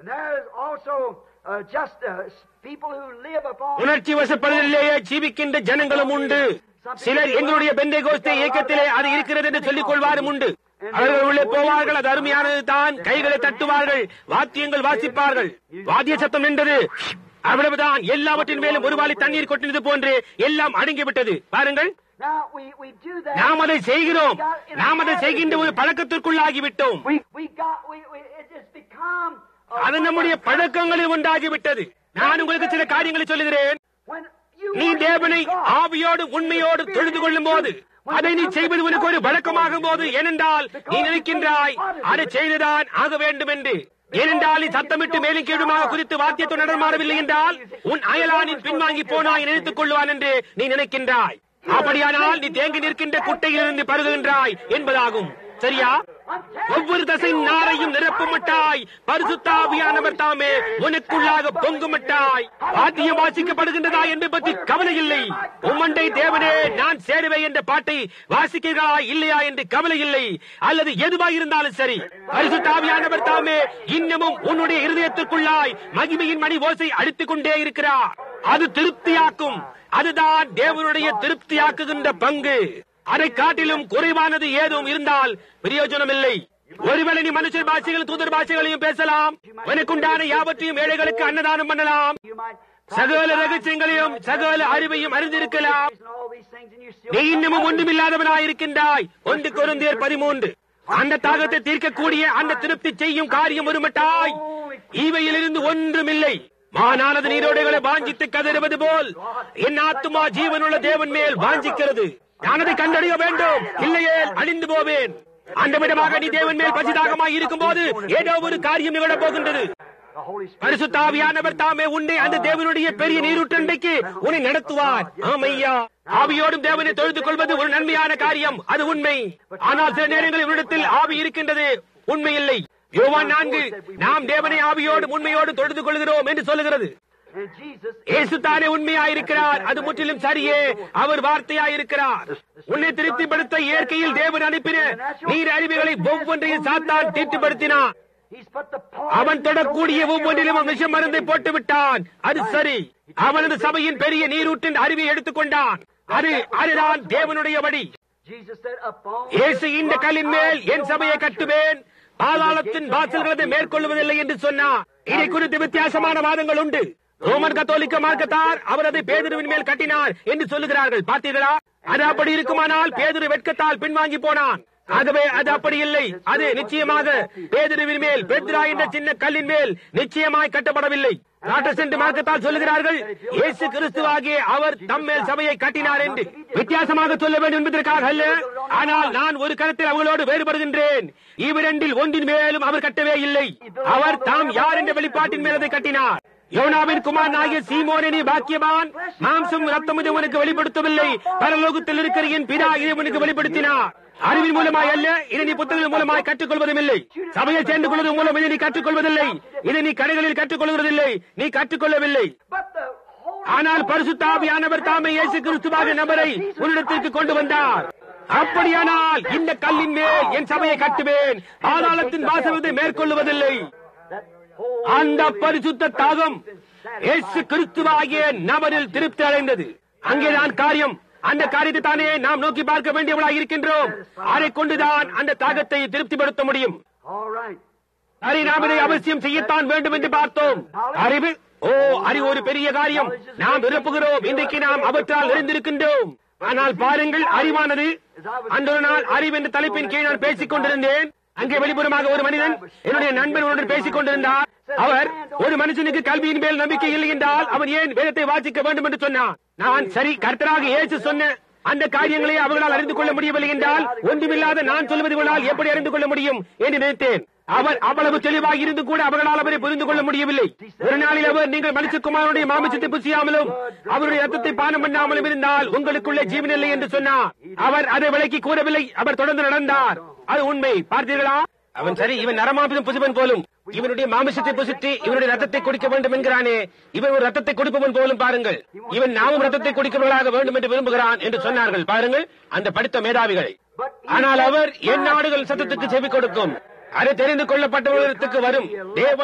And there's also uh, just uh, people who live upon. உணர்ச்சி வசப்படுதலிலேயே ஜீவிக்கின்ற ஜனங்களும் உண்டு சிலர் எங்களுடைய பெந்தை கோஸ்தே இயக்கத்திலே அது இருக்கிறது என்று சொல்லிக் கொள்வாரும் உண்டு அவர்கள் உள்ளே போவார்கள் அது அருமையானது தான் கைகளை தட்டுவார்கள் வாத்தியங்கள் வாசிப்பார்கள் வாத்திய சத்தம் நின்றது அவ்வளவுதான் எல்லாவற்றின் மேலும் ஒரு வாளி தண்ணீர் கொட்டினது போன்று எல்லாம் அடங்கிவிட்டது பாருங்கள் Now we, we do that. நாம் அதை செய்கிறோம் நாம் அதை செய்கின்ற ஒரு பழக்கத்திற்குள்ளாகிவிட்டோம் We, we got, we, we, it has become. a- அது நம்முடைய பழக்கங்களில் உண்டாகிவிட்டது நான் உங்களுக்கு சில காரியங்களை சொல்லுகிறேன் When you நீ worship தேவனை God, ஆவியோடு உண்மையோடு தொழுது கொள்ளும் போது அதை நீ செய்வது உனக்கு ஒரு வழக்கமாகும் போது ஏனென்றால் நீ நினைக்கின்றாய் அதை செய்துதான் ஆக வேண்டும் என்று ஏனென்றால் நீ சத்தமிட்டு மேலும் கீழுமாக குறித்து வாத்தியத்தை நடமாடவில்லை என்றால் உன் அயலானின் பின்வாங்கி போனாய் நினைத்துக் கொள்வான் என்று நீ நினைக்கின்றாய் அப்படியானால் நீ தேங்கி நிற்கின்ற குட்டையிலிருந்து பருகுகின்றாய் என்பதாகும் சரியா ஒவ்வொரு தசை நாரையும் நிரப்புமட்டாய் பரிசுத்தாவியானவர் தாமே உனக்குள்ளாக பொங்குமட்டாய் வாத்தியம் வாசிக்கப்படுகின்றதா என்பதை பற்றி கவலை இல்லை உம்மண்டை தேவனே நான் சேருவேன் என்ற பாட்டை வாசிக்கிறீர்களா இல்லையா என்று கவலை இல்லை அல்லது எதுவாக இருந்தாலும் சரி பரிசுத்தாவியானவர் தாமே இன்னமும் உன்னுடைய இருதயத்திற்குள்ளாய் மகிமையின் மணி ஓசை அடித்துக் கொண்டே இருக்கிறார் அது திருப்தியாக்கும் அதுதான் தேவனுடைய திருப்தியாக்குகின்ற பங்கு அதை காட்டிலும் குறைவானது ஏதும் இருந்தால் பிரயோஜனம் இல்லை ஒருவேளை நீ மனுஷர் பாஷைகள் தூதர் பாஷைகளையும் பேசலாம் உனக்குண்டான யாவற்றையும் ஏழைகளுக்கு அன்னதானம் பண்ணலாம் You might சகல ரகசியங்களையும் சகல அறிவையும் அறிந்திருக்கலாம் and all these things, and you still. நீ இன்னமும் ஒன்றுமில்லாதவனாயிருக்கின்றாய் ஒன்று கொருந்தியர் பதிமூன்று அந்த தாகத்தை தீர்க்கக்கூடிய அந்த திருப்தி செய்யும் காரியம் ஒருமட்டாய் இவையிலிருந்து ஒன்றுமில்லை மானானது நீரோடைகளை வாஞ்சித்து கதறுவது போல் என் ஆத்துமா ஜீவனுள்ள தேவன் மேல் வாஞ்சிக்கிறது நான் அதை கண்டறிய வேண்டும் இல்லையே அழிந்து போவேன் அந்த விதமாக நீ தேவன் மேல் பசிதாகமாய் இருக்கும் போது ஏதோ ஒரு காரியம் நிகழப் போகின்றது The Holy Spirit. பரிசுத்தாவியானவர் தாமே உன்னை அந்த தேவனுடைய பெரிய நீரூற்றண்டைக்கு உன்னை நடத்துவார் ஆமையா ஆவியோடும் தேவனை தொழுது கொள்வது ஒரு நன்மையான காரியம் அது உண்மை ஆனால் சில நேரங்களில் இவ்விடத்தில் ஆவி இருக்கின்றது உண்மை இல்லை யோவான் நான்கு நாம் தேவனை ஆவியோடும் உண்மையோடு தொழுது கொள்கிறோம் என்று சொல்லுகிறது And Jesus. இயேசு தானே உண்மையாயிருக்கிறார் அது முற்றிலும் சரியே அவர் வார்த்தையாயிருக்கிறார் உன்னை திருப்திப்படுத்த இயற்கையில் தேவன் அனுப்பின நீர் அறிவுகளை ஒவ்வொன்றையும் சாத்தான் தீட்டுப்படுத்தினான் He's put the poison அவன் தொடக்கூடிய ஒவ்வொன்றிலும் விஷ மருந்தை போட்டு விட்டான் அது சரி அவனது சபையின் பெரிய நீரூற்றின் அறிவை எடுத்துக்கொண்டான் அது அதுதான் தேவனுடைய வழி Jesus said, upon இயேசு இந்த கல்லின் மேல் என் சபையை கட்டுவேன் பாதாளத்தின் வாசல்களை மேற்கொள்வதில்லை என்று சொன்னார் இதை குறித்து வித்தியாசமான வாதங்கள் உண்டு ரோமன் கத்தோலிக்க மார்க்கத்தார் அவர் அதை பேதுருவின் மேல் கட்டினார் என்று சொல்லுகிறார்கள் பார்த்தீர்களா அது அப்படி இருக்குமானால் பேதுரு வெட்கத்தால் பின்வாங்கி போனான் ஆகவே அது அப்படி இல்லை அது நிச்சயமாக பேதுருவின் மேல் பெத்ரா என்ற சின்ன கல்லின் மேல் நிச்சயமாய் கட்டப்படவில்லை ராட்டசென்ட் மார்க்கத்தால் சொல்லுகிறார்கள் இயேசு கிறிஸ்துவாகிய அவர் தம்மேல் சபையை கட்டினார் என்று வித்தியாசமாக சொல்ல வேண்டும் என்பதற்காக அல்ல ஆனால் நான் ஒரு கருத்தில் அவர்களோடு வேறுபடுகின்றேன் இவ்விரண்டில் ஒன்றின் மேலும் அவர் கட்டவே இல்லை அவர் தாம் யார் என்ற வெளிப்பாட்டின் மேல் அதை கட்டினார் யோனாவின் குமாரன் ஆகிய சீமோனி பாக்கியவான் மாம்சம் ரத்தம் இது உனக்கு வெளிப்படுத்தவில்லை பரலோகத்தில் இருக்கிற என் பிதா இதை உனக்கு வெளிப்படுத்தினார் அறிவின் மூலமாய் அல்ல இதை நீ புத்தகங்கள் மூலமாய் கற்றுக்கொள்வதும் இல்லை சபையை சேர்ந்து கொள்வதன் மூலம் இதை நீ கற்றுக்கொள்வதில்லை இதை நீ கடைகளில் கற்றுக்கொள்வதில்லை நீ கற்றுக்கொள்ளவில்லை But the Holy ஆனால் பரிசுத்தாவியானவர் தாமே இயேசு கிறிஸ்துவாக நபரை உன்னிடத்திற்கு கொண்டு வந்தார் அப்படியானால் இந்த கல்லின் மேல் என் சபையை கட்டுவேன் பாதாளத்தின் வாசவத்தை மேற்கொள்வதில்லை that whole அந்த பரிசுத்த தாகம் இயேசு கிறிஸ்துவாகிய நபரில் திருப்தி அடைந்தது அங்கேதான் காரியம் அந்த காரியத்தை தானே நாம் நோக்கி பார்க்க வேண்டியவளாக இருக்கின்றோம் அதை கொண்டுதான் அந்த தாகத்தை திருப்திப்படுத்த முடியும் all right. சரி நாம் இதை அவசியம் செய்யத்தான் வேண்டும் என்று பார்த்தோம் அறிவு ஓ அறிவு ஒரு பெரிய காரியம் நாம் விரும்புகிறோம் இன்றைக்கு நாம் அவற்றால் நிறைந்திருக்கின்றோம் ஆனால் பாருங்கள் அறிவானது அந்த ஒரு நாள் அறிவு என்ற தலைப்பின் கீழ் நான் பேசிக் கொண்டிருந்தேன் அங்கே வெளிப்புறமாக ஒரு மனிதன் என்னுடைய நண்பன் ஒருவர் பேசிக் கொண்டிருந்தார் அவர் ஒரு மனுஷனுக்கு கல்வியின் மேல் நம்பிக்கை இல்லை என்றால் அவன் ஏன் வேதத்தை வாசிக்க வேண்டும் என்று சொன்னான் நான் சரி கர்த்தராக இயேசு சொன்ன அந்த காரியங்களை அவர்களால் அறிந்து கொள்ள முடியவில்லை என்றால் ஒன்றுமில்லாத நான் சொல்வதுகளால் எப்படி அறிந்து கொள்ள முடியும் என்று நினைத்தேன் அவர் அவ்வளவு தெளிவாக இருந்து கூட அவர்களால் அவரை புரிந்து கொள்ள முடியவில்லை ஒரு நாளில் அவர் நீங்கள் மனுஷகுமாரனுடைய மாமிசத்தை புசியாமலும் அவருடைய ரத்தத்தை பானம் பண்ணாமலும் இருந்தால் உங்களுக்குள்ளே ஜீவனில்லை என்று சொன்னார் அவர் அதை விலக்கி கூறவில்லை அவர் தொடர்ந்து நடந்தார் அது உண்மை பார்த்தீர்களா அவன் சரி இவன் நரமாபிதம் புசிவன் போலும் இவனுடைய மாமிசத்தை புசித்து இவனுடைய ரத்தத்தை குடிக்க வேண்டும் என்கிறானே இவன் ஒரு ரத்தத்தை குடிப்பவன் போலும் பாருங்கள் இவன் நாமும் ரத்தத்தை குடிக்கிறவர்களாக வேண்டும் என்று விரும்புகிறான் என்று சொன்னார்கள் பாருங்கள் அந்த படித்த மேதாவிகளை ஆனால் அவர் என் நாடுகள் சத்தத்துக்கு செவி கொடுக்கும் அது தெரிந்து கொள்ளப்பட்டவர்களுக்கு வரும் தேவன்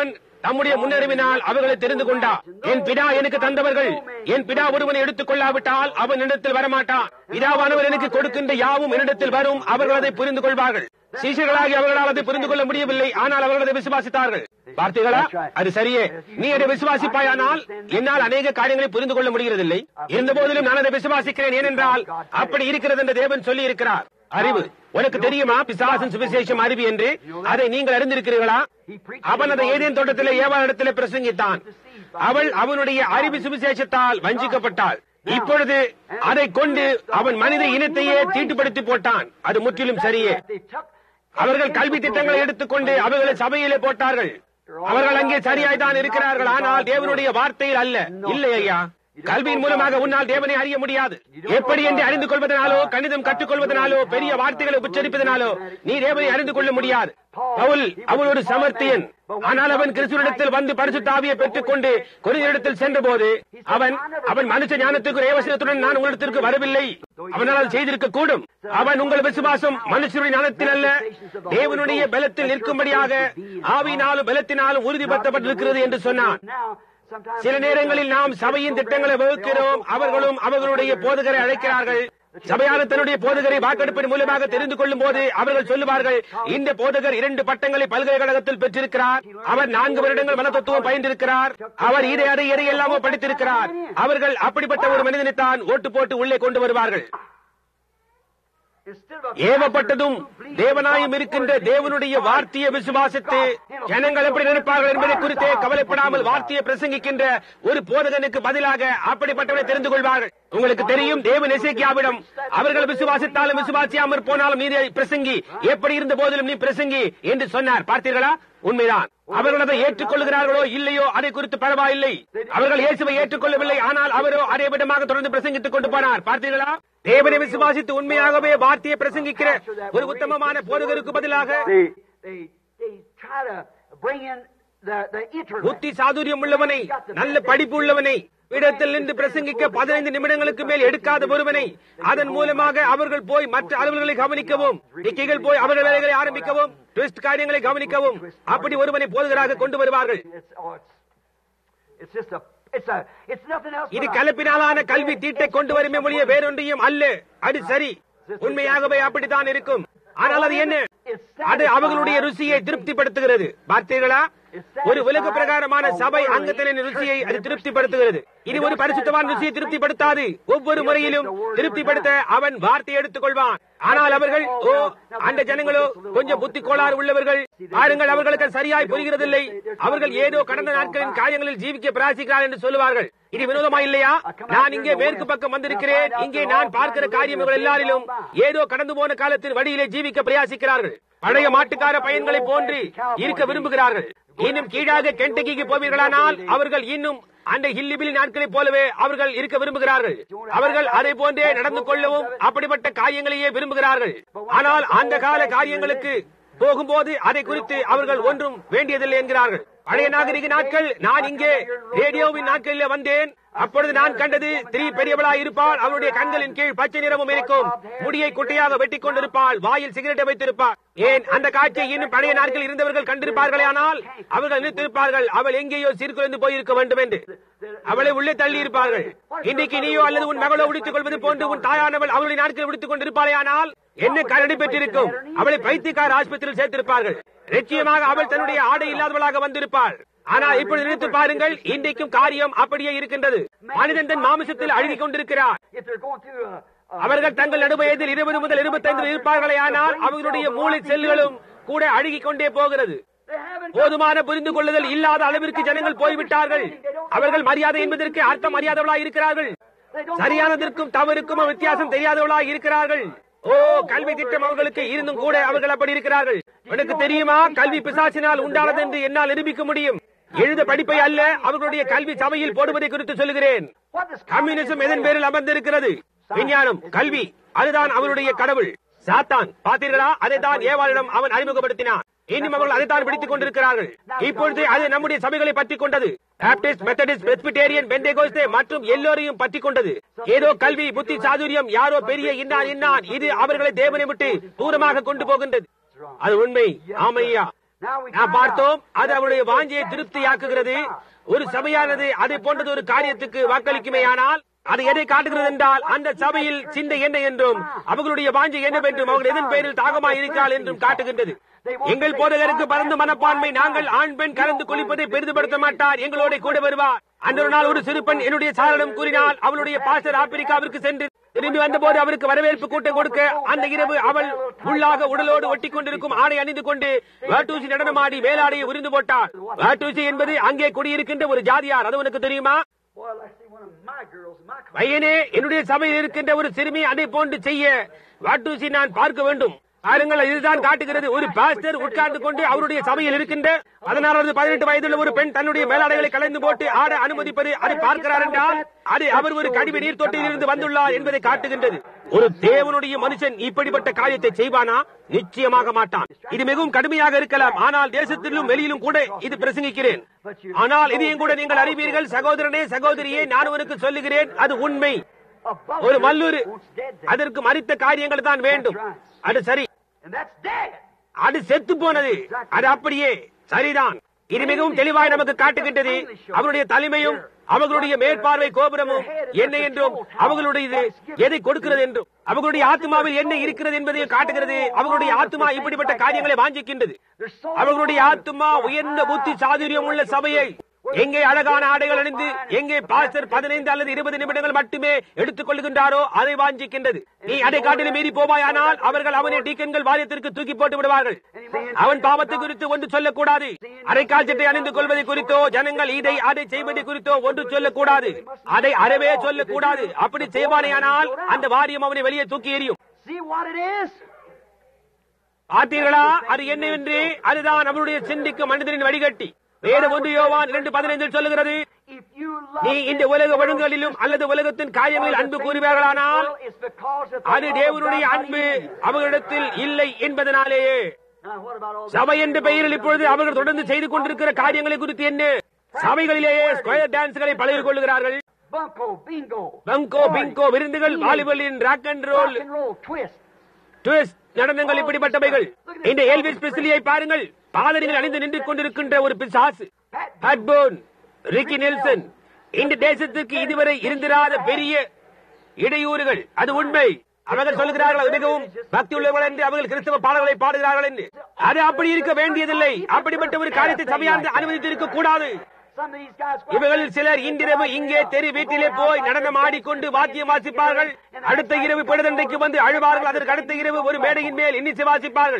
தம்முடைய முன்னறிவினால் அவர்களை தெரிந்து கொண்டார் என் பிதா எனக்கு தந்தவர்கள் என் பிதா ஒருவனை எடுத்துக் கொள்ளாவிட்டால் அவன் என்னிடத்தில் வரமாட்டான் பிதாவானவர் எனக்கு கொடுக்கின்ற யாவும் என்னிடத்தில் வரும் அவர்கள் அதை புரிந்து கொள்வார்கள் சீஷர்களாகி அவர்களால் அதை புரிந்து கொள்ள முடியவில்லை ஆனால் அவர்கள் அதை விசுவாசித்தார்கள் பார்த்தீர்களா அது சரியே நீ அதை விசுவாசிப்பாயானால் என்னால் அநேக காரியங்களை புரிந்து கொள்ள முடிகிறதில்லை இருந்த போதிலும் நான் அதை விசுவாசிக்கிறேன் ஏனென்றால் அப்படி இருக்கிறது என்று தேவன் சொல்லி இருக்கிறார் அறிவு உனக்கு தெரியுமா பிசாசன் சுவிசேஷம் அறிவு என்று அதை நீங்கள் அறிந்திருக்கிறீர்களா அவன் அதை ஏதேன் தோட்டத்திலே ஏவாளிடத்திலே பிரசங்கித்தான் அவள் அவனுடைய அறிவு சுவிசேஷத்தால் வஞ்சிக்கப்பட்டாள் இப்பொழுது அதை கொண்டு அவன் மனித இனத்தையே தீட்டுப்படுத்தி போட்டான் அது முற்றிலும் சரியே அவர்கள் கல்வி திட்டங்களை எடுத்துக்கொண்டு அவர்களை சபையிலே போட்டார்கள் அவர்கள் அங்கே சரியாய் தான் இருக்கிறார்கள் ஆனால் தேவனுடைய வார்த்தையில் அல்ல இல்லை ஐயா கல்வியின் மூலமாக உன்னால் தேவனை அறிய முடியாது எப்படி என்று அறிந்து கொள்வதனாலோ கணிதம் கற்றுக்கொள்வதனாலோ பெரிய வார்த்தைகளை உச்சரிப்பதனாலோ நீ தேவனை அறிந்து கொள்ள முடியாது பவுல் அவள் ஒரு சமர்த்தியன் ஆனால் அவன் கிறிஸ்துவனிடத்தில் வந்து பரிசுத்தாவியை பெற்றுக் கொண்டு குறிஞ்சிடத்தில் சென்ற போது அவன் அவன் மனுஷ ஞானத்துக்கு ரேவசனத்துடன் நான் உங்களிடத்திற்கு வரவில்லை அவனால் அதை செய்திருக்க கூடும் அவன் உங்கள் விசுவாசம் மனுஷனுடைய ஞானத்தில் அல்ல தேவனுடைய பலத்தில் நிற்கும்படியாக ஆவியினாலும் பலத்தினாலும் உறுதிப்படுத்தப்பட்டிருக்கிறது என்று சொன்னான் சில நேரங்களில் நாம் சபையின் திட்டங்களை வகுக்கிறோம் அவர்களும் அவர்களுடைய போதகரை அழைக்கிறார்கள் சபையான தன்னுடைய போதகரை வாக்கெடுப்பின் மூலமாக தெரிந்து கொள்ளும் போது அவர்கள் சொல்லுவார்கள் இந்த போதகர் இரண்டு பட்டங்களை பல்கலைக்கழகத்தில் பெற்றிருக்கிறார் அவர் நான்கு வருடங்கள் மன தத்துவம் பயின்றிருக்கிறார் அவர் இதை அதை எதை எல்லாமோ படித்திருக்கிறார் அவர்கள் அப்படிப்பட்ட ஒரு மனிதனைத்தான் ஓட்டு போட்டு உள்ளே கொண்டு வருவார்கள் ஏவப்பட்டதும் தேவனாயும் இருக்கின்ற தேவனுடைய வார்த்தையை விசுவாசித்து ஜனங்கள் எப்படி நினைப்பார்கள் என்பதை குறித்தே கவலைப்படாமல் வார்த்தையை பிரசங்கிக்கின்ற ஒரு போதகனுக்கு பதிலாக அப்படிப்பட்டவனை தெரிந்து கொள்வார்கள் உங்களுக்கு தெரியும் தேவன் எசேக்கியாவிடம் அவர்கள் விசுவாசித்தாலும் விசுவாசியாமற் போனாலும் நீ பிரசங்கி எப்படி இருந்த போதிலும் நீ பிரசங்கி என்று சொன்னார் பார்த்தீர்களா உண்மைதான் அவர்கள் அதை ஏற்றுக்கொள்கிறார்களோ இல்லையோ அதை குறித்து பரவாயில்லை அவர்கள் இயேசுவை ஏற்றுக்கொள்ளவில்லை ஆனால் அவரோ அதே விடமாக தொடர்ந்து பிரசங்கித்துக் கொண்டு போனார் பார்த்தீர்களா தேவனை விசுவாசித்து உண்மையாகவே வார்த்தையை பிரசங்கிக்கிற ஒரு உத்தமமான போதகருக்கு பதிலாக புத்தி சாதுரியம் உள்ளவனை நல்ல படிப்பு உள்ளவனை இடத்தில் நின்று பிரசங்கிக்க பதினைந்து நிமிடங்களுக்கு மேல் எடுக்காத ஒருவனை அதன் மூலமாக அவர்கள் போய் மற்ற அலுவல்களை கவனிக்கவும் டிக்கைகள் போய் அவர்கள் வேலைகளை ஆரம்பிக்கவும் ட்விஸ்ட் காரியங்களை கவனிக்கவும் அப்படி ஒருவனை போதுகராக கொண்டு வருவார்கள் இது கலப்பினாலான கல்வி தீட்டை கொண்டு வருமே மொழிய வேறொன்றையும் அல்ல அது சரி உண்மையாகவே அப்படித்தான் இருக்கும் ஆனால் அது என்ன அது அவர்களுடைய ருசியை திருப்திப்படுத்துகிறது பார்த்தீர்களா ஒரு உலக பிரகாரமான சபை அங்கத்தினின் ருசியை அது திருப்திப்படுத்துகிறது இது ஒரு பரிசுத்தமான ருசியை திருப்திப்படுத்தாது ஒவ்வொரு முறையிலும் திருப்திப்படுத்த அவன் வார்த்தை எடுத்துக் கொள்வான் ஆனால் அவர்கள் ஓ அந்த ஜனங்களோ கொஞ்சம் புத்தி கோளாறு உள்ளவர்கள் பாருங்கள் அவர்களுக்கு சரியாய் புரிகிறதில்லை அவர்கள் ஏதோ கடந்த நாட்களின் காரியங்களில் ஜீவிக்க பிராசிக்கிறார் என்று சொல்லுவார்கள் இது வினோதமா இல்லையா நான் இங்கே மேற்கு பக்கம் வந்திருக்கிறேன் இங்கே நான் பார்க்கிற காரியங்கள் எல்லாரிலும் ஏதோ கடந்து போன காலத்தில் வழியிலே ஜீவிக்க பிரயாசிக்கிறார்கள் பழைய மாட்டுக்கார பையன்களை போன்று இருக்க விரும்புகிறார்கள் இன்னும் கீழாக கெண்டகிக்கு போவீர்களானால் அவர்கள் இன்னும் அந்த ஹில்லிபிலி நாட்களைப் போலவே அவர்கள் இருக்க விரும்புகிறார்கள் அவர்கள் அதை போன்றே நடந்து கொள்ளவும் அப்படிப்பட்ட காரியங்களையே விரும்புகிறார்கள் ஆனால் அந்த கால காரியங்களுக்கு போகும்போது அதை குறித்து அவர்கள் ஒன்றும் வேண்டியதில்லை என்கிறார்கள் பழைய நாகரிக நாட்கள் நான் இங்கே ரேடியோவின் நாட்களில் வந்தேன் அப்பொழுது நான் கண்டது ஸ்திரீ பெரியவளாய் இருப்பாள் அவருடைய கண்களின் கீழ் பச்சை நிறமும் இருக்கும் முடியை குட்டையாக வெட்டி கொண்டிருப்பாள் வாயில் சிகரெட்டை வைத்திருப்பாள் ஏன் அந்த காட்சியை இன்னும் பழைய நாட்கள் இருந்தவர்கள் கண்டிருப்பார்களே ஆனால் அவர்கள் நினைத்திருப்பார்கள் அவள் எங்கேயோ சீர்குலைந்து போயிருக்க வேண்டும் என்று அவளை உள்ளே தள்ளி இருப்பார்கள் இன்றைக்கு நீயோ அல்லது உன் மகளோ உடித்துக் கொள்வது போன்று உன் தாயானவள் அவளுடைய நாட்களில் உடித்துக் கொண்டிருப்பாளே ஆனால் என்ன கரடி பெற்றிருக்கும் அவளை பைத்தியக்கார ஆஸ்பத்திரியில் சேர்த்திருப்பார்கள் நிச்சயமாக அவள் தன்னுடைய ஆடை இல்லாதவளாக வந்திருப்பாள் ஆனால் இப்பொழுது நினைத்து பாருங்கள் இன்றைக்கும் காரியம் அப்படியே இருக்கின்றது மனிதன் தன் மாமிசத்தில் அழுகிக் கொண்டிருக்கிறார் அவர்கள் தங்கள் நடுவயதில் இருபது முதல் இருபத்தைந்து இருப்பார்களே ஆனால் அவர்களுடைய மூளை செல்களும் கூட அழுகிக் கொண்டே போகிறது போதுமான புரிந்து கொள்ளுதல் இல்லாத அளவிற்கு ஜனங்கள் போய்விட்டார்கள் அவர்கள் மரியாதை என்பதற்கு அர்த்தம் அறியாதவர்களாக இருக்கிறார்கள் சரியானதற்கும் தவறுக்கும் வித்தியாசம் தெரியாதவர்களாக இருக்கிறார்கள் ஓ கல்வி திட்டம் அவர்களுக்கு இருந்தும் கூட அவர்கள் அப்படி இருக்கிறார்கள் உனக்கு தெரியுமா கல்வி பிசாசினால் உண்டானது என்று என்னால் நிரூபிக்க முடியும் எழுத படிப்பை அல்ல அவர்களுடைய கல்வி சபையில் போடுவதை குறித்து சொல்லுகிறேன் கம்யூனிசம் எதன் பேரில் அமர்ந்திருக்கிறது விஞ்ஞானம் கல்வி அதுதான் அவருடைய கடவுள் சாத்தான் பார்த்தீர்களா அதை தான் ஏவாளிடம் அவன் அறிமுகப்படுத்தினான் இன்னும் அவர்கள் அதைத்தான் பிடித்துக் கொண்டிருக்கிறார்கள் இப்பொழுது அது நம்முடைய சபைகளை பற்றி கொண்டது பாப்டிஸ்ட் மெத்தடிஸ்ட் பெஸ்பிடேரியன் பெண்டேகோஸ்தே மற்றும் எல்லோரையும் பற்றி கொண்டது ஏதோ கல்வி புத்தி சாதுரியம் யாரோ பெரிய இன்னான் இன்னான் இது அவர்களை தேவனை விட்டு தூரமாக கொண்டு போகின்றது அது உண்மை ஆமையா நாம் பார்த்தோம் அது அவருடைய வாஞ்சியை திருப்தியாக்குகிறது ஒரு சபையானது அதை போன்றது ஒரு காரியத்துக்கு வாக்களிக்குமேயானால் அது எதை காட்டுகிறது என்றால் அந்த சபையில் சிந்தை என்ன என்றும் அவர்களுடைய வாஞ்சி என்னவென்றும் அவர்கள் எதன் பெயரில் தாகமாய் இருக்கிறாள் என்றும் காட்டுகின்றது எங்கள் போதகருக்கு பரந்த மனப்பான்மை நாங்கள் ஆண் பெண் கலந்து கொளிப்பதை பெரிதுபடுத்த மாட்டார் எங்களோட கூட வருவார் அந்த ஒரு நாள் ஒரு சிறு பெண் என்னுடைய சாரணம் கூறினால் அவளுடைய பாஸ்டர் ஆப்பிரிக்காவிற்கு சென்று திரும்பி வந்தபோது அவருக்கு வரவேற்பு கூட்டம் கொடுக்க அந்த இரவு அவள் உள்ளாக உடலோடு ஒட்டி கொண்டிருக்கும் ஆடை அணிந்து கொண்டு வேட்டூசி நடனமாடி மேலாடையை உரிந்து போட்டாள் வேட்டூசி என்பது அங்கே குடியிருக்கின்ற ஒரு ஜாதியார் அது உனக்கு தெரியுமா Well, I see one of my girls in my class. பையனே என்னுடைய சபையில் இருக்கின்ற ஒரு சிறுமி அதை போன்று செய்ய வாட்டூசி நான் பார்க்க வேண்டும் பாருங்கள் இதுதான் காட்டுகிறது ஒரு பாஸ்டர் உட்கார்ந்து கொண்டு அவருடைய சபையில் இருக்கின்ற பதினாறாவது பதினெட்டு வயதுள்ள ஒரு பெண் தன்னுடைய மேலாடைகளை கலைந்து போட்டு ஆட அனுமதிப்பது அதை பார்க்கிறார் என்றால் அது அவர் ஒரு கடிவு நீர் தொட்டியில் இருந்து வந்துள்ளார் என்பதை காட்டுகின்றது ஒரு தேவனுடைய மனுஷன் இப்படிப்பட்ட காரியத்தை செய்வானா நிச்சயமாக மாட்டான் இது மிகவும் கடுமையாக இருக்கலாம் ஆனால் தேசத்திலும் வெளியிலும் கூட இது பிரசங்கிக்கிறேன் ஆனால் இதையும் கூட நீங்கள் அறிவீர்கள் சகோதரனே சகோதரியே நான் உனக்கு சொல்லுகிறேன் அது உண்மை A buffalo ஒரு மல்லூரு wants dead things. அதற்கு மறித்த காரியங்கள் தான் வேண்டும் அது சரி And that's dead. அது செத்து போனது அது அப்படியே சரிதான் இது மிகவும் தெளிவாய் நமக்கு காட்டுகின்றது அவருடைய தலைமையும் அவர்களுடைய மேற்பார்வை கோபுரமும் என்ன என்றும் அவர்களுடைய எதை கொடுக்கிறது என்றும் அவர்களுடைய ஆத்மாவில் என்ன இருக்கிறது என்பதையும் காட்டுகிறது அவர்களுடைய ஆத்மா இப்படிப்பட்ட காரியங்களை வாஞ்சிக்கின்றது அவர்களுடைய ஆத்மா உயர்ந்த புத்தி சாதுரியம் உள்ள சபையை எங்கே அழகான ஆடைகள் அணிந்து எங்கே பாஸ்டர் பதினைந்து அல்லது இருபது நிமிடங்கள் மட்டுமே எடுத்துக் கொள்கின்றாரோ அதை வாஞ்சிக்கின்றது நீ அதை காட்டிலும் மீறி போவாயானால் அவர்கள் அவனை டீக்கன்கள் வாரியத்திற்கு தூக்கி போட்டு விடுவார்கள் அவன் பாவத்தை குறித்து ஒன்று சொல்லக்கூடாது அரைக்கால் சட்டை அணிந்து கொள்வதை குறித்தோ ஜனங்கள் இதை அதை செய்வதை குறித்தோ ஒன்று சொல்லக்கூடாது அதை அறவே சொல்லக்கூடாது அப்படி செய்வானேயானால் அந்த வாரியம் அவனை வெளியே தூக்கி எறியும் See what it is? பார்த்தீர்களா அது என்னவென்று அதுதான் அவருடைய சிந்திக்கு மனிதனின் வடிகட்டி வேறு ஒன்று யோவான் இரண்டு பதினைந்தில் சொல்லுகிறது If you love நீ இந்த this உலக world, ஒழுங்குகளிலும் அல்லது உலகத்தின் காரியங்களில் அன்பு கூறுவார்களானால் it's because of the அது love of தேவனுடைய God அன்பு in you. அவர்களிடத்தில் இல்லை என்பதனாலேயே Now, what about all சபை என்ற பெயரில் இப்பொழுது அவர்கள் தொடர்ந்து செய்து கொண்டிருக்கிற காரியங்களை குறித்து என்ன சபைகளிலேயே ஸ்கொயர் டான்ஸ்களை பழகிக் கொள்கிறார்கள் bunko, bingo, பங்கோ பிங்கோ விருந்துகள் வாலிபலின் rock and roll rock and roll, twist? Twist நடனங்கள் இப்படிப்பட்டவைகள் இந்த எல்விஸ் பிரிஸ்லியை பாருங்கள் பாதரிகள் அணிந்து நின்று கொண்டிருக்கின்ற ஒரு பிசாசு ஹட்போன் ரிக்கி நெல்சன் இந்த தேசத்துக்கு இதுவரை இருந்திராத பெரிய இடையூறுகள் அது உண்மை அவர்கள் சொல்கிறார்கள் அது மிகவும் பக்தி உள்ளவர்கள் என்று அவர்கள் கிறிஸ்தவ பாடல்களை பாடுகிறார்கள் என்று அது அப்படி இருக்க வேண்டியதில்லை அப்படிப்பட்ட ஒரு காரியத்தை சபையானது அனுமதித்து இருக்க கூடாது Some of these guys go இவர்களில் சிலர் இன்றிரவு இங்கே தெரு வீட்டிலே போய் நடனம் ஆடிக்கொண்டு வாத்தியம் வாசிப்பார்கள் அடுத்த இரவு பிறதண்டைக்கு வந்து அழுவார்கள் அதற்கு அடுத்த இரவு ஒரு மேடையின் மேல் இன்னிசை வாசிப்பார்கள்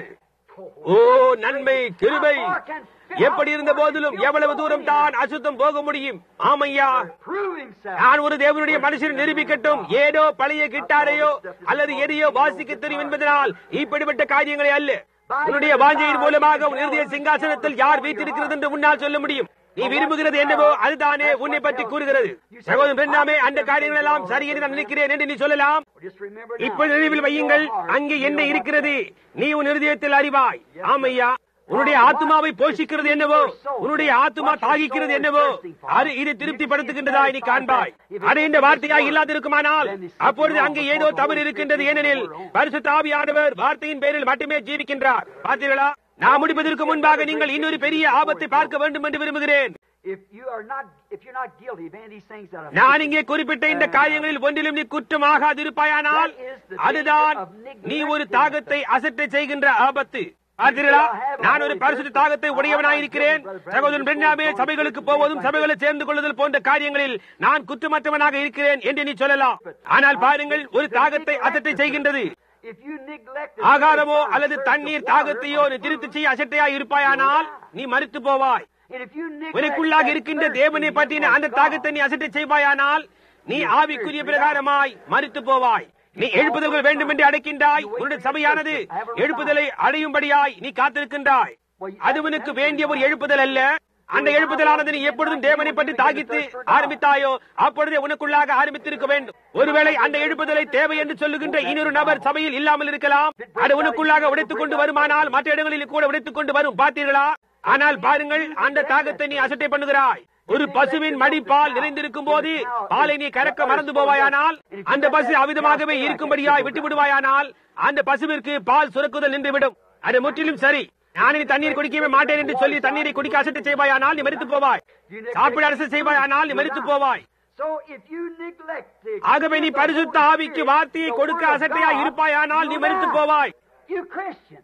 ஓ நன்மை கிருபை எப்படி இருந்த போதிலும் எவ்வளவு தூரம் தான் அசுத்தம் போக முடியும் ஆமையா prove himself. நான் ஒரு தேவனுடைய மனுஷன் நிரூபிக்கட்டும் ஏதோ பழைய கிட்டாரையோ அல்லது எதையோ வாசிக்க தெரியும் என்பதனால் இப்படிப்பட்ட காரியங்களே அல்ல உன்னுடைய வாஞ்சையின் மூலமாக உன் இறுதிய சிங்காசனத்தில் யார் வீட்டிருக்கிறது என்று உன்னால் சொல்ல முடியும் நீ விரும்புகிறது என்னவோ அதுதானே உன்னை பற்றி கூறுகிறது சகோதரன் பெண்ணாமே அந்த காரியங்கள் எல்லாம் சரி என்று நான் நினைக்கிறேன் என்று நீ சொல்லலாம் Just remember now. இப்ப நினைவில் வையுங்கள் அங்கே என்ன இருக்கிறது நீ உன் இருதயத்தில் அறிவாய் ஆமையா உன்னுடைய ஆத்மாவை போஷிக்கிறது என்னவோ உன்னுடைய ஆத்மா தாகிக்கிறது என்னவோ அது இது திருப்திப்படுத்துகின்றதா நீ காண்பாய் அது இந்த வார்த்தையாக இல்லாதிருக்குமானால் அப்பொழுது அங்கே ஏதோ தவறு இருக்கின்றது ஏனெனில் பரிசுத்த ஆவியானவர் வார்த்தையின் பேரில் மட்டுமே ஜீவிக்கின்றார் பார்த்தீர்களா நான் முடிப்பதற்கு முன்பாக நீங்கள் இன்னொரு பெரிய ஆபத்தை பார்க்க வேண்டும் என்று விரும்புகிறேன் If you are not, if you're not guilty of any of these things that I've நான் இங்கே குறிப்பிட்ட இந்த காரியங்களில் ஒன்றிலும் நீ குற்றமாகாதிருப்பாயானால் அதுதான் நீ ஒரு தாகத்தை அசட்டை செய்கின்ற ஆபத்து பார்த்தீர்களா நான் ஒரு பரிசுத்த தாகத்தை உடையவனாயிருக்கிறேன் சகோதரன் பெண்ணாமே சபைகளுக்கு போவதும் சபைகளை சேர்ந்து கொள்ளுதல் போன்ற காரியங்களில் நான் குற்றமற்றவனாக இருக்கிறேன் என்று நீ சொல்லலாம் ஆனால் பாருங்கள் ஒரு தாகத்தை அசட்டை செய்கின்றது If you neglect ஆகாரமோ அல்லது தண்ணீர் தாகத்தையோ நீ திருத்தி செய்ய அசட்டையாய் இருப்பாயானால் நீ மறுத்து போவாய் and if you neglect உனக்குள்ளாக that இருக்கின்ற thirst தேவனை that you பற்றின have அந்த for தாகத்தை God, நீ அசட்டை செய்வாயானால் நீ ஆவிக்குரிய பிரகாரமாய் மறித்து போவாய் நீ எழுப்புதல்கள் வேண்டும் என்று அடைக்கின்றாய் உன்னுடைய சபையானது எழுப்புதலை அடையும்படியாய் நீ காத்திருக்கின்றாய் அது உனக்கு வேண்டிய ஒரு எழுப்புதல் அல்ல அந்த எழுப்புதலானது நீ எப்பொழுதும் தேவனை பற்றி தாகித்து ஆரம்பித்தாயோ அப்பொழுதே உனக்குள்ளாக ஆரம்பித்திருக்க வேண்டும் ஒருவேளை அந்த எழுப்புதலை தேவை என்று சொல்லுகின்ற இன்னொரு நபர் சபையில் இல்லாமல் இருக்கலாம் அது உனக்குள்ளாக உடைத்துக் கொண்டு வருமானால் மற்ற இடங்களில் கூட உடைத்துக் கொண்டு வரும் பார்த்தீர்களா ஆனால் பாருங்கள் அந்த தாகத்தை நீ அசட்டை பண்ணுகிறாய் ஒரு பசுவின் மடிப்பால் நிறைந்திருக்கும் போது பாலை நீ கறக்க மறந்து போவாயானால் அந்த பசு அவிதமாகவே இருக்கும்படியாய் விட்டு விடுவாயானால் அந்த பசுவிற்கு பால் சுரக்குதல் நின்றுவிடும் அது முற்றிலும் சரி நான் இனி தண்ணீர் குடிக்கவே மாட்டேன் என்று சொல்லி தண்ணீரை குடிக்க அசட்டை செய்வாயானால் நீ மரித்து போவாய் சாப்பிட அரசு செய்வாயானால் நீ மரித்து போவாய் So if you neglect the ஆகவே நீ பரிசுத்த ஆவிக்கு வார்த்தையை கொடுக்க அசட்டையா இருப்பாயானால் நீ மரித்து போவாய் you Christians,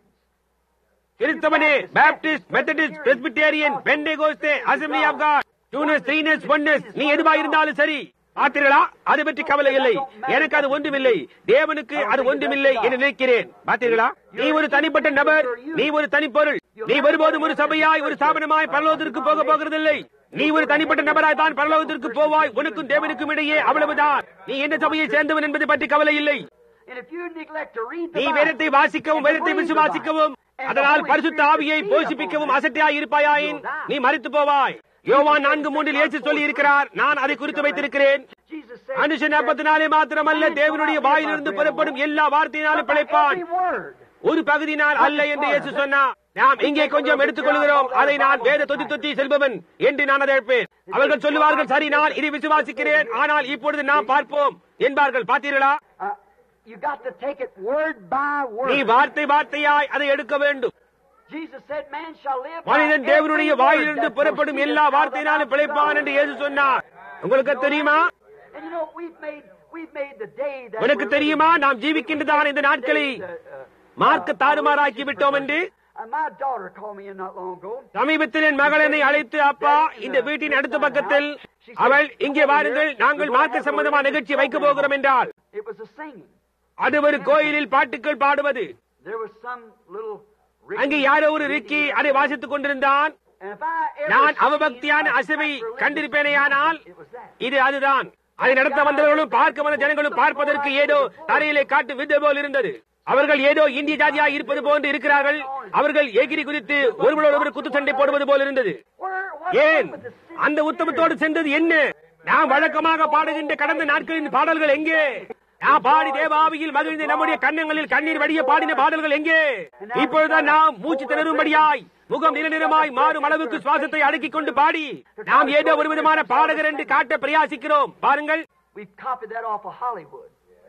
கிறிஸ்தவனே Baptist Methodist Presbyterian Pentecostal assembly of God twoness threeness oneness நீ எதுவா இருந்தாலும் சரி பார்த்தீர்களா அது பற்றி கவலை இல்லை எனக்கு அது ஒன்றுமில்லை தேவனுக்கு அது ஒன்றுமில்லை என்று நினைக்கிறேன் பார்த்தீர்களா நீ ஒரு தனிப்பட்ட நபர் நீ ஒரு தனிப்பொருள் நீ ஒருபோதும் ஒரு சபையாய் ஒரு ஸ்தாபனமாய் பரலோகத்திற்கு போக போகிறதில்லை நீ ஒரு தனிப்பட்ட நபராய் தான் பரலோகத்திற்கு போவாய் உனக்கும் தேவனுக்கும் இடையே அவ்வளவுதான் நீ என்ன சபையை சேர்ந்தவன் என்பது பற்றி கவலை இல்லை and if you neglect to read the நீ Bible, வேதத்தை வாசிக்கவும் வேதத்தை விசுவாசிக்கவும் அதனால் பரிசுத்த ஆவியை போஷிப்பிக்கவும் அசட்டையாய் இருப்பாயின் நீ மறித்து போவாய் யோவான் நான்கு மூன்றில் இயேசு சொல்லி இருக்கிறார் நான் அதை குறித்து வைத்திருக்கிறேன் Jesus said, மனுஷன் அப்பத்தினாலே மாத்திரமல்ல தேவனுடைய வாயிலிருந்து புறப்படும் எல்லா வார்த்தையினாலும் பிழைப்பான் every word. ஒரு பகுதியினால் அல்ல என்று இயேசு சொன்னார் நாம் இங்கே கொஞ்சம் எடுத்துக் கொள்கிறோம் அதை நான் வேத தொத்தி தொத்தி செல்பவன் என்று நான் அதை அழைப்பேன் அவர்கள் சொல்லுவார்கள் சரி நான் இதை விசுவாசிக்கிறேன் ஆனால் இப்பொழுது நாம் பார்ப்போம் என்பார்கள் பார்த்தீர்களா Uh, you got to take it word by நீ word. வார்த்தை வார்த்தையாய் அதை எடுக்க வேண்டும் Jesus said, man shall live by மனிதன் தேவனுடைய every word வாயிலிருந்து that புறப்படும் proceedeth எல்லா out of the வார்த்தையினாலும் mouth of பிழைப்பான் God. என்று இயேசு சொன்னார் உங்களுக்கு தெரியுமா And you know, we've made, we've made the day that உனக்கு we're தெரியுமா living நாம் ஜீவிக்கின்றதான இந்த நாட்களை in, uh, uh, மார்க்க தாறுமாறாக்கி விட்டோம் என்று uh, my daughter called me in not long ago. சமீபத்தில் என் மகள் என்னை அழைத்து அப்பா இந்த வீட்டின் அடுத்த பக்கத்தில் அவள் இங்கே வாருங்கள் நாங்கள் மார்க்க சம்பந்தமான நிகழ்ச்சி வைக்க போகிறோம் என்றால் It was a singing. அது ஒரு கோயிலில் பாட்டுக்கள் பாடுவது There was some little. அங்கே யாரோ ஒரு ரிக்கி அதை வாசித்துக் கொண்டிருந்தான் And if I ever நான் seen அவபக்தியான a அசைவை sacrilegious கண்டிருப்பேனேயானால் it was that. இது அதுதான் அதை நடத்த வந்தவர்களும் பார்க்க வந்த ஜனங்களும் பார்ப்பதற்கு ஏதோ தரையிலே காட்டு வித்தை போல் இருந்தது அவர்கள் ஏதோ இந்திய ஜாதியா இருப்பது போன்று இருக்கிறார்கள் அவர்கள் எகிரி குதித்து ஒருவரோடு ஒருவர் குத்து சண்டை போடுவது போல் இருந்தது Where, what ஏன் happened with the sin? அந்த உத்தமத்தோடு சென்றது என்ன நாம் வழக்கமாக பாடுகின்ற கடந்த நாட்களின் பாடல்கள் எங்கே நாம் பாடி தேவாவியில் மகிழ்ந்து நம்முடைய கண்ணங்களில் கண்ணீர் வடிய பாடின பாடல்கள் எங்கே இப்பொழுதுதான் நாம் மூச்சு திணறும்படியாய் முகம் நிறநிறமாய் மாறும் அளவுக்கு சுவாசத்தை அடக்கிக் கொண்டு பாடி நாம் ஏதோ ஒரு விதமான பாடகர் என்று காட்ட பிரயாசிக்கிறோம் பாருங்கள் We've copied that off of Hollywood.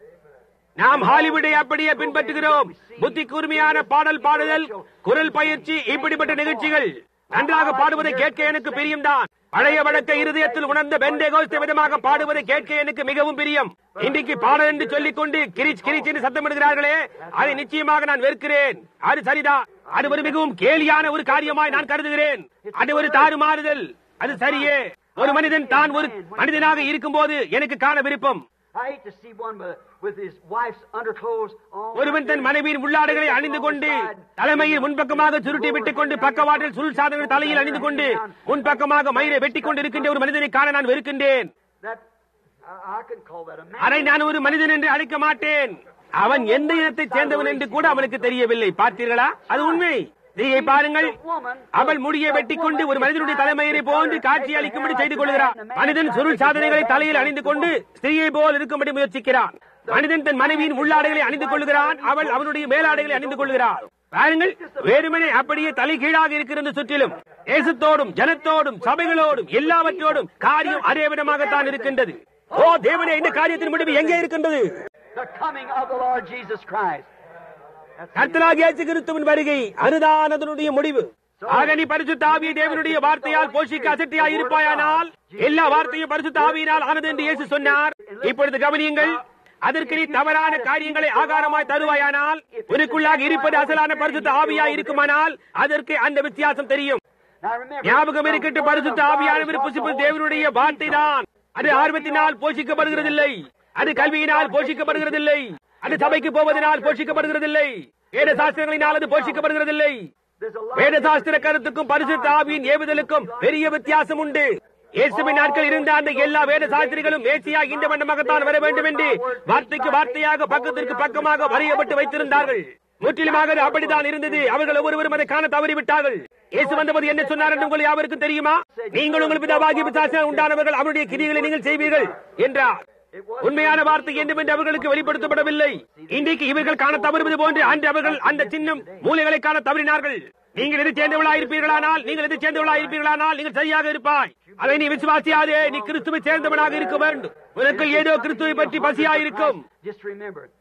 நாம் ஹாலிவுட்டை அப்படியே பின்பற்றுகிறோம் புத்தி கூர்மையான பாடல் பாடுதல் குரல் பயிற்சி இப்படிப்பட்ட நிகழ்ச்சிகள் நன்றாக பாடுவதை கேட்க எனக்கு பிரியம்தான் பழைய வழக்க இருதயத்தில் உணர்ந்த பெண்டேகோஸ்த விதமாக பாடுவதை கேட்க எனக்கு மிகவும் பிரியம் இன்றைக்கு பாடல் என்று சொல்லிக் கொண்டு கிரிச் கிரிச் என்று சத்தமிடுகிறார்களே அதை நிச்சயமாக நான் வெறுக்கிறேன் அது சரிதான் அது ஒரு மிகவும் கேலியான ஒரு காரியமாய் நான் கருதுகிறேன் அது ஒரு தாறுமாறுதல் அது சரியே ஒரு மனிதன் தான் ஒரு மனிதனாக இருக்கும்போது எனக்கு காண விருப்பம் I hate to see one with, with his wife's underclothes on. ஒருவன் தன் மனைவியின் உள்ளாடைகளை அணிந்து கொண்டு தலைமையில் முன்பக்கமாக சுருட்டி விட்டுக் கொண்டு பக்கவாட்டில் சுருள் சாதனங்கள் தலையில் அணிந்து கொண்டு முன்பக்கமாக மயிரை வெட்டிக் கொண்டு இருக்கின்ற ஒரு மனிதனை காண நான் வெறுக்கின்றேன் That, I, I couldn't call that a man. அதை நான் ஒரு மனிதன் என்று அழைக்க மாட்டேன் அவன் எந்த இனத்தைச் சேர்ந்தவன் என்று கூட அவனுக்கு தெரியவில்லை பார்த்தீர்களா அது உண்மை ஸ்திரீயை பாருங்கள் அவள் முடியை வெட்டிக் கொண்டு ஒரு மனிதனுடைய தலைமையை போன்று காட்சி அளிக்கும்படி செய்து கொள்கிறார் மனிதன் சுருள் சாதனைகளை தலையில் அணிந்து கொண்டு ஸ்திரீயை போல் இருக்கும்படி முயற்சிக்கிறான் மனிதன் தன் மனைவியின் உள்ளாடைகளை அணிந்து கொள்கிறான் அவள் அவனுடைய மேலாடைகளை அணிந்து கொள்கிறார் பாருங்கள் வேறுமனே அப்படியே தலைகீழாக இருக்கிறது சுற்றிலும் தேசத்தோடும் ஜனத்தோடும் சபைகளோடும் எல்லாவற்றோடும் காரியம் அதே விதமாகத்தான் இருக்கின்றது ஓ தேவனே இந்த காரியத்தின் முடிவு எங்கே இருக்கின்றது The coming of the Lord Jesus Christ. That's the கர்த்தராகிய இயேசு கிறிஸ்துவின் வருகை அதுதான் அதனுடைய முடிவு ஆக நீ பரிசுத்த ஆவியை தேவனுடைய வார்த்தையால் போஷிக்க அசட்டியாய் இருப்பாயானால் எல்லா வார்த்தையும் பரிசுத்த ஆவியினால் ஆனது என்று இயேசு சொன்னார் இப்பொழுது கவனியுங்கள் அதற்கு நீ தவறான காரியங்களை ஆகாரமாய் தருவாயானால் உனக்குள்ளாக இருப்பது அசலான பரிசுத்த ஆவியாய் இருக்குமானால் அதற்கு அந்த வித்தியாசம் தெரியும் Now remember, ஞாபகம் இருக்கட்டும் பரிசுத்த ஆவியானவர் புசிப்பது தேவனுடைய வார்த்தை தான் அது ஆர்வத்தினால் போஷிக்கப்படுகிறதில்லை அது கல்வியினால் போஷிக்கப்படுகிறதில்லை அது சபைக்கு போவதனால் போஷிக்கப்படுகிறதில்லை வேத சாஸ்திரங்களினால் அது போஷிக்கப்படுகிறதில்லை there's a lot வேத சாஸ்திர கருத்துக்கும் பரிசுத்த ஆவியின் ஏவுதலுக்கும் பெரிய வித்தியாசம் உண்டு இயேசுவின் நாட்கள் இருந்த அந்த எல்லா வேத சாஸ்திரிகளும் மேசியாக இந்த வண்ணமாகத்தான் வர வேண்டும் என்று வார்த்தைக்கு வார்த்தையாக பக்கத்திற்கு பக்கமாக வரையப்பட்டு வைத்திருந்தார்கள் முற்றிலுமாக அது அப்படித்தான் இருந்தது அவர்கள் ஒவ்வொருவரும் அதை காண தவறிவிட்டார்கள் இயேசு வந்தபோது என்ன சொன்னார் என்று உங்களுக்கு யாவருக்கும் தெரியுமா நீங்கள் உங்கள் பிதாவாகி பிசாசினால் உண்டானவர்கள் அவருடைய கிரிகளை நீங்கள் செய்வீர்கள் என்றார் உண்மையான வார்த்தை என்று அவர்களுக்கு வெளிப்படுத்தப்படவில்லை இன்றைக்கு இவர்கள் காண தவறுவது போன்று அன்று அவர்கள் அந்த சின்னம் மூலைகளை காண தவறினார்கள் நீங்கள் எது சேர்ந்தவளா இருப்பீர்களானால் நீங்கள் எது சேர்ந்தவளா இருப்பீர்களானால் நீங்கள் சரியாக இருப்பாய் அதை நீ விசுவாசியாதே நீ கிறிஸ்துவை சேர்ந்தவனாக இருக்க வேண்டும் உனக்கு ஏதோ கிறிஸ்துவை பற்றி பசியாயிருக்கும் Just remember,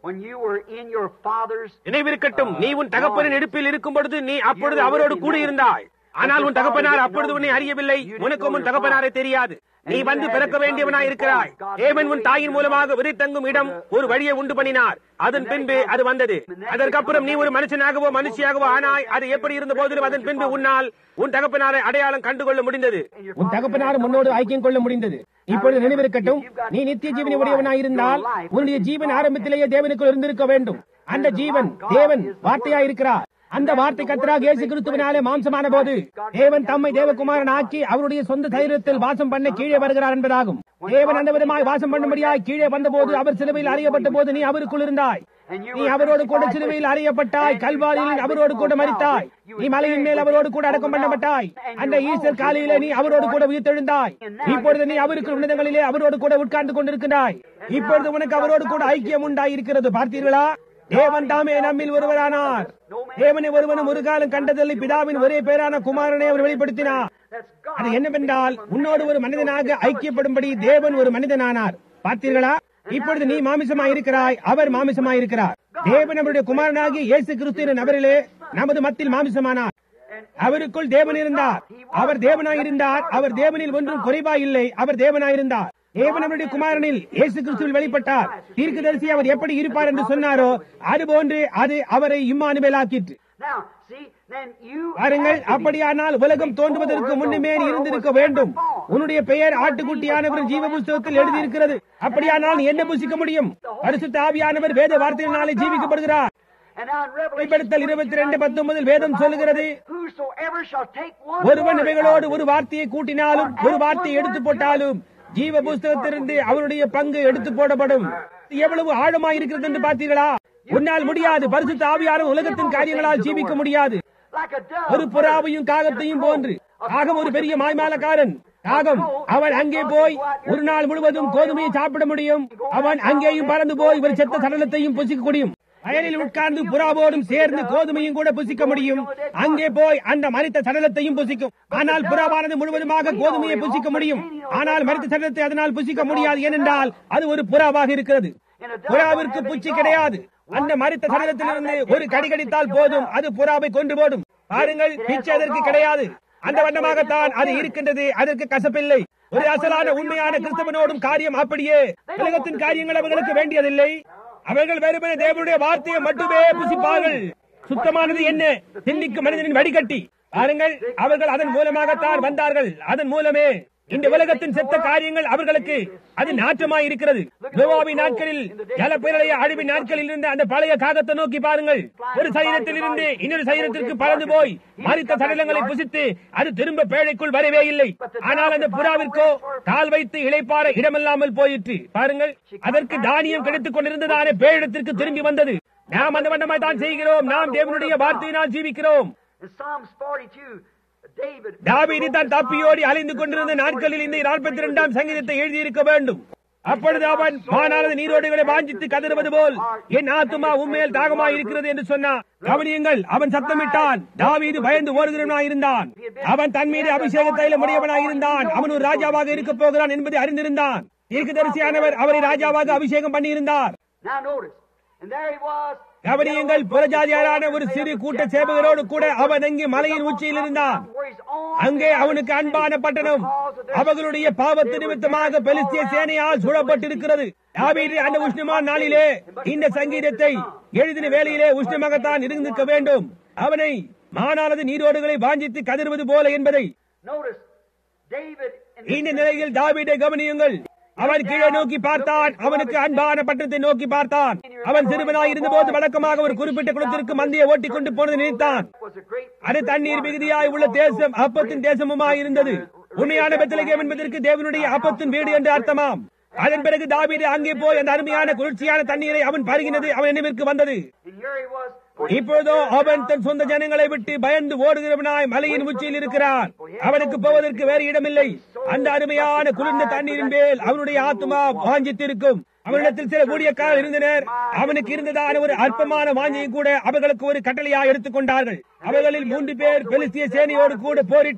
when you were in your father's நினைவிருக்கட்டும் நீ உன் தகப்பனின் இடுப்பில் இருக்கும் பொழுது நீ அப்பொழுது அவரோடு கூடியிருந்தாய் ஆனால் உன் தகப்பனார் அப்பொழுது உன்னை அறியவில்லை உனக்கும் உன் தகப்பனாரை தெரியாது நீ வந்து பிறக்க வேண்டியவனாய் இருக்கிறாய் ஏவன் உன் தாயின் மூலமாக விரித்தங்கும் இடம் ஒரு வழியை உண்டு பண்ணினார் அதன் பின்பு அது வந்தது அதற்கப்புறம் நீ ஒரு மனுஷனாகவோ மனுஷியாகவோ ஆனாய் அது எப்படி இருந்த போதிலும் அதன் பின்பு உன்னால் உன் தகப்பனாரை அடையாளம் கண்டுகொள்ள முடிந்தது உன் தகப்பனார் முன்னோடு ஐக்கியம் கொள்ள முடிந்தது இப்பொழுது நினைவிருக்கட்டும் நீ நித்திய ஜீவனை உடையவனாயிருந்தால் உன்னுடைய ஜீவன் ஆரம்பத்திலேயே தேவனுக்குள் இருந்திருக்க வேண்டும் அந்த ஜீவன் தேவன் வார்த்தையா இருக்கிறார் அந்த வார்த்தை கத்தராக இயேசு கிறிஸ்துவினாலே மாம்சமான போது தேவன் தம்மை தேவகுமாரன் ஆக்கி அவருடைய சொந்த தைரியத்தில் வாசம் பண்ண கீழே வருகிறார் என்பதாகும் தேவன் அந்த விதமாய் வாசம் பண்ணும்படியாய் கீழே வந்தபோது அவர் சிலுவையில் அறியப்பட்ட போது நீ அவருக்குள் இருந்தாய் நீ அவரோடு கூட சிலுவையில் அறியப்பட்டாய் கல்வாரியில் அவரோடு கூட மறித்தாய் நீ மலையின் மேல் அவரோடு கூட அடக்கம் பண்ணப்பட்டாய் அந்த ஈஸ்டர் காலையிலே நீ அவரோடு கூட உயிர்த்தெழுந்தாய் இப்பொழுது நீ அவருக்கு உன்னதங்களிலே அவரோடு கூட உட்கார்ந்து கொண்டிருக்கிறாய் இப்பொழுது உனக்கு அவரோடு கூட ஐக்கியம் உண்டாய் இருக்கிறது பார்த்தீர்களா தேவன் தாமே நம்மில் ஒருவரானார் தேவனை ஒருவனும் ஒரு காலம் கண்டதில்லை பிதாவின் ஒரே பேரான குமாரனை அவர் வெளிப்படுத்தினார் அது என்னவென்றால் உன்னோடு ஒரு மனிதனாக ஐக்கியப்படும்படி தேவன் ஒரு மனிதனானார் பார்த்தீர்களா இப்பொழுது நீ மாமிசமாய் இருக்கிறாய் அவர் மாமிசமாய் இருக்கிறார் தேவன் அவருடைய குமாரனாகிய இயேசு கிறிஸ்துவின் நபரிலே நமது மத்தியில் மாமிசமானார் அவருக்குள் தேவன் இருந்தார் அவர் தேவனாய் இருந்தார் அவர் தேவனில் ஒன்றும் குறைவாய் இல்லை அவர் தேவனாய் இருந்தார் தேவன் அவருடைய குமாரனில் இயேசு கிறிஸ்துவில் வெளிப்பட்டார் தீர்க்கதரிசி அவர் எப்படி இருப்பார் என்று சொன்னாரோ அதுபோன்று அது அவரை இம்மானுவேலாக்கிற்று Now, see, then you பாருங்கள் அப்படியானால் உலகம் தோன்றுவதற்கு முன்னுமே நீ இருந்திருக்க வேண்டும் உன்னுடைய பெயர் ஆட்டுக்குட்டியானவர் ஜீவ புஸ்தகத்தில் எழுதியிருக்கிறது அப்படியானால் நீ என்ன புசிக்க முடியும் பரிசுத்த ஆவியானவர் வேத வார்த்தையினாலே ஜீவிக்கப்படுகிறார் and now in Revelation வெளிப்படுத்தல் இருபத்தி ரெண்டு பத்தொன்பதில் வேதம் சொல்லுகிறது whosoever shall take one ஒருவன் word இவைகளோடு out of ஒரு it, வார்த்தையை கூட்டினாலும் ஒரு வார்த்தையை எடுத்து போட்டாலும் ஜீவ புஸ்தகத்திலிருந்து அவருடைய பங்கு எடுத்து போடப்படும் இது எவ்வளவு ஆழமாய் இருக்கிறது என்று பார்த்தீர்களா உன்னால் முடியாது பரிசுத்த ஆவியான உலகத்தின் காரியங்களால் ஜீவிக்க முடியாது like a dove, ஒரு புறாவையும் காகத்தையும் போன்று காகம் ஒரு பெரிய மாய்மாலக்காரன் காகம் அவன் அங்கே போய் ஒரு நாள் முழுவதும் கோதுமையை சாப்பிட முடியும் அவன் அங்கேயும் பறந்து போய் ஒரு செத்த சடலத்தையும் புசிக்க முடியும் வயலில் உட்கார்ந்து புறாவோடும் சேர்ந்து கோதுமையும் கூட புசிக்க முடியும் அங்கே போய் அந்த மரித்த சடலத்தையும் புசிக்கும் ஆனால் புறாவானது முழுவதுமாக கோதுமையை புசிக்க முடியும் ஆனால் மரித்த சடலத்தை அதனால் புசிக்க முடியாது ஏனென்றால் அது ஒரு புறாவாக இருக்கிறது புறாவிற்கு புச்சி கிடையாது அந்த மரித்த சடலத்திலிருந்து ஒரு கடி கடித்தால் போதும் அது புறாவை கொண்டு போடும் பாருங்கள் பிச்சை அதற்கு கிடையாது அந்த வண்ணமாகத்தான் அது இருக்கின்றது அதற்கு கசப்பில்லை ஒரு அசலான உண்மையான கிறிஸ்தவனோடும் காரியம் அப்படியே உலகத்தின் காரியங்கள் அவர்களுக்கு வேண்டியதில்லை அவர்கள் வெறுமனே தேவனுடைய வார்த்தையை மட்டுமே புசிப்பார்கள் சுத்தமானது என்ன சிந்திக்கும் மனிதனின் வடிகட்டி பாருங்கள் அவர்கள் அதன் மூலமாகத்தான் வந்தார்கள் அதன் மூலமே இந்த உலகத்தின் செத்த காரியங்கள் அவர்களுக்கு அது நாற்றமாய் இருக்கிறது நோவாவின் நாட்களில் ஜலப்பிரளய அழிவின் நாட்களில் இருந்த அந்த பழைய காகத்தை நோக்கி பாருங்கள் ஒரு சரீரத்தில் இருந்து இன்னொரு சரீரத்திற்கு பறந்து போய் மறித்த சடலங்களை புசித்து அது திரும்ப பேழைக்குள் வரவே இல்லை ஆனால் அந்த புறாவிற்கோ கால் வைத்து இளைப்பாற இடமில்லாமல் போயிற்று பாருங்கள் அதற்கு தானியம் கிடைத்துக் கொண்டிருந்ததான பேழத்திற்கு திரும்பி வந்தது நாம் அந்த வண்ணமாய் தான் செய்கிறோம் நாம் தேவனுடைய வார்த்தையினால் ஜீவிக்கிறோம் in Psalms 42, David, தாவீது தான் தப்பியோடி அலைந்து கொண்டிருந்த நாட்களில் இந்த நாற்பத்தி இரண்டாம் சங்கீதத்தை எழுதியிருக்க வேண்டும் அப்பொழுது அவன் மானானது நீரோடுகளை வாஞ்சித்து கதறுவது போல் என் ஆத்துமா உண்மையில் தாகமாய் இருக்கிறது என்று சொன்னான் கவனியுங்கள் அவன் சத்தமிட்டான் தாவீது பயந்து ஓடுகிறவனாய் இருந்தான் அவன் தன் மீது அபிஷேக தைலம் உடையவனாய் இருந்தான் அவன் ஒரு ராஜாவாக இருக்க போகிறான் என்பதை அறிந்திருந்தான் தீர்க்கதரிசியானவர் அவரை ராஜாவாக அபிஷேகம் பண்ணியிருந்தார் now notice, and there he was, கவனியுங்கள் புறஜாதியாரான ஒரு சிறு கூட்ட சேவகரோடு கூட அவன் அங்கே மலையின் உச்சியில் இருந்தான் where he's on அங்கே அவனுக்கு அன்பான பட்டணம் அவர்களுடைய பாவத்து நிமித்தமாக பெலிஸ்திய சேனையால் சூழப்பட்டிருக்கிறது தாவீது அந்த உஷ்ணமான நாளிலே இந்த சங்கீதத்தை எழுதின வேளையிலே உஷ்ணமாகத்தான் இருந்திருக்க வேண்டும் அவனை மானானது நீரோடுகளை வாஞ்சித்து கதறுவது போல என்பதை Notice, David in இந்த நிலையில் தாவீதை கவனியுங்கள் அவன் கீழே நோக்கி பார்த்தான் அவனுக்கு அன்பான பட்டணத்தை நோக்கி பார்த்தான் அவன் சிறுவனாய் இருந்தபோது வழக்கமாக ஒரு குறிப்பிட்ட குளத்திற்கு மந்தியை ஓட்டிக் கொண்டு போனது நினைத்தான் was a great அது தண்ணீர் மிகுதியாய் உள்ள தேசம் அப்பத்தின் தேசமுமாய் இருந்தது உண்மையான பெத்தலகேம் என்பதற்கு தேவனுடைய அப்பத்தின் வீடு என்று அர்த்தமாம் அதன் பிறகு தாவீது அங்கே போய் அந்த அருமையான குளிர்ச்சியான தண்ணீரை அவன் பருகினது அவன் நினைவிற்கு வந்தது and here he was. இப்பொழுதோ அவன் தன் சொந்த ஜனங்களை விட்டு பயந்து ஓடுகிறவனாய் மலையின் உச்சியில் இருக்கிறான் அவனுக்கு போவதற்கு வேறு இடமில்லை அந்த அருமையான குளிர்ந்த தண்ணீரின் மேல் அவனுடைய ஆத்மா வாஞ்சித்திருக்கும் அவனிடத்தில் சில ஊழியக்காரர் இருந்தனர் அவனுக்கு இருந்ததான ஒரு அற்பமான வாஞ்சியை கூட அவர்களுக்கு ஒரு கட்டளையா எடுத்துக் கொண்டார்கள் அவர்களில் மூன்று பேர் பெலிஸ்திய சேனையோடு கூட போரிட்டு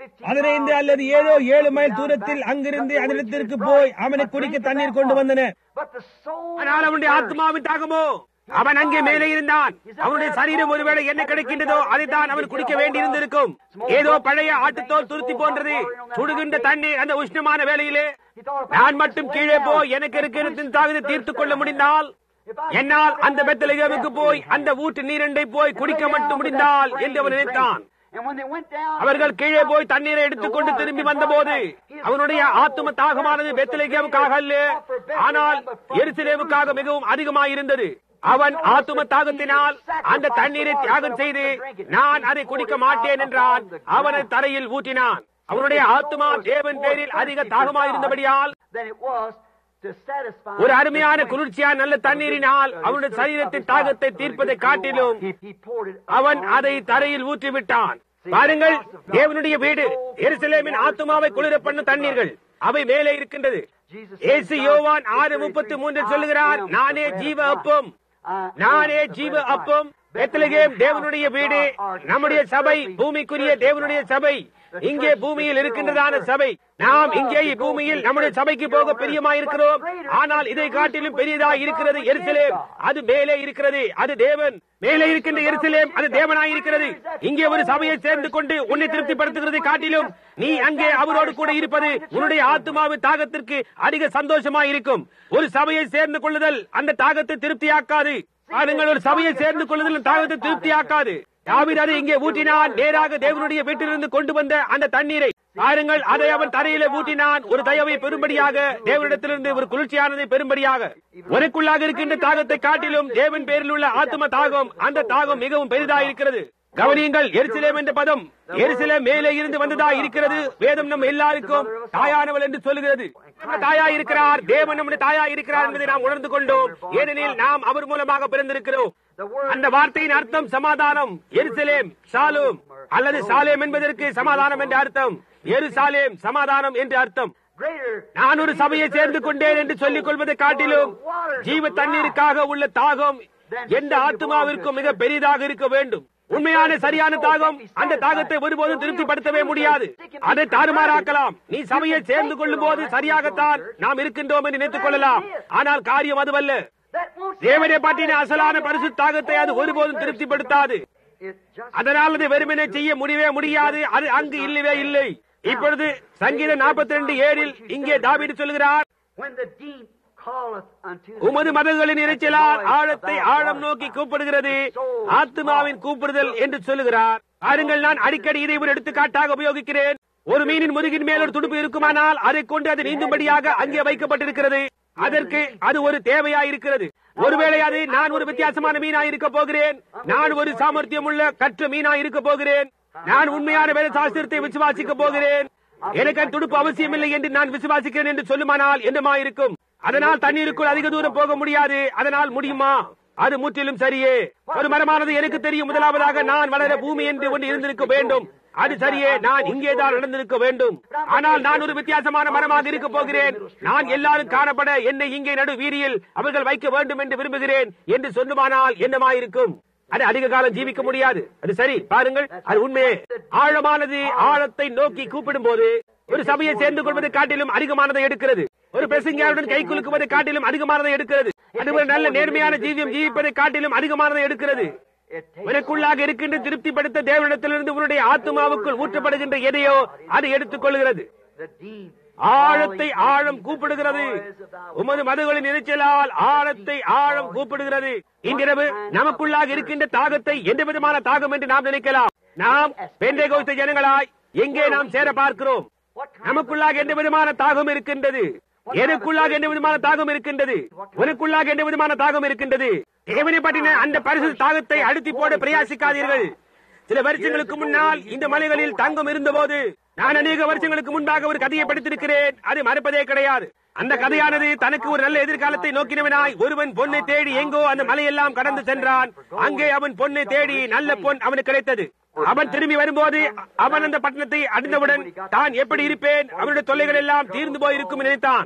பதினைந்து அல்லது ஏழோ ஏழு மைல் தூரத்தில் அங்கிருந்து அந்த இடத்திற்கு போய் அவனை குடிக்க தண்ணீர் கொண்டு வந்தனர் But the soul ஆனால் அவனுடைய ஆத்மாவின் தாகமோ அவன் அங்கே மேலே இருந்தான் அவனுடைய சரீரம் ஒருவேளை என்ன கிடைக்கின்றதோ அதைத்தான் அவன் குடிக்க வேண்டியிருந்திருக்கும் ஏதோ பழைய ஆட்டுத்தோல் துருத்தி போன்றது சுடுகின்ற தண்ணீர் அந்த உஷ்ணமான வேளையிலே நான் மட்டும் கீழே போய் எனக்கு இருக்கிற தாகத்தை தீர்த்துக் கொள்ள முடிந்தால் என்னால் அந்த பெத்தலகேமுக்கு போய் அந்த ஊற்று நீரண்டை போய் குடிக்க மட்டும் முடிந்தால் என்று அவன் நினைத்தான் And when they went down, அவர்கள் கீழே போய் தண்ணீரை எடுத்துக்கொண்டு திரும்பி வந்தபோது அவனுடைய ஆத்தும தாகமானது பெத்தலேகேமுக்காக அல்ல ஆனால் எருசலேமுக்காக மிகவும் அதிகமாயிருந்தது அவன் ஆத்தும தாகத்தினால் அந்த தண்ணீரை தியாகம் செய்து நான் அதை குடிக்க மாட்டேன் என்றான் அவனை தரையில் ஊற்றினான் அவனுடைய ஆத்துமா தேவன் பேரில் அதிக தாகமாயிருந்தபடியால் then it was to satisfy ஒரு அருமையான குளிர்ச்சியான நல்ல தண்ணீரினால் அவனுடைய சரீரத்தின் தாகத்தை தீர்ப்பதை காட்டிலும் He, he poured it அவன் அதை தரையில் ஊற்றி விட்டான் பாருங்கள் தேவனுடைய வீடு எருசலேமின் ஆத்துமாவை குளிர பண்ணும் தண்ணீர்கள் அவை மேலே இருக்கின்றது ஏசு யோவான் ஆறு முப்பத்தி மூன்றில் சொல்லுகிறார் நானே ஜீவ அப்பம் நானே ஜீவ அப்பம் பெத்லகேம் தேவனுடைய வீடு நம்முடைய சபை பூமிக்குரிய தேவனுடைய சபை இங்கே பூமியில் இருக்கின்றதான சபை நாம் இங்கே பூமியில் நம்முடைய சபைக்கு போக பிரியமாயிருக்கிறோம் ஆனால் இதை காட்டிலும் பெரியதாய் இருக்கிறது எருசலேம் அது மேலே இருக்கிறது அது தேவன் மேலே இருக்கின்ற எருசலேம் அது தேவனாய் இருக்கிறது இங்கே ஒரு சபையை சேர்ந்து கொண்டு உன்னை திருப்திப்படுத்துகிறதை காட்டிலும் நீ அங்கே அவரோடு கூட இருப்பது உன்னுடைய ஆத்மாவின் தாகத்திற்கு அதிக சந்தோஷமாய் இருக்கும் ஒரு சபையை சேர்ந்து கொள்ளுதல் அந்த தாகத்தை திருப்தியாக்காது பாருங்கள் ஒரு சபையை சேர்ந்து கொள்ளுதல் தாகத்தை திருப்தியாக்காது தாவீது அதை இங்கே ஊற்றினான் நேராக தேவனுடைய வீட்டிலிருந்து கொண்டு வந்த அந்த தண்ணீரை பாருங்கள் அதை அவன் தரையிலே ஊற்றினான் ஒரு தயவை பெரும்படியாக தேவனிடத்திலிருந்து ஒரு குளிர்ச்சியானதை பெரும்படியாக உனக்குள்ளாக இருக்கின்ற தாகத்தை காட்டிலும் தேவன் பேரில் உள்ள ஆத்ம தாகம் அந்த தாகம் மிகவும் பெரிதாக இருக்கிறது கவனியுங்கள் எருசலேம் என்ற பதம் எருசலேம் மேலே இருந்து வந்ததா இருக்கிறது வேதம் நம்ம எல்லாருக்கும் தாயானவள் என்று சொல்லுகிறது நம்ம தாயா இருக்கிறார் தேவன் நம்முடைய தாயா இருக்கிறார் என்பதை நாம் உணர்ந்து கொண்டோம் ஏனெனில் நாம் அவர் மூலமாக பிறந்திருக்கிறோம் அந்த வார்த்தையின் அர்த்தம் சமாதானம் எருசலேம் சாலும் அல்லது சாலேம் என்பதற்கு சமாதானம் என்ற அர்த்தம் எருசாலேம் சமாதானம் என்று அர்த்தம் greater நான் ஒரு சபையை சேர்ந்து கொண்டேன் என்று சொல்லிக் கொள்வதை காட்டிலும் ஜீவ தண்ணீருக்காக உள்ள தாகம் எந்த ஆத்மாவிற்கும் மிக பெரிதாக இருக்க வேண்டும் உண்மையான சரியான தாகம் அந்த தாகத்தை ஒருபோதும் திருப்திப்படுத்தவே முடியாது அதை தாறுமாறாக்கலாம் நீ சபையை சேர்ந்து கொள்ளும் போது சரியாகத்தான் நாம் இருக்கின்றோம் என்று நினைத்துக் கொள்ளலாம் ஆனால் காரியம் அதுவல்ல that won't தேவனை பற்றின அசலான பரிசு தாகத்தை அது ஒருபோதும் திருப்திப்படுத்தாது it just அதனால் அதை வெறுமனே செய்ய முடியவே முடியாது அது அங்கு இல்லவே இல்லை இப்பொழுது சங்கீதம் நாற்பத்தி ரெண்டு ஏழில் இங்கே தாவீது சொல்கிறார் when the deep calleth unto the உமது மதங்களின் இறைச்சலால் ஆழத்தை ஆழம் நோக்கி கூப்பிடுகிறது ஆத்மாவின் கூப்பிடுதல் என்று சொல்லுகிறார் பாருங்கள் நான் அடிக்கடி இதை ஒரு எடுத்துக்காட்டாக உபயோகிக்கிறேன் ஒரு மீனின் முதுகின் மேல் ஒரு துடுப்பு இருக்குமானால் அதை கொண்டு அது நீந்தும்படியாக அங்கே வைக்கப்பட்டிருக்கிறது அதற்கு அது ஒரு தேவையா இருக்கிறது ஒருவேளை அது நான் ஒரு வித்தியாசமான மீனா இருக்க போகிறேன் நான் ஒரு சாமர்த்தியம் உள்ள கற்ற மீனா இருக்க போகிறேன் நான் உண்மையான வேத சாஸ்திரத்தை விசுவாசிக்க போகிறேன் எனக்கு அந்த துடுப்பு அவசியமில்லை என்று நான் விசுவாசிக்கிறேன் என்று சொல்லுமானால் என்னமா இருக்கும் அதனால் தண்ணீருக்குள் அதிக தூரம் போக முடியாது அதனால் முடியுமா அது முற்றிலும் சரியே ஒரு மரமானது எனக்கு தெரியும் முதலாவதாக நான் வளர பூமி என்று ஒன்று இருந்திருக்க வேண்டும் அது சரியே நான் இங்கேதான் நடந்திருக்க வேண்டும் ஆனால் நான் ஒரு வித்தியாசமான மரமாக இருக்க போகிறேன் நான் எல்லாரும் காணப்பட என்னை இங்கே நடு வீதியில் அவர்கள் வைக்க வேண்டும் என்று விரும்புகிறேன் என்று சொல்லுமானால் என்னமாயிருக்கும் அது அதிக காலம் ஜீவிக்க முடியாது அது சரி பாருங்கள் அது உண்மையே ஆழமானது ஆழத்தை நோக்கி கூப்பிடும் போது ஒரு சபையை சேர்ந்து கொள்வதை காட்டிலும் அதிகமானதை எடுக்கிறது ஒரு பிரசங்கியாருடன் கை குலுக்குவதை காட்டிலும் அதிகமானதை எடுக்கிறது அது ஒரு நல்ல நேர்மையான ஜீவியம் ஜீவிப்பதை காட்டிலும் அதிகமானதை எடுக்கிறது it takes உனக்குள்ளாக இருக்கின்ற திருப்திப்படுத்த தேவனிடத்திலிருந்து உன்னுடைய ஆத்மாவுக்குள் ஊற்றப்படுகின்ற எதையோ அது எடுத்துக் கொள்கிறது the deep ஆழத்தை ஆழம் கூப்பிடுகிறது உமது மதுகளின் இறைச்சலால் ஆழத்தை ஆழம் கூப்பிடுகிறது இன்றிரவு நமக்குள்ளாக இருக்கின்ற தாகத்தை எந்த விதமான தாகம் என்று நாம் நினைக்கலாம் நாம் பெந்தைகோஸ்த ஜனங்களாய் எங்கே நாம் சேர பார்க்கிறோம் நமக்குள்ளாக எந்த விதமான தாகம் இருக்கின்றது எனக்குள்ளாக எந்த விதமான தாகம் இருக்கின்றது உனக்குள்ளாக எந்த விதமான தாகம் இருக்கின்றது தேவனை பற்றின அந்த பரிசு தாகத்தை அழுத்தி போட பிரயாசிக்காதீர்கள் சில வருஷங்களுக்கு முன்னால் இந்த மலைகளில் தங்கம் இருந்தபோது நான் அநேக வருஷங்களுக்கு முன்பாக ஒரு கதையை படித்திருக்கிறேன் அது மறப்பதே கிடையாது அந்த கதையானது தனக்கு ஒரு நல்ல எதிர்காலத்தை நோக்கினவனாய் ஒருவன் பொண்ணை தேடி எங்கோ அந்த மலையெல்லாம் கடந்து சென்றான் அங்கே அவன் பொண்ணை தேடி நல்ல பொன் அவனுக்கு கிடைத்தது அவன் திரும்பி வரும்போது அவன் அந்த பட்டணத்தை அடைந்தவுடன் தான் எப்படி இருப்பேன் அவனுடைய தொல்லைகள் எல்லாம் தீர்ந்து போயிருக்கும் நினைத்தான்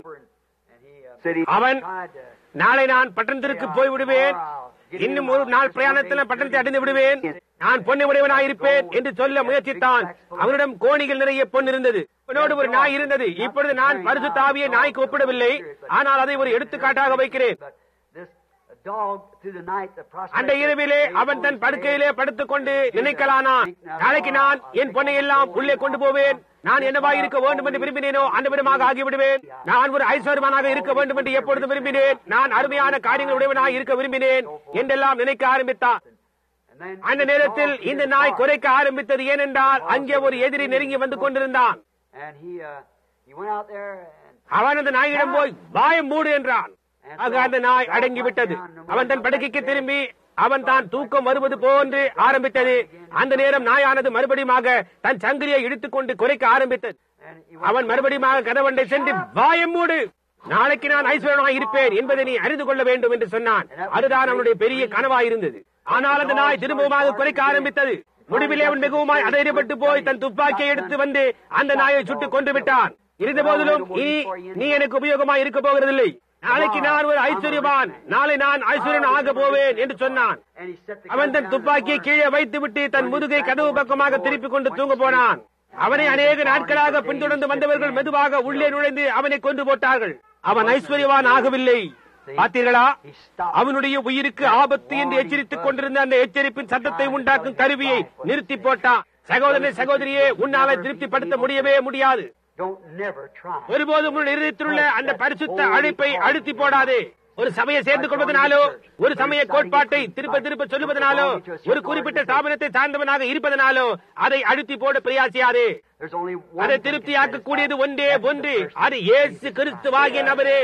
city அவன் tried to நாளை நான் பட்டணத்திற்கு போய் விடுவேன் இன்னும் ஒரு நாள் பிரயாணத்தில் பட்டணத்தை அடைந்து விடுவேன் நான் பொன்னுடையவனாய் இருப்பேன் என்று சொல்ல முயற்சித்தான் அவனிடம் கோணிகள் நிறைய பொன் இருந்தது அவனோடு ஒரு நாய் இருந்தது இப்பொழுது நான் பரிசு தாவியை நாய்க்கு ஒப்பிடவில்லை ஆனால் அதை ஒரு எடுத்துக்காட்டாக வைக்கிறேன் But this dog through the night, the prospect அந்த இரவிலே அவன் தன் படுக்கையிலே படுத்துக் கொண்டு நினைக்கலானான் நாளைக்கு நான் என் பொன்னை எல்லாம் உள்ளே கொண்டு போவேன் நான் என்னவாய் இருக்க வேண்டும் என்று விரும்பினேனோ அந்த விதமாக ஆகிவிடுவேன் நான் ஒரு ஐஸ்வர்யமானாக இருக்க வேண்டும் என்று எப்பொழுது விரும்பினேன் நான் அருமையான காரியங்கள் உடையவனாக இருக்க விரும்பினேன் என்றெல்லாம் நினைக்க ஆரம்பித்தான் And then அந்த நேரத்தில் இந்த நாய் குறைக்க ஆரம்பித்தது ஏனென்றால் அங்கே ஒரு எதிரி நெருங்கி வந்து கொண்டிருந்தான் and he uh, he went out there and அவன் அந்த நாயிடம் போய் வாயம் மூடு என்றான் ஆக அந்த நாய் அடங்கிவிட்டது அவன் தன் படுக்கைக்கு திரும்பி அவன் தான் தூக்கம் வருவது போன்று ஆரம்பித்தது அந்த நேரம் நாயானது மறுபடியுமாக தன் சங்கிலியை இழுத்துக் கொண்டு குறைக்க ஆரம்பித்தது and he அவன் மறுபடியுமாக கதவண்டை சென்று வாயம் மூடு நாளைக்கு நான் ஐஸ்வர்யனாய் இருப்பேன் என்பதை நீ அறிந்து கொள்ள வேண்டும் என்று சொன்னான் அதுதான் அவனுடைய பெரிய கனவாய் இருந்தது ஆனால் அந்த நாய் திரும்பவுமாக குறைக்க ஆரம்பித்தது முடிவிலே அவன் மிகவுமாய் அதைரியப்பட்டு போய் தன் துப்பாக்கியை எடுத்து வந்து அந்த நாயை சுட்டுக் கொண்டு விட்டான் இருந்த போதிலும் இனி நீ எனக்கு உபயோகமாய் இருக்க போகிறதில்லை நாளைக்கு நான் ஒரு ஐஸ்வர்யவான் நாளை நான் ஐஸ்வர்யன் ஆக போவேன் என்று சொன்னான் and he set the அவன் gun தன் down துப்பாக்கியை கீழே வைத்துவிட்டு தன் முதுகை கதவு பக்கமாக திருப்பிக் கொண்டு தூங்க போனான் அவனை அநேக நாட்களாக பின்தொடர்ந்து வந்தவர்கள் மெதுவாக உள்ளே நுழைந்து அவனை கொண்டு போட்டார்கள் அவன் ஐஸ்வர்யவான் ஆகவில்லை பார்த்தீர்களா அவனுடைய உயிருக்கு ஆபத்து என்று எச்சரித்துக் கொண்டிருந்த அந்த எச்சரிப்பின் சத்தத்தை உண்டாக்கும் கருவியை நிறுத்தி போட்டான் சகோதரனை சகோதரியே உன்னால திருப்திப்படுத்த முடியவே முடியாது Don't never try. ஒருபோதும் உன் இருதயத்திலுள்ள அந்த பரிசுத்த அழைப்பை அழுத்தி போடாதே ஒரு சபையை சேர்ந்து கொள்வதனாலோ ஒரு சமய கோட்பாட்டை திருப்ப திருப்ப சொல்லுவதனாலோ ஒரு குறிப்பிட்ட ஸ்தாபனத்தை சார்ந்தவனாக இருப்பதனாலோ அதை அழுத்தி போட பிரயாசியாதே There's only one. அதை thing that திருப்தியாக்க satisfies கூடியது ஒன்றே ஒன்று அது இயேசு கிறிஸ்துவாகிய நபரே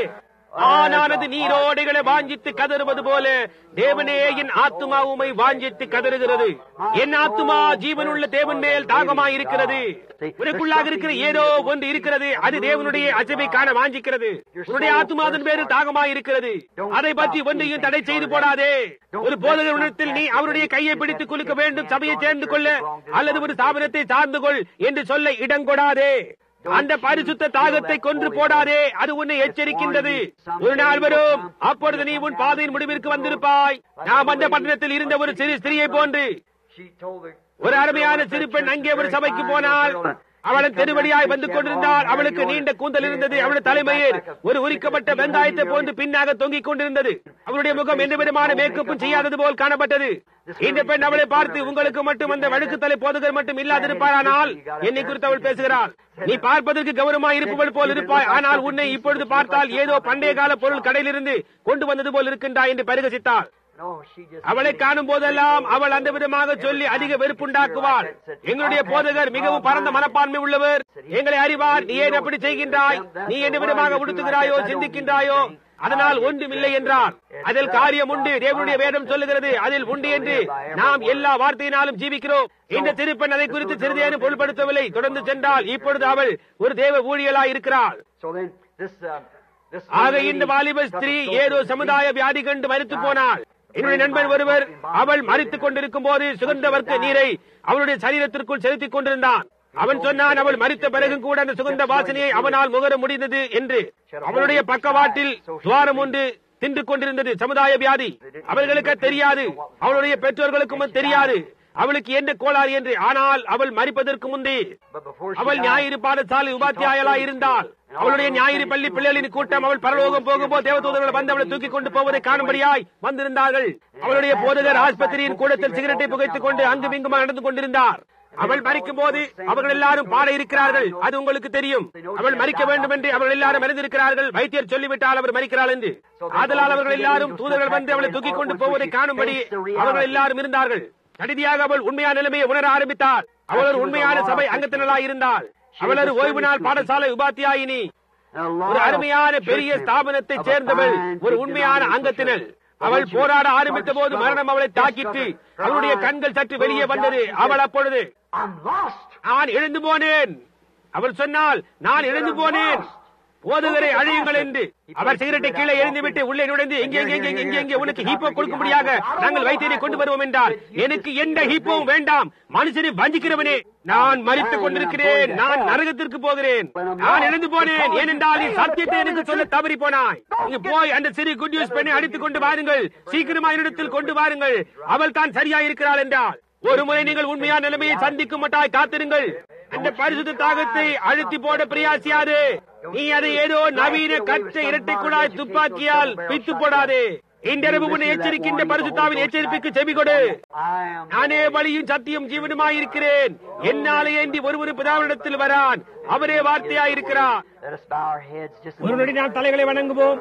ஆனானது நீரோடைகளை வாஞ்சித்து கதறுவது போல தேவனே என் ஆத்துமா உமை வாஞ்சித்து கதறுகிறது என் ஆத்துமா ஜீவனுள்ள தேவன் மேல் தாகமாய் இருக்கிறது உனக்குள்ளாக இருக்கிற ஏதோ ஒன்று இருக்கிறது அது தேவனுடைய அசைவை காண வாஞ்சிக்கிறது உன்னுடைய ஆத்துமா அதன் பேரில் தாகமாய் இருக்கிறது அதை பற்றி ஒன்றையும் தடை செய்து போடாதே ஒரு போதகர் உணர்த்தில் நீ அவருடைய கையை பிடித்து குலுக்க வேண்டும் சபையை சேர்ந்து கொள்ள அல்லது ஒரு ஸ்தாபனத்தை சார்ந்து கொள் என்று சொல்ல இடம் கொடாதே அந்த பரிசுத்த தாகத்தை கொன்று போடாதே அது உன்னை எச்சரிக்கின்றது ஒரு நாள் வரும் அப்பொழுது நீ உன் பாதையின் முடிவிற்கு வந்திருப்பாய் நாம் அந்த பட்டணத்தில் இருந்த ஒரு சிறு ஸ்திரியை போன்று She told the ஒரு அருமையான சிறு பெண் அங்கே ஒரு சபைக்கு போனால் அவள் தெருவழியாய் வந்து கொண்டிருந்தாள் அவளுக்கு நீண்ட கூந்தல் இருந்தது அவளுடைய தலைமையில் ஒரு உரிக்கப்பட்ட வெங்காயத்தை போன்று பின்னாக தொங்கிக் கொண்டிருந்தது அவளுடைய முகம் எந்த விதமான மேக்கப்பும் செய்யாதது போல் காணப்பட்டது இந்த பெண் அவளை பார்த்து உங்களுக்கு மட்டும் அந்த வழுக்கு தலை போதுகர் மட்டும் இல்லாதிருப்பாரானால் என்னை குறித்து அவள் பேசுகிறாள் நீ பார்ப்பதற்கு கௌரவமாய் இருப்பவள் போல் இருப்பாய் ஆனால் உன்னை இப்பொழுது பார்த்தால் ஏதோ பண்டைய கால பொருள் கடையிலிருந்து கொண்டு வந்தது போல் இருக்கின்றாய் என்று பரிகசித்தாள் No, she just அவளை காணும் போதெல்லாம் அவள் அந்த விதமாக சொல்லி அதிக வெறுப்புண்டாக்குவாள் எங்களுடைய போதகர் மிகவும் பரந்த மனப்பான்மை உள்ளவர் எங்களை அறிவார் நீ ஏன் அப்படி செய்கின்றாய் நீ என்ன விதமாக உடுத்துகிறாயோ சிந்திக்கின்றாயோ அதனால் ஒன்றுமில்லை என்றார் அதில் காரியம் உண்டு தேவனுடைய வேதம் சொல்லுகிறது அதில் உண்டு என்று நாம் எல்லா வார்த்தையினாலும் ஜீவிக்கிறோம் இந்த திருப்பெண் அதை குறித்து சிறிதேனும் பொருள்படுத்தவில்லை தொடர்ந்து சென்றால் இப்பொழுது அவள் ஒரு தேவ ஊழியலாய் இருக்கிறாள் So then this uh, this ஆக young இந்த lady வாலிப ஸ்திரீ ஏதோ சமுதாய வியாதி கண்டு மறித்து போனாள் என்னுடைய நண்பன் ஒருவர் அவள் மறித்துக் கொண்டிருக்கும் போது சுகந்த வர்க்க நீரை அவளுடைய சரீரத்திற்குள் செலுத்திக் கொண்டிருந்தான் அவன் சொன்னான் அவள் மறித்த பிறகும் கூட அந்த சுகந்த வாசனையை அவனால் முகர முடிந்தது என்று அவளுடைய பக்கவாட்டில் துவாரம் ஒன்று தின்று கொண்டிருந்தது சமுதாய வியாதி அவர்களுக்கு தெரியாது அவளுடைய பெற்றோர்களுக்கும் அது தெரியாது அவளுக்கு என்ன கோளாறு என்று ஆனால் அவள் மறிப்பதற்கு முன்பே but before she அவள் died, ஞாயிறு பாடசாலை உபாத்தியாயலாய் இருந்தாள் அவளுடைய ஞாயிறு பள்ளி பிள்ளைகளின் கூட்டம் அவள் பரலோகம் போகும்போது தேவதூதர்கள் வந்து அவளை தூக்கிக் கொண்டு போவதை காணும்படியாய் வந்திருந்தார்கள் அவளுடைய போதகர் ஆஸ்பத்திரியின் கூடத்தில் சிகரெட்டை புகைத்துக் கொண்டு அங்கும் இங்குமா நடந்து கொண்டிருந்தார் அவள் மறிக்கும் போது அவர்கள் எல்லாரும் பாட இருக்கிறார்கள் அது உங்களுக்கு தெரியும் அவள் மறிக்க வேண்டும் என்று அவர்கள் எல்லாரும் அறிந்திருக்கிறார்கள் வைத்தியர் சொல்லிவிட்டால் அவர் மறிக்கிறாள் என்று ஆதலால் அவர்கள் எல்லாரும் தூதர்கள் வந்து அவளை தூக்கிக் கொண்டு போவதை காணும்படி அவர்கள் எல்லாரும் இருந்தார்கள் கடைசியாக அவள் உண்மையான நிலைமையை உணர ஆரம்பித்தாள் அவள் ஒரு உண்மையான சபை அங்கத்தினராய் இருந்தாள் அவள் ஒரு ஓய்வு நாள் பாடசாலை உபாத்தியாயினி and a ஒரு lot of அருமையான பெரிய churches ஸ்தாபனத்தை of a சேர்ந்தவள் fine ஒரு big உண்மையான denomination அங்கத்தினள் church. அவள் But when she போராட started ஆரம்பித்த போது struggle, மரணம் அவளை just தாக்கிட்டு struggle, her அவளுடைய eyes கண்கள் சற்று வெளியே closed வந்தது out, she அவள் said, அப்பொழுது I'm lost. நான் எழுந்து போனேன் அவள் சொன்னால் நான் எழுந்து போனேன் போதுகரை அழியுங்கள் என்று அவர் சிகரெட்டை கீழே எறிந்துவிட்டு உள்ளே நுழைந்து எங்கே எங்கே எங்கே எங்கே எங்கே உனக்கு ஹீப்போ கொடுக்கும்படியாக நாங்கள் வைத்தியரை கொண்டு வருவோம் என்றால் எனக்கு எந்த ஹீப்போவும் வேண்டாம் மனுஷனை வஞ்சிக்கிறவனே நான் மறித்துக் கொண்டிருக்கிறேன் நான் நரகத்திற்கு போகிறேன் நான் எழுந்து போனேன் ஏனென்றால் நீ சத்தியத்தை எனக்கு சொல்ல தவறி போனாய் நீங்க போய் அந்த சிறு குட் நியூஸ் பெண்ணை அடித்துக் கொண்டு வாருங்கள் சீக்கிரமா என்னிடத்தில் கொண்டு வாருங்கள் அவள் தான் சரியா இருக்கிறாள் என்றால் ஒரு முறை நீங்கள் உண்மையான நிலைமையை சந்திக்கும் மட்டாய் காத்திருங்கள் அந்த பரிசுத்த தாகத்தை அழுத்தி போட பிரயாசியாது நீ அதை ஏதோ நவீன கற்ற இரட்டை குழாய் துப்பாக்கியால் பித்து போடாதே இன்றிரவு உன்னை எச்சரிக்கின்ற பரிசுத்தாவின் எச்சரிப்புக்கு செவி கொடு I am நானே வழியும் சத்தியம் ஜீவனுமாயிருக்கிறேன் என்னாலே ஏந்தி ஒருவர் பிதாவினிடத்தில் வரான் அவரே வார்த்தையாயிருக்கிறார் Let us bow our heads just a ஒரு minute. நொடி நாம் தலைகளை வணங்குவோம்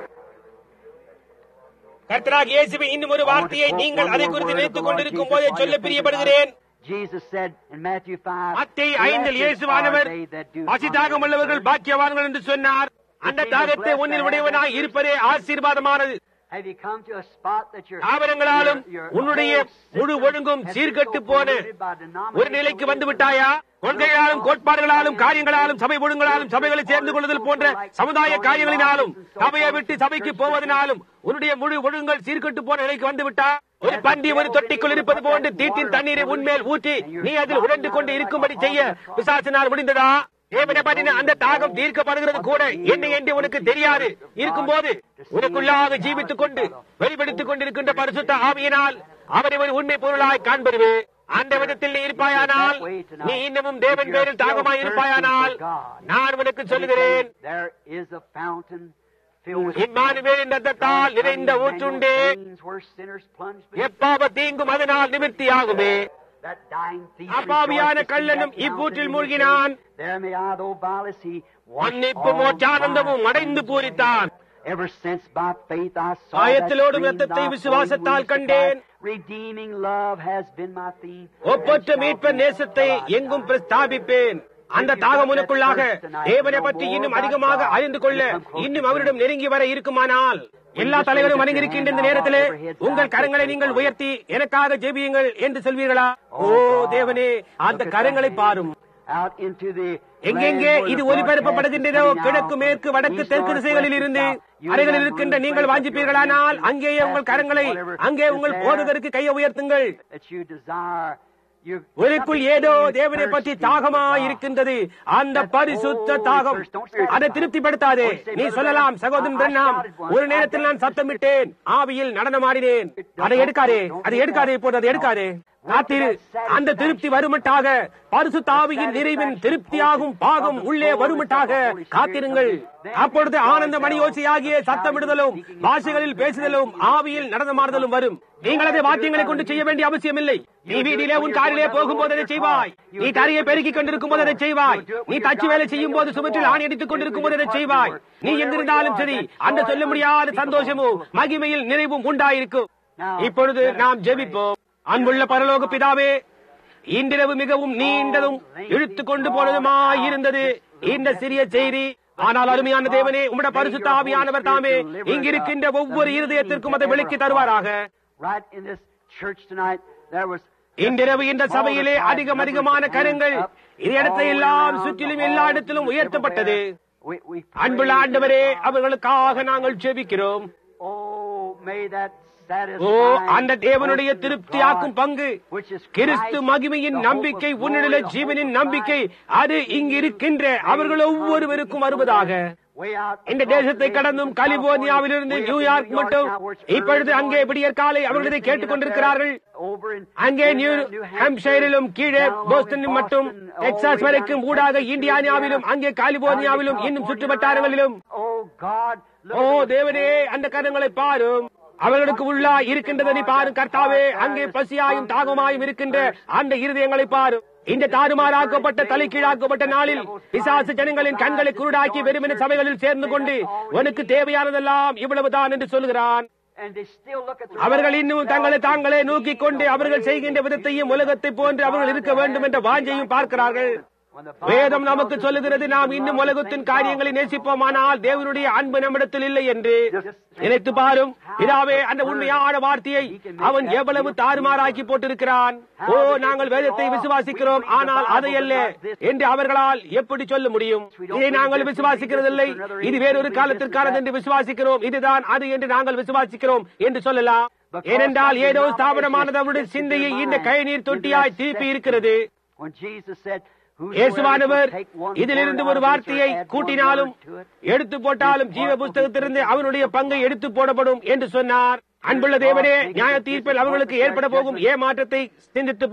கர்த்தராக இயேசுவின் இன்னும் ஒரு வார்த்தையை நீங்கள் அதை குறித்து நினைத்துக் கொண்டிருக்கும் போதே சொல்ல பிரியப்படுகிறேன் Jesus said in Matthew 5, மத்தேயு ஐந்தில் "Blessed இயேசுவானவர் are they that do பசி hunger தாகம் உள்ளவர்கள் and பாக்கியவான்கள் என்று சொன்னார் அந்த தாகத்தை உன்னில் உடையவனாய் இருப்பதே ஆசீர்வாதமானது Have you come to a spot that your தாவரங்களாலும் your- your உன்னுடைய whole system முழு ஒழுங்கும் has சீர்கெட்டு been போன polluted by denominational ஒரு நிலைக்கு வந்து விட்டாயா கொள்கைகளாலும் கோட்பாடுகளாலும் காரியங்களாலும் சபை ஒழுங்களாலும் சபைகளை சேர்ந்து கொள்ளுதல் போன்ற சமுதாய காரியங்களினாலும் சபையை விட்டு சபைக்கு போவதனாலும் உன்னுடைய முழு ஒழுங்கல் சீர்கெட்டு போன நிலைக்கு வந்து விட்டா ஒரு பண்டி ஒரு தொட்டிக்குள் இருப்பது போன்று தீட்டின் தண்ணீரை உன்மேல் ஊற்றி நீ அதில் உடண்டு கொண்டு இருக்கும்படி செய்ய பிசாசினால் முடிந்ததா தேவனை பற்றின அந்த தாகம் தீர்க்கப்படுகிறது கூட என்ன என்று உனக்கு தெரியாது இருக்கும்போது உனக்குள்ளாக ஜீவித்துக் கொண்டு வெளிப்படுத்திக் கொண்டிருக்கின்ற பரிசுத்த ஆவியினால் அவரை ஒரு உண்மை பொருளாய் காண்பருவே அந்த விதத்தில் நீ இருப்பாயானால் நீ இன்னமும் தேவன் பேரில் தாகமாய் இருப்பாயானால் நான் உனக்கு சொல்லுகிறேன் There is a fountain filled with இம்மானுவேலின் ரத்தத்தால் நிறைந்த ஊற்றுண்டே veins where sinners plunge beneath எப்பாவ தீங்கும் அதனால் நிவர்த்தியாகுமே that dying thief அப்பாவியான rejoiced to see கள்ளனும் that fountain இப்பூற்றில் in his மூழ்கினான். day. There may I, though vile as he, wash மன்னிப்பும் all மோட்சானந்தமும் my அடைந்து sins பூரித்தான் away. Ever since by faith I saw ஆயத்திலோடும் that stream இரத்தத்தை thy விசுவாசத்தால் flowing கண்டேன். wings Redeeming love has been my theme. ஒப்பற்ற and shall மீட்ப be நேசத்தை till I எங்கும் die. பிரஸ்தாபிப்பேன் அந்த தாகம் உனக்குள்ளாக தேவனை பற்றி இன்னும் அதிகமாக அறிந்து கொள்ள இன்னும் அவரிடம் நெருங்கி வர இருக்குமானால் எல்லா தலைவரும் வணங்கியிருக்கின்ற இந்த நேரத்திலே உங்கள் கரங்களை நீங்கள் உயர்த்தி எனக்காக ஜெபியுங்கள் என்று சொல்வீர்களா ஓ தேவனே அந்த கரங்களை பாரும் Out into the எங்கெங்கே land where இது the ஒலிபரப்பப்படுகின்றதோ broadcast is கிழக்கு coming மேற்கு out, வடக்கு east, தெற்கு north, திசைகளில் west, இருந்து south. You அறைகளில் have இருக்கின்ற room நீங்கள் to வாஞ்சிப்பீர்களானால் place அங்கேயே your உங்கள் hands, கரங்களை whatever அங்கே is உங்கள் there போதகருக்கு கையை உயர்த்துங்கள் that you desire. You உனக்குள் ஏதோ தேவனை பற்றி தாகமா இருக்கின்றது அந்த பரிசுத்த தாகம் அதை திருப்திப்படுத்தாதே நீ சொல்லலாம் சகோதரன் பிரண்ணாம் ஒரு நேரத்தில் நான் சத்தமிட்டேன் ஆவியில் நடனமாடினேன் அதை எடுக்காதே அதை எடுக்காதே இப்போது அதை எடுக்காதே காத்திரு அந்த திருப்தி வருமட்டாக பரிசுத்த ஆவியின் நிறைவின் திருப்தியாகும் பாகம் உள்ளே வருமட்டாக காத்திருங்கள் அப்பொழுது ஆனந்த மணியோசையாகிய சத்தமிடுதலும் பாஷைகளில் பேசுதலும் ஆவியில் நடனமாடுதலும் வரும் நீங்கள் அதை வாத்தியங்களை கொண்டு செய்ய வேண்டிய அவசியமில்லை நீ வீட்டிலே உன் காரிலே போகும்போது அதை செய்வாய் நீ தரையை பெருக்கிக் கொண்டிருக்கும் போது அதை செய்வாய் நீ தச்சு வேலை செய்யும் போது சுமற்றில் ஆணி அடித்துக் கொண்டிருக்கும் போது அதை செய்வாய் நீ எங்கிருந்தாலும் சரி அந்த சொல்ல முடியாத சந்தோஷமும் மகிமையில் நிறைவும் உண்டாயிருக்கும் இப்பொழுது நாம் ஜெபிப்போம் அன்புள்ள பரலோக பிதாவே இன்றிரவு மிகவும் நீண்டதும் இழுத்துக் கொண்டு போனதுமாயிருந்தது இந்த சிறிய செய்தி ஆனால் அருமையான தேவனே உம்முடைய பரிசுத்த ஆவியானவர் தாமே இங்கிருக்கின்ற ஒவ்வொரு இருதயத்திற்கும் அதை விளக்கி தருவாராக Right in this church tonight, there was இன்றிரவு இந்த சபையிலே அதிகம் அதிகமான கரங்கள் இந்த இடத்தை எல்லாம் சுற்றிலும் எல்லா இடத்திலும் உயர்த்தப்பட்டது We, we அன்புள்ள pray ஆண்டவரே to God. அவர்களுக்காக நாங்கள் ஜெபிக்கிறோம் Oh, may that O satisfying அந்த தேவனுடைய portion of திருப்தியாக்கும் God, பங்கு which is கிறிஸ்து Christ, மகிமையின் the hope நம்பிக்கை of உன்னிலுள்ள glory, the ஜீவனின் hope of நம்பிக்கை life, அது இங்கு இருக்கின்ற அவர்கள் ஒவ்வொருவருக்கும் வருவதாக way out இந்த across தேசத்தை the கடந்தும் nation, கலிபோர்னியாவிலிருந்து way up in New York New York மட்டும் now, where it's early இப்பொழுது in the அங்கே morning. விடியற் காலை அவர்கள் இதை Listening கேட்டுக் up கொண்டிருக்கிறார்கள் there, over in- அங்கே in, New uh, New Hampshire, ஹாம்ஷைரிலும் கீழே down along in போஸ்டனில் மட்டும் Boston, all டெக்சாஸ் way வரைக்கும் down in ஊடாக Texas, இந்தியானாவிலும் Louisiana, அங்கே கலிபோர்னியாவிலும் down in இன்னும் சுற்று California, வட்டாரங்களிலும் Oh God, look O at those தேவனே hands. அந்த கரங்களை பாரும் அவர்களுக்கு உள்ளா இருக்கின்றதை நீ பாரும் கர்த்தாவே அங்கே பசியாயும் தாகமாயும் இருக்கின்ற அந்த இருதயங்களை பாரும் இந்த தாறுமாறாக்கப்பட்ட தலைகீழாக்கப்பட்ட நாளில் பிசாசு ஜனங்களின் கண்களை குருடாக்கி வெறுமன சபைகளில் சேர்ந்து கொண்டு உனக்கு தேவையானதெல்லாம் இவ்வளவுதான் என்று சொல்கிறான் And they still look at the அவர்கள் இன்னும் தங்களை தாங்களே நோக்கிக் கொண்டு அவர்கள் செய்கின்ற விதத்தையும் உலகத்தை போன்று அவர்கள் இருக்க வேண்டும் என்ற வாஞ்சையும் பார்க்கிறார்கள் When the வேதம் நமக்கு சொல்லுகிறது நாம் இன்னும் உலகத்தின் காரியங்களை நேசிப்போமானால் தேவனுடைய அன்பு நம்மிடத்தில் இல்லை என்று நினைத்து பாரும் இதாவே அந்த உண்மையான வார்த்தையை அவன் எவ்வளவு தாறுமாறாக்கி போட்டிருக்கிறான் ஓ நாங்கள் வேதத்தை விசுவாசிக்கிறோம் ஆனால் அதை அல்ல என்று அவர்களால் எப்படி சொல்ல முடியும் இதை நாங்கள் விசுவாசிக்கிறதில்லை இது வேறொரு காலத்திற்கானது என்று விசுவாசிக்கிறோம் இதுதான் அது என்று நாங்கள் விசுவாசிக்கிறோம் என்று சொல்லலாம் ஏனென்றால் ஏதோ ஸ்தாபனமானது அவருடைய சிந்தையை இந்த கயநீர் தொட்டியாய் திருப்பி இருக்கிறது When Jesus said, இயேசுவானவர் இதிலிருந்து ஒரு வார்த்தையை கூட்டினாலும் எடுத்து போட்டாலும் ஜீவ புஸ்தகத்திலிருந்து அவனுடைய பங்கை எடுத்து போடப்படும் என்று சொன்னார் அன்புள்ள தேவனே நியாய தீர்ப்பில் அவர்களுக்கு ஏற்பட போகும் ஏமாற்றத்தை சிந்தித்து பாரும்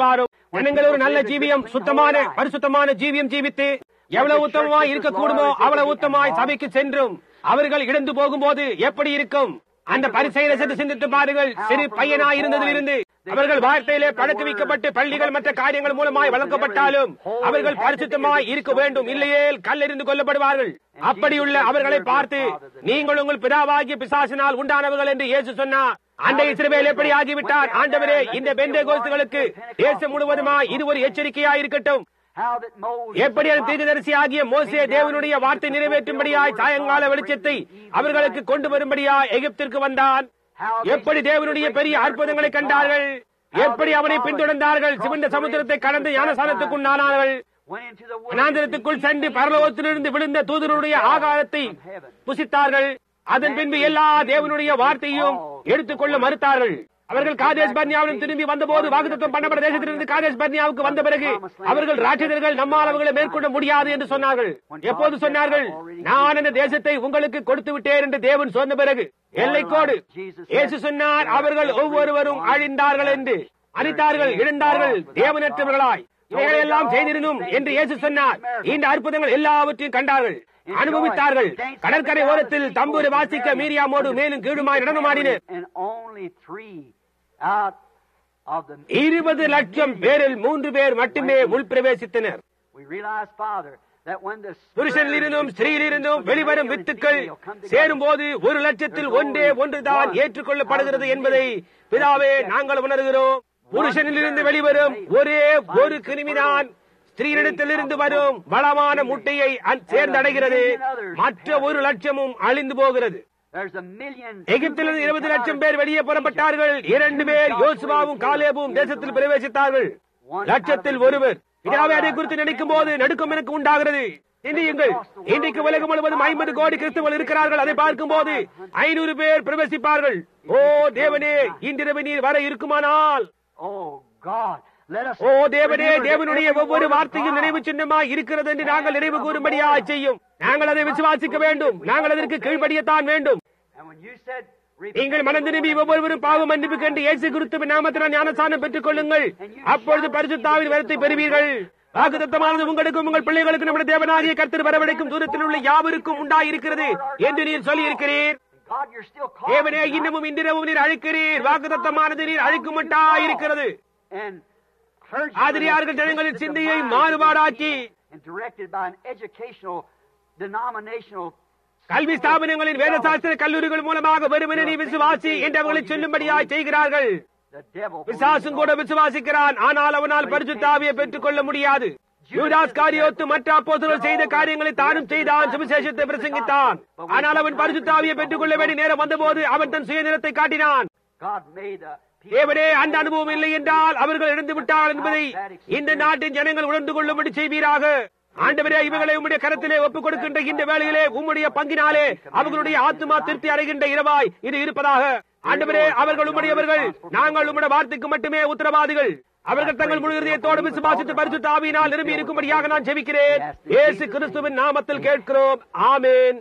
ஜனங்கள் ஒரு நல்ல ஜீவியம் சுத்தமான பரிசுத்தமான ஜீவியம் ஜீவித்து எவ்வளவு உத்தமமாய் இருக்கக்கூடுமோ அவ்வளவு உத்தமாய் சபைக்கு சென்றும் அவர்கள் இழந்து போகும்போது எப்படி இருக்கும் அந்த பரிசையில சென்று சிந்தித்து பாருங்கள் சிறு பையனாய் இருந்ததிலிருந்து அவர்கள் வார்த்தையிலே பழக்க வைக்கப்பட்டு பள்ளிகள் மற்ற காரியங்கள் மூலமாய் வளர்க்கப்பட்டாலும் அவர்கள் பரிசுத்தமாய் இருக்க வேண்டும் இல்லையே கல்லெறிந்து கொல்லப்படுவார்கள் அப்படியுள்ள அவர்களை பார்த்து நீங்கள் உங்கள் பிதாவாகிய பிசாசினால் உண்டானவர்கள் என்று இயேசு சொன்னார் அந்த இஸ்ரவேல் எப்படி ஆகிவிட்டார் ஆண்டவரே இந்த பெந்தை கோஸ்துகளுக்கு தேசம் முழுவதுமாய் இது ஒரு எச்சரிக்கையா இருக்கட்டும் How that Moses எப்படி அந்த தீர்க்கதரிசி ஆகிய மோசே தேவனுடைய வார்த்தை நிறைவேற்றும்படியாய் சாயங்கால வெளிச்சத்தை அவர்களுக்கு கொண்டு வரும்படியாய் எகிப்திற்கு வந்தான் எப்படி தேவனுடைய பெரிய அற்புதங்களை கண்டார்கள் எப்படி அவனை பின்தொடர்ந்தார்கள் சிவந்த சமுத்திரத்தை கடந்து ஞானசானத்துக்கு உண்டானார்கள் went into the wilderness வனாந்திரத்துக்குள் சென்று பரலோகத்திலிருந்து விழுந்த தூதருடைய ஆகாரத்தை புசித்தார்கள் அதன் பின்பு எல்லா தேவனுடைய வார்த்தையும் எடுத்துக்கொள்ள மறுத்தார்கள் அவர்கள் காதேஷ் பர்னியாவிலும் திரும்பி வந்தபோது வாக்குத்தம் பண்ணப்பட்ட தேசத்திலிருந்து காதேஷ் பர்னியாவுக்கு வந்த பிறகு அவர்கள் ராட்சதர்கள் நம்மால் அவர்களை மேற்கொள்ள முடியாது என்று சொன்னார்கள் எப்போது சொன்னார்கள் நான் இந்த தேசத்தை உங்களுக்கு கொடுத்து விட்டேன் என்று தேவன் சொன்ன பிறகு எல்லைக்கோடு இயேசு சொன்னார் அவர்கள் ஒவ்வொருவரும் அழிந்தார்கள் என்று அழித்தார்கள் இழந்தார்கள் தேவனற்றவர்களாய் இவைகளை எல்லாம் செய்திருந்தும் என்று இயேசு சொன்னார் இந்த அற்புதங்கள் எல்லாவற்றையும் கண்டார்கள் அனுபவித்தார்கள் கடற்கரை ஓரத்தில் தம்பூர் வாசிக்க மீரியாமோடு மேலும் கீழுமாய் நடனமாடினர் and only three out of the இருபது லட்சம் பேரில் மூன்று பேர் மட்டுமே உள்பிரவேசித்தனர் we realize, Father, that when the புருஷனில் இருந்தும் ஸ்திரீயில் இருந்தும் வெளிவரும் வித்துக்கள் சேரும் போது ஒரு லட்சத்தில் ஒன்றே ஒன்றுதான் ஏற்றுக்கொள்ளப்படுகிறது என்பதை பிதாவே நாங்கள் உணர்கிறோம் புருஷனில் இருந்து வெளிவரும் ஒரே ஒரு கிருமிதான் ஸ்திரீனிடத்திலிருந்து வரும் வளமான முட்டையை அ- சேர்ந்தடைகிறது மற்ற ஒரு லட்சமும் அழிந்து போகிறது there's a million எகிப்திலிருந்து இருபது லட்சம் பேர் வெளியே புறப்பட்டார்கள் இரண்டு பேர் யோசுவாவும் காலேபும் தேசத்தில் பிரவேசித்தார்கள் லட்சத்தில் ஒருவர் பிதாவை அதை குறித்து நினைக்கும் போது நடுக்கம் எனக்கு உண்டாகிறது சிந்தியுங்கள் இன்றைக்கு உலகம் முழுவதும் ஐம்பது கோடி கிறிஸ்தவர்கள் இருக்கிறார்கள் அதை பார்க்கும் போது ஐநூறு பேர் பிரவேசிப்பார்கள் ஓ தேவனே இன்றிரவு நீர் வர இருக்குமானால் Oh God, let us ஓ தேவனே தேவனுடைய ஒவ்வொரு வார்த்தையும் நினைவு சின்னமாய் இருக்கிறது என்று நாங்கள் நினைவு கூறும்படியா செய்யும் நாங்கள் அதை விசுவாசிக்க வேண்டும் நாங்கள் அதற்கு கீழ்ப்படியத்தான் வேண்டும் And when you said நீங்கள் மனம் திரும்பி ஒவ்வொருவரும் பாவ மன்னிப்பு கண்டு இயேசு கிறிஸ்துவின் நாமத்தினால் ஞானசானம் பெற்றுக் கொள்ளுங்கள் அப்பொழுது பரிசுத்தாவின் வரத்தை பெறுவீர்கள் வாக்குத்தத்தமானது உங்களுக்கும் உங்கள் பிள்ளைகளுக்கும் நம்முடைய தேவனாகிய கர்த்தர் வரவழைக்கும் தூரத்தில் உள்ள யாவருக்கும் உண்டாயிருக்கிறது என்று நீர் சொல்லி இருக்கிறீர் God, you're still தேவனே calling இன்னமும் இன்றிரவும் நீர் அழைக்கிறீர் வாக்குத்தத்தமானது நீர் அழைக்குமட்டா இருக்கிறது and clergy ஆதிரியார்கள் ஜனங்களின் சிந்தையை மாறுபாடாக்கி and directed by an educational denominational கல்வி ஸ்தாபனங்களின் வேதசாஸ்திர கல்லூரிகள் மூலமாக வெறுமனே நீ விசுவாசி என்று அவர்களை சொல்லும்படியாய் செய்கிறார்கள் the devil பிசாசும் கூட விசுவாசிக்கிறான் ஆனால் அவனால் பரிசுத்தாவியை பெற்றுக் கொள்ள முடியாது யூதாஸ் காரியோத்து மற்ற அப்போஸ்தலர்கள் செய்த காரியங்களை தானும் செய்தான் சுவிசேஷத்தை பிரசங்கித்தான் ஆனால் அவன் பரிசுத்தாவியை பெற்றுக் கொள்ள வேண்டிய நேரம் வந்தபோது அவன் தன் சுயநிலத்தை காட்டினான் God made a people தேவனே அந்த அனுபவம் இல்லை என்றால் அவர்கள் இழந்து விட்டார்கள் என்பதை இந்த நாட்டின் ஜனங்கள் உணர்ந்து கொள்ளும்படி செய்வீராக ஆண்டவரே இவர்களை உம்முடைய கரத்திலே ஒப்புக் கொடுக்கின்ற இந்த வேளையிலே உம்முடைய பங்கினாலே அவர்களுடைய ஆத்மா திருப்தி அடைகின்ற இரவாய் இது இருப்பதாக ஆண்டவரே அவர்கள் உம்முடையவர்கள் நாங்கள் உம்முடைய வார்த்தைக்கு மட்டுமே உத்தரவாதிகள் அவர்கள் தங்கள் முழு இதயத்தோடு விசுவாசித்து பரிசுத்த ஆவியினால் நிரம்பி இருக்கும்படியாக நான் ஜெபிக்கிறேன் இயேசு கிறிஸ்துவின் நாமத்தில் கேட்கிறோம் ஆமென்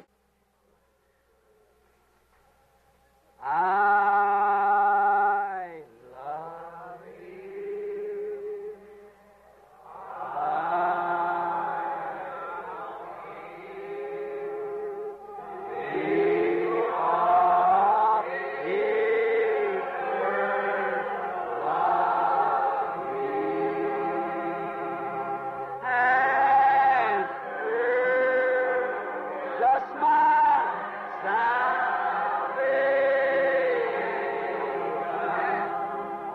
I love you. And just my salvation.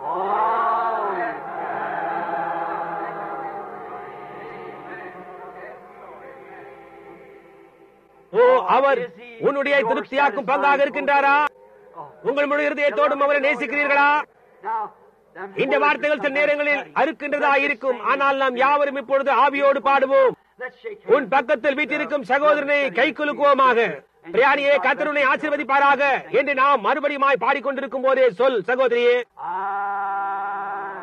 ஓ அவர் உன்னுடைய திருப்தியாக்கும் பங்காக இருக்கின்றாரா உங்கள் முழு இருதயத்தோடும் அவரை நேசிக்கிறீர்களா Now, them இந்த வார்த்தைகள் சில நேரங்களில் அறுக்கின்றதா இருக்கும் ஆனால் நாம் யாவரும் இப்பொழுது ஆவியோடு பாடுவோம் Let's shake உன் பக்கத்தில் வீட்டிருக்கும் சகோதரனை கை குலுக்குவோமாக பிரயாணியே கத்தருனை ஆசீர்வதிப்பாராக என்று நாம் மறுபடியுமாய் பாடிக்கொண்டிருக்கும் போதே சொல் சகோதரியே I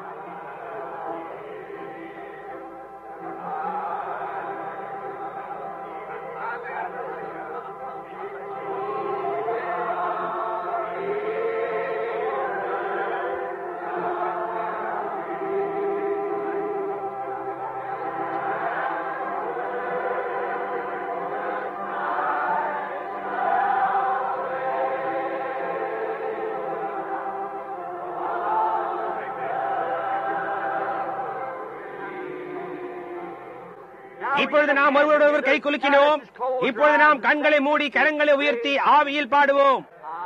இப்பொழுது நாம் ஒருவரோடொருவர் கை குலுக்கினோம் இப்பொழுது நாம் கண்களை மூடி கரங்களை உயர்த்தி ஆவியில் பாடுவோம்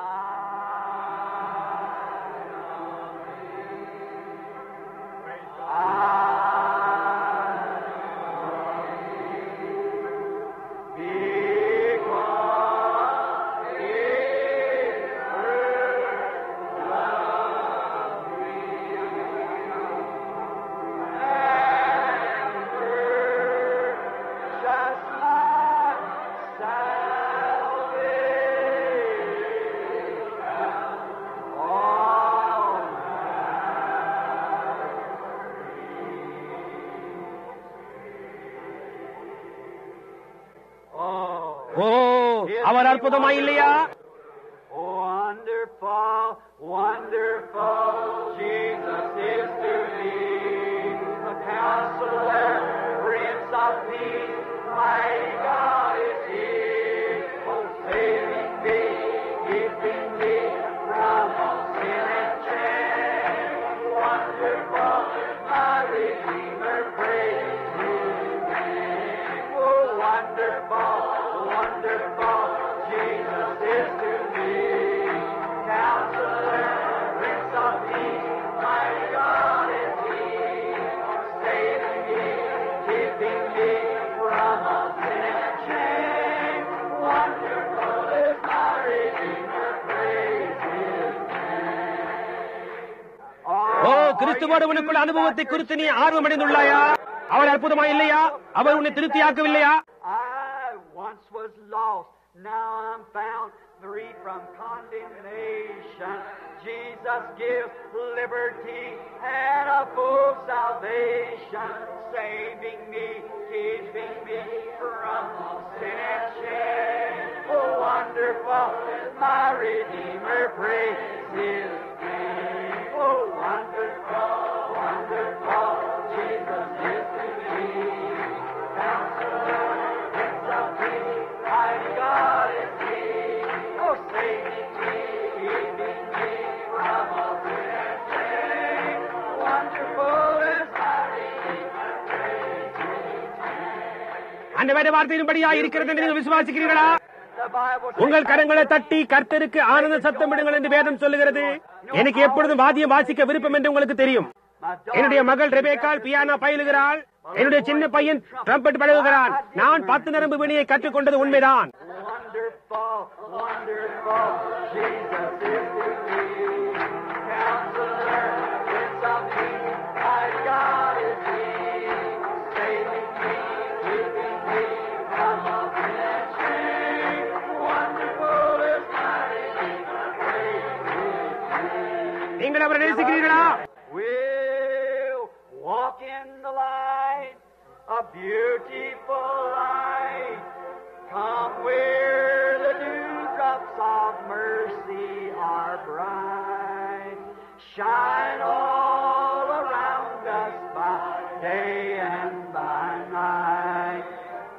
ஓ அவர் அற்புதமா இல்லையா Wonderful, wonderful, Jesus is to me. A counselor, Prince of Peace, mighty God is He. Oh, saving me, keeping me from all sin and shame. Wonderful, my Redeemer, praise His name. Oh, wonderful, wonderful, Jesus is to me. Counselor, Prince of Peace, mighty God is He. Saving me, keeping me from all sin and shame. Wonderful is my Redeemer, praise His ஓ கிறிஸ்துவோடவனுக்குள் அனுபவத்தை குறித்து நீ ஆர்வம் அடைந்துள்ளாயா அவர் அற்புதமா இல்லையா அவர் உன்னை திருப்தியாக்கவில்லையா I once was lost, now I'm found, free from condemnation. Jesus gives liberty and a full salvation, saving me, keeping me from all sin and shame. Oh, wonderful is my Redeemer, praise His name. Oh, wonderful, wonderful, Jesus is to me. Counselor, Prince of Peace, mighty God is He. Oh, saving me, keeping me from all sin and shame. Wonderful is my Redeemer, praise His அந்த வேத வார்த்தையின்படியா இருக்கிறது என்று நீங்கள் விசுவாசிக்கிறீர்களா The Bible says, உங்கள் கரங்களை தட்டி கர்த்தருக்கு ஆனந்த சத்தம் விடுங்கள் என்று வேதம் சொல்லுகிறது எனக்கு எப்பொழுதும் வாத்தியம் வாசிக்க விருப்பம் என்று உங்களுக்கு தெரியும் my என்னுடைய மகள் ரெபேக்கால் பியானோ பயிலுகிறாள் என்னுடைய சின்ன பையன் ட்ரம்பெட் பழகுகிறான் நான் பத்து நரம்பு வினியை கற்றுக்கொண்டது உண்மைதான் Wonderful, wonderful, Jesus is to me. Counselor, Prince of Peace, mighty God is He. Saving me, keeping me from all sin and shame. Wonderful is my Redeemer, praise His name. நீங்கள் அவரை நேசிக்கிறீர்களா We'll walk in the light, a beautiful light. Come where the dewdrops of mercy are bright. Shine all around us by day and by night.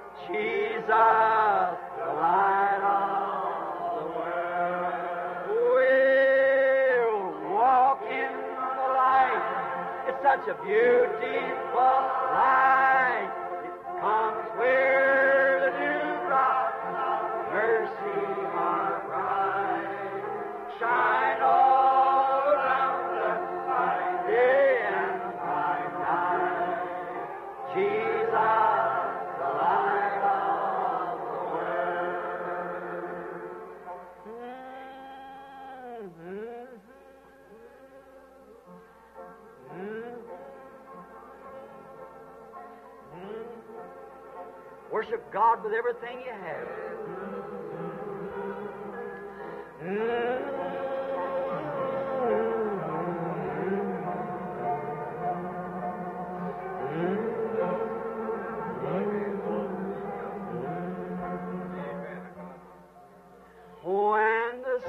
Jesus, the light of the world. We'll walk in the light. It's such a beautiful light. It comes where the dewdrops of mercy are bright. Shine all around us by day and by night. Jesus, the light of the world. Worship God with everything you have. When the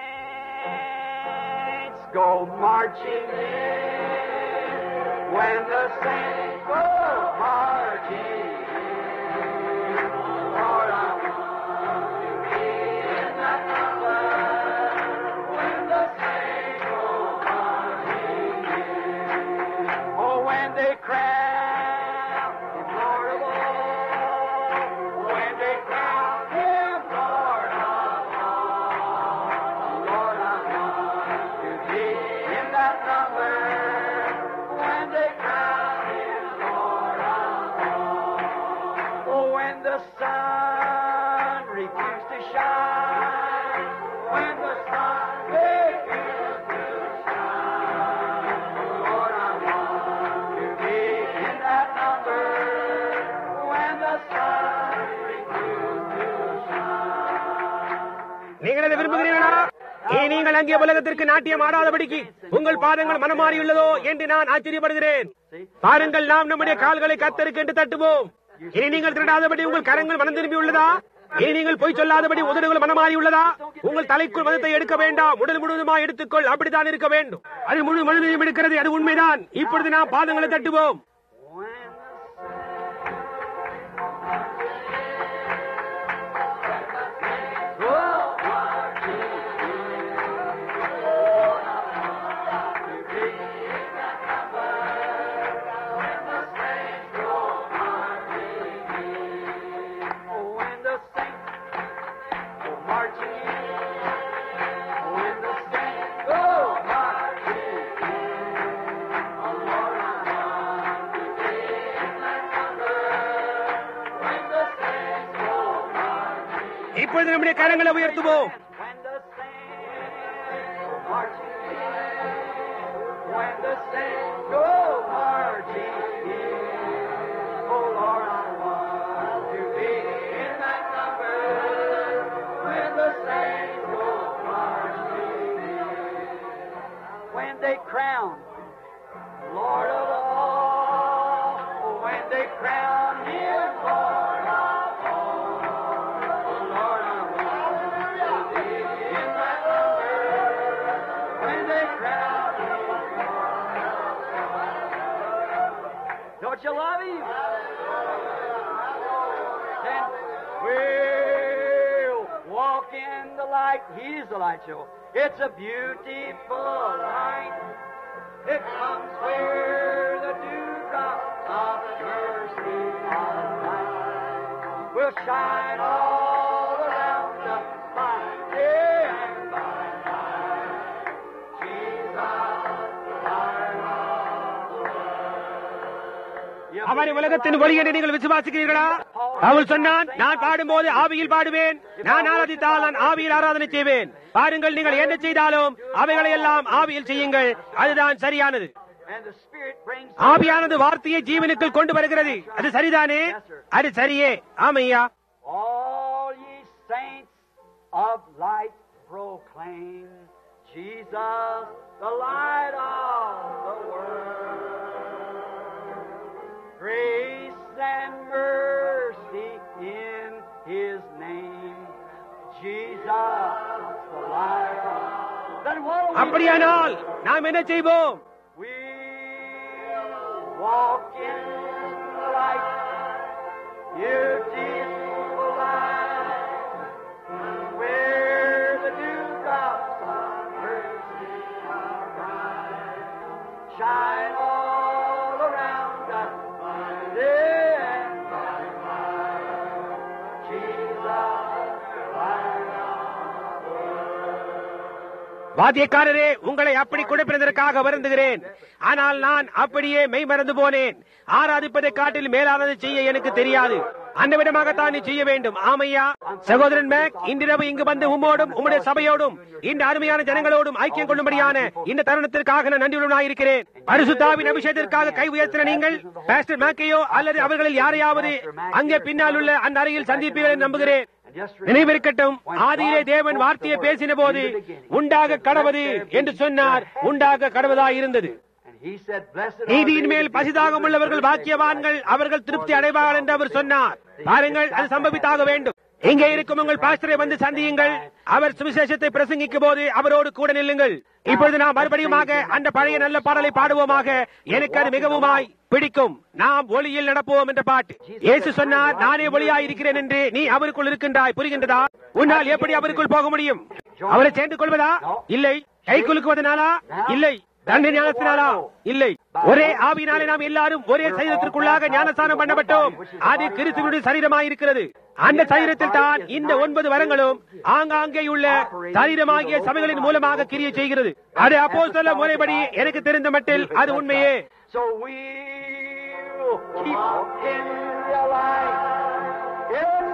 saints go marching in, when the saints go marching in, Lord, I want to be in that number. When the saints go marching in, oh, when they crown the Lord of all, நீங்கள் அதை விரும்புகிறீர்களா ஏ நீங்கள் அங்கே உலகத்திற்கு நாட்டியம் ஆடாதபடிக்கு உங்கள் பாதங்கள் மனமாறியுள்ளதோ என்று நான் ஆச்சரியப்படுகிறேன் பாருங்கள் நாம் நம்முடைய கால்களை கத்தருக்கு என்று தட்டுவோம் இனி நீங்கள் திருடாதபடி உங்கள் கரங்கள் மனம் திரும்பி உள்ளதா இனி நீங்கள் பொய் சொல்லாதபடி உதடுகள் மனமாறி உள்ளதா உங்கள் தலைக்குள் மதத்தை எடுக்க வேண்டாம் உடல் முழுவதுமா எடுத்துக்கொள் அப்படித்தான் இருக்க வேண்டும் அது முழு மனிதனையும் எடுக்கிறது அது உண்மைதான் இப்பொழுது நாம் பாதங்களை தட்டுவோம் When the saints go marching in, when the saints go marching in, oh Lord, I want to be in that number. When the saints go marching in, இப்பொழுது நம்முடைய கரங்களை உயர்த்துவோம் when the saints go marching in, when the saints go marching in, oh Lord, I want to be in that number. When the saints go marching in, when they crown Lord of all, when they crown Him Lord of all, oh Lord, I want to be in that number. When they crown Him Don't you love Him? Then we'll walk in the light. He's the light show. It's a beautiful light. It comes where the dewdrops of mercy are light will shine all around us by day and by night. Jesus, light of the world. அவரை உலகத்தின் ஒளி என்று நீங்கள் விசுவாசிக்கிறீர்களா அவள் சொன்னான் நான் பாடும்போது ஆவியில் பாடுவேன் நான் ஆராதித்தால் நான் ஆவியில் ஆராதனை செய்வேன் பாருங்கள் நீங்கள் என்ன செய்தாலும் அவைகளை எல்லாம் ஆவியில் செய்யுங்கள் அதுதான் சரியானது And the Spirit brings ஆவியானது வார்த்தையை ஜீவனுக்குள் கொண்டு வருகிறது அது சரிதானே அது சரியே ஆமையா All ye saints of light proclaim Jesus, the light of the world. Grace and mercy in His name. Jesus, the light of Then what do we அப்படியானால் நாம் என்ன செய்வோம் We'll walk in the light, beautiful light, where the dewdrops of mercy are bright, shine all around us by day and by night. Jesus, light of the world. வாத்தியக்காரரே உங்களை அப்படி குடைப்பிறதற்காக வருந்துகிறேன் ஆனால் நான் அப்படியே மெய் மறந்து போனேன் ஆராதிப்பதை காட்டில் மேலானது செய்ய எனக்கு தெரியாது அந்த விதமாகத்தான் நீ செய்ய வேண்டும் ஆமையா சகோதரன் மேக் இன்றிரவு இங்கு வந்து உம்மோடும் உம்முடைய சபையோடும் இந்த அருமையான ஜனங்களோடும் ஐக்கியம் கொள்ளும்படியான இந்த தருணத்திற்காக நான் நன்றியுடனாயிருக்கிறேன் பரிசுத்தாவின் அபிஷேகத்திற்காக கை உயர்த்தின நீங்கள் பாஸ்டர் மேக்கையோ அல்லது அவர்களில் யாரையாவது அங்கே பின்னால் உள்ள அந்த அறையில் சந்திப்பீர்கள் என்று நம்புகிறேன் And just நினைவிருக்கட்டும் ஆதியிலே தேவன் வார்த்தையை பேசின போது உண்டாக கடவது என்று சொன்னார் உண்டாக கடவதாய் இருந்தது And he said, Blessed are நீதியின் they மேல் that do பசிதாகம் உள்ளவர்கள் பாக்கியவான்கள் அவர்கள் திருப்தி அடைவார்கள் என்று அவர் சொன்னார் பாருங்கள் அது சம்பவித்தாக வேண்டும் இங்கே இருக்கும் உங்கள் பாஸ்டரை வந்து சந்தியுங்கள் அவர் சுவிசேஷத்தை பிரசங்கிக்கும் போது அவரோடு கூட நில்லுங்கள் இப்பொழுது நாம் மறுபடியுமாக அந்த பழைய நல்ல பாடலை பாடுவோமாக எனக்கு அது மிகவுமாய் பிடிக்கும் நாம் ஒளியில் நடப்போம் என்ற பாட்டு இயேசு சொன்னார் நானே ஒளியாய் இருக்கிறேன் என்று நீ அவருக்குள் இருக்கின்றாய் புரிகின்றதா உன்னால் எப்படி அவருக்குள் போக முடியும் அவரை சேர்ந்து கொள்வதா இல்லை கை குலுக்குவதனாலா இல்லை தண்டை ஞானத்தினாலா இல்லை ஒரே ஆவியினாலே நாம் எல்லாரும் ஒரே சரீரத்திற்குள்ளாக ஞானஸ்தானம் பண்ணப்பட்டோம் அது கிறிஸ்துவனுடைய சரீரமாய் இருக்கிறது அந்த சரீரத்தில் தான் இந்த ஒன்பது வரங்களும் ஆங்காங்கே உள்ள சரீரமாகிய சபைகளின் மூலமாக கிரியை செய்கிறது அது அப்போ சொல்ல முறைப்படி எனக்கு தெரிந்த மட்டில் அது உண்மையே So we'll keep in the light. In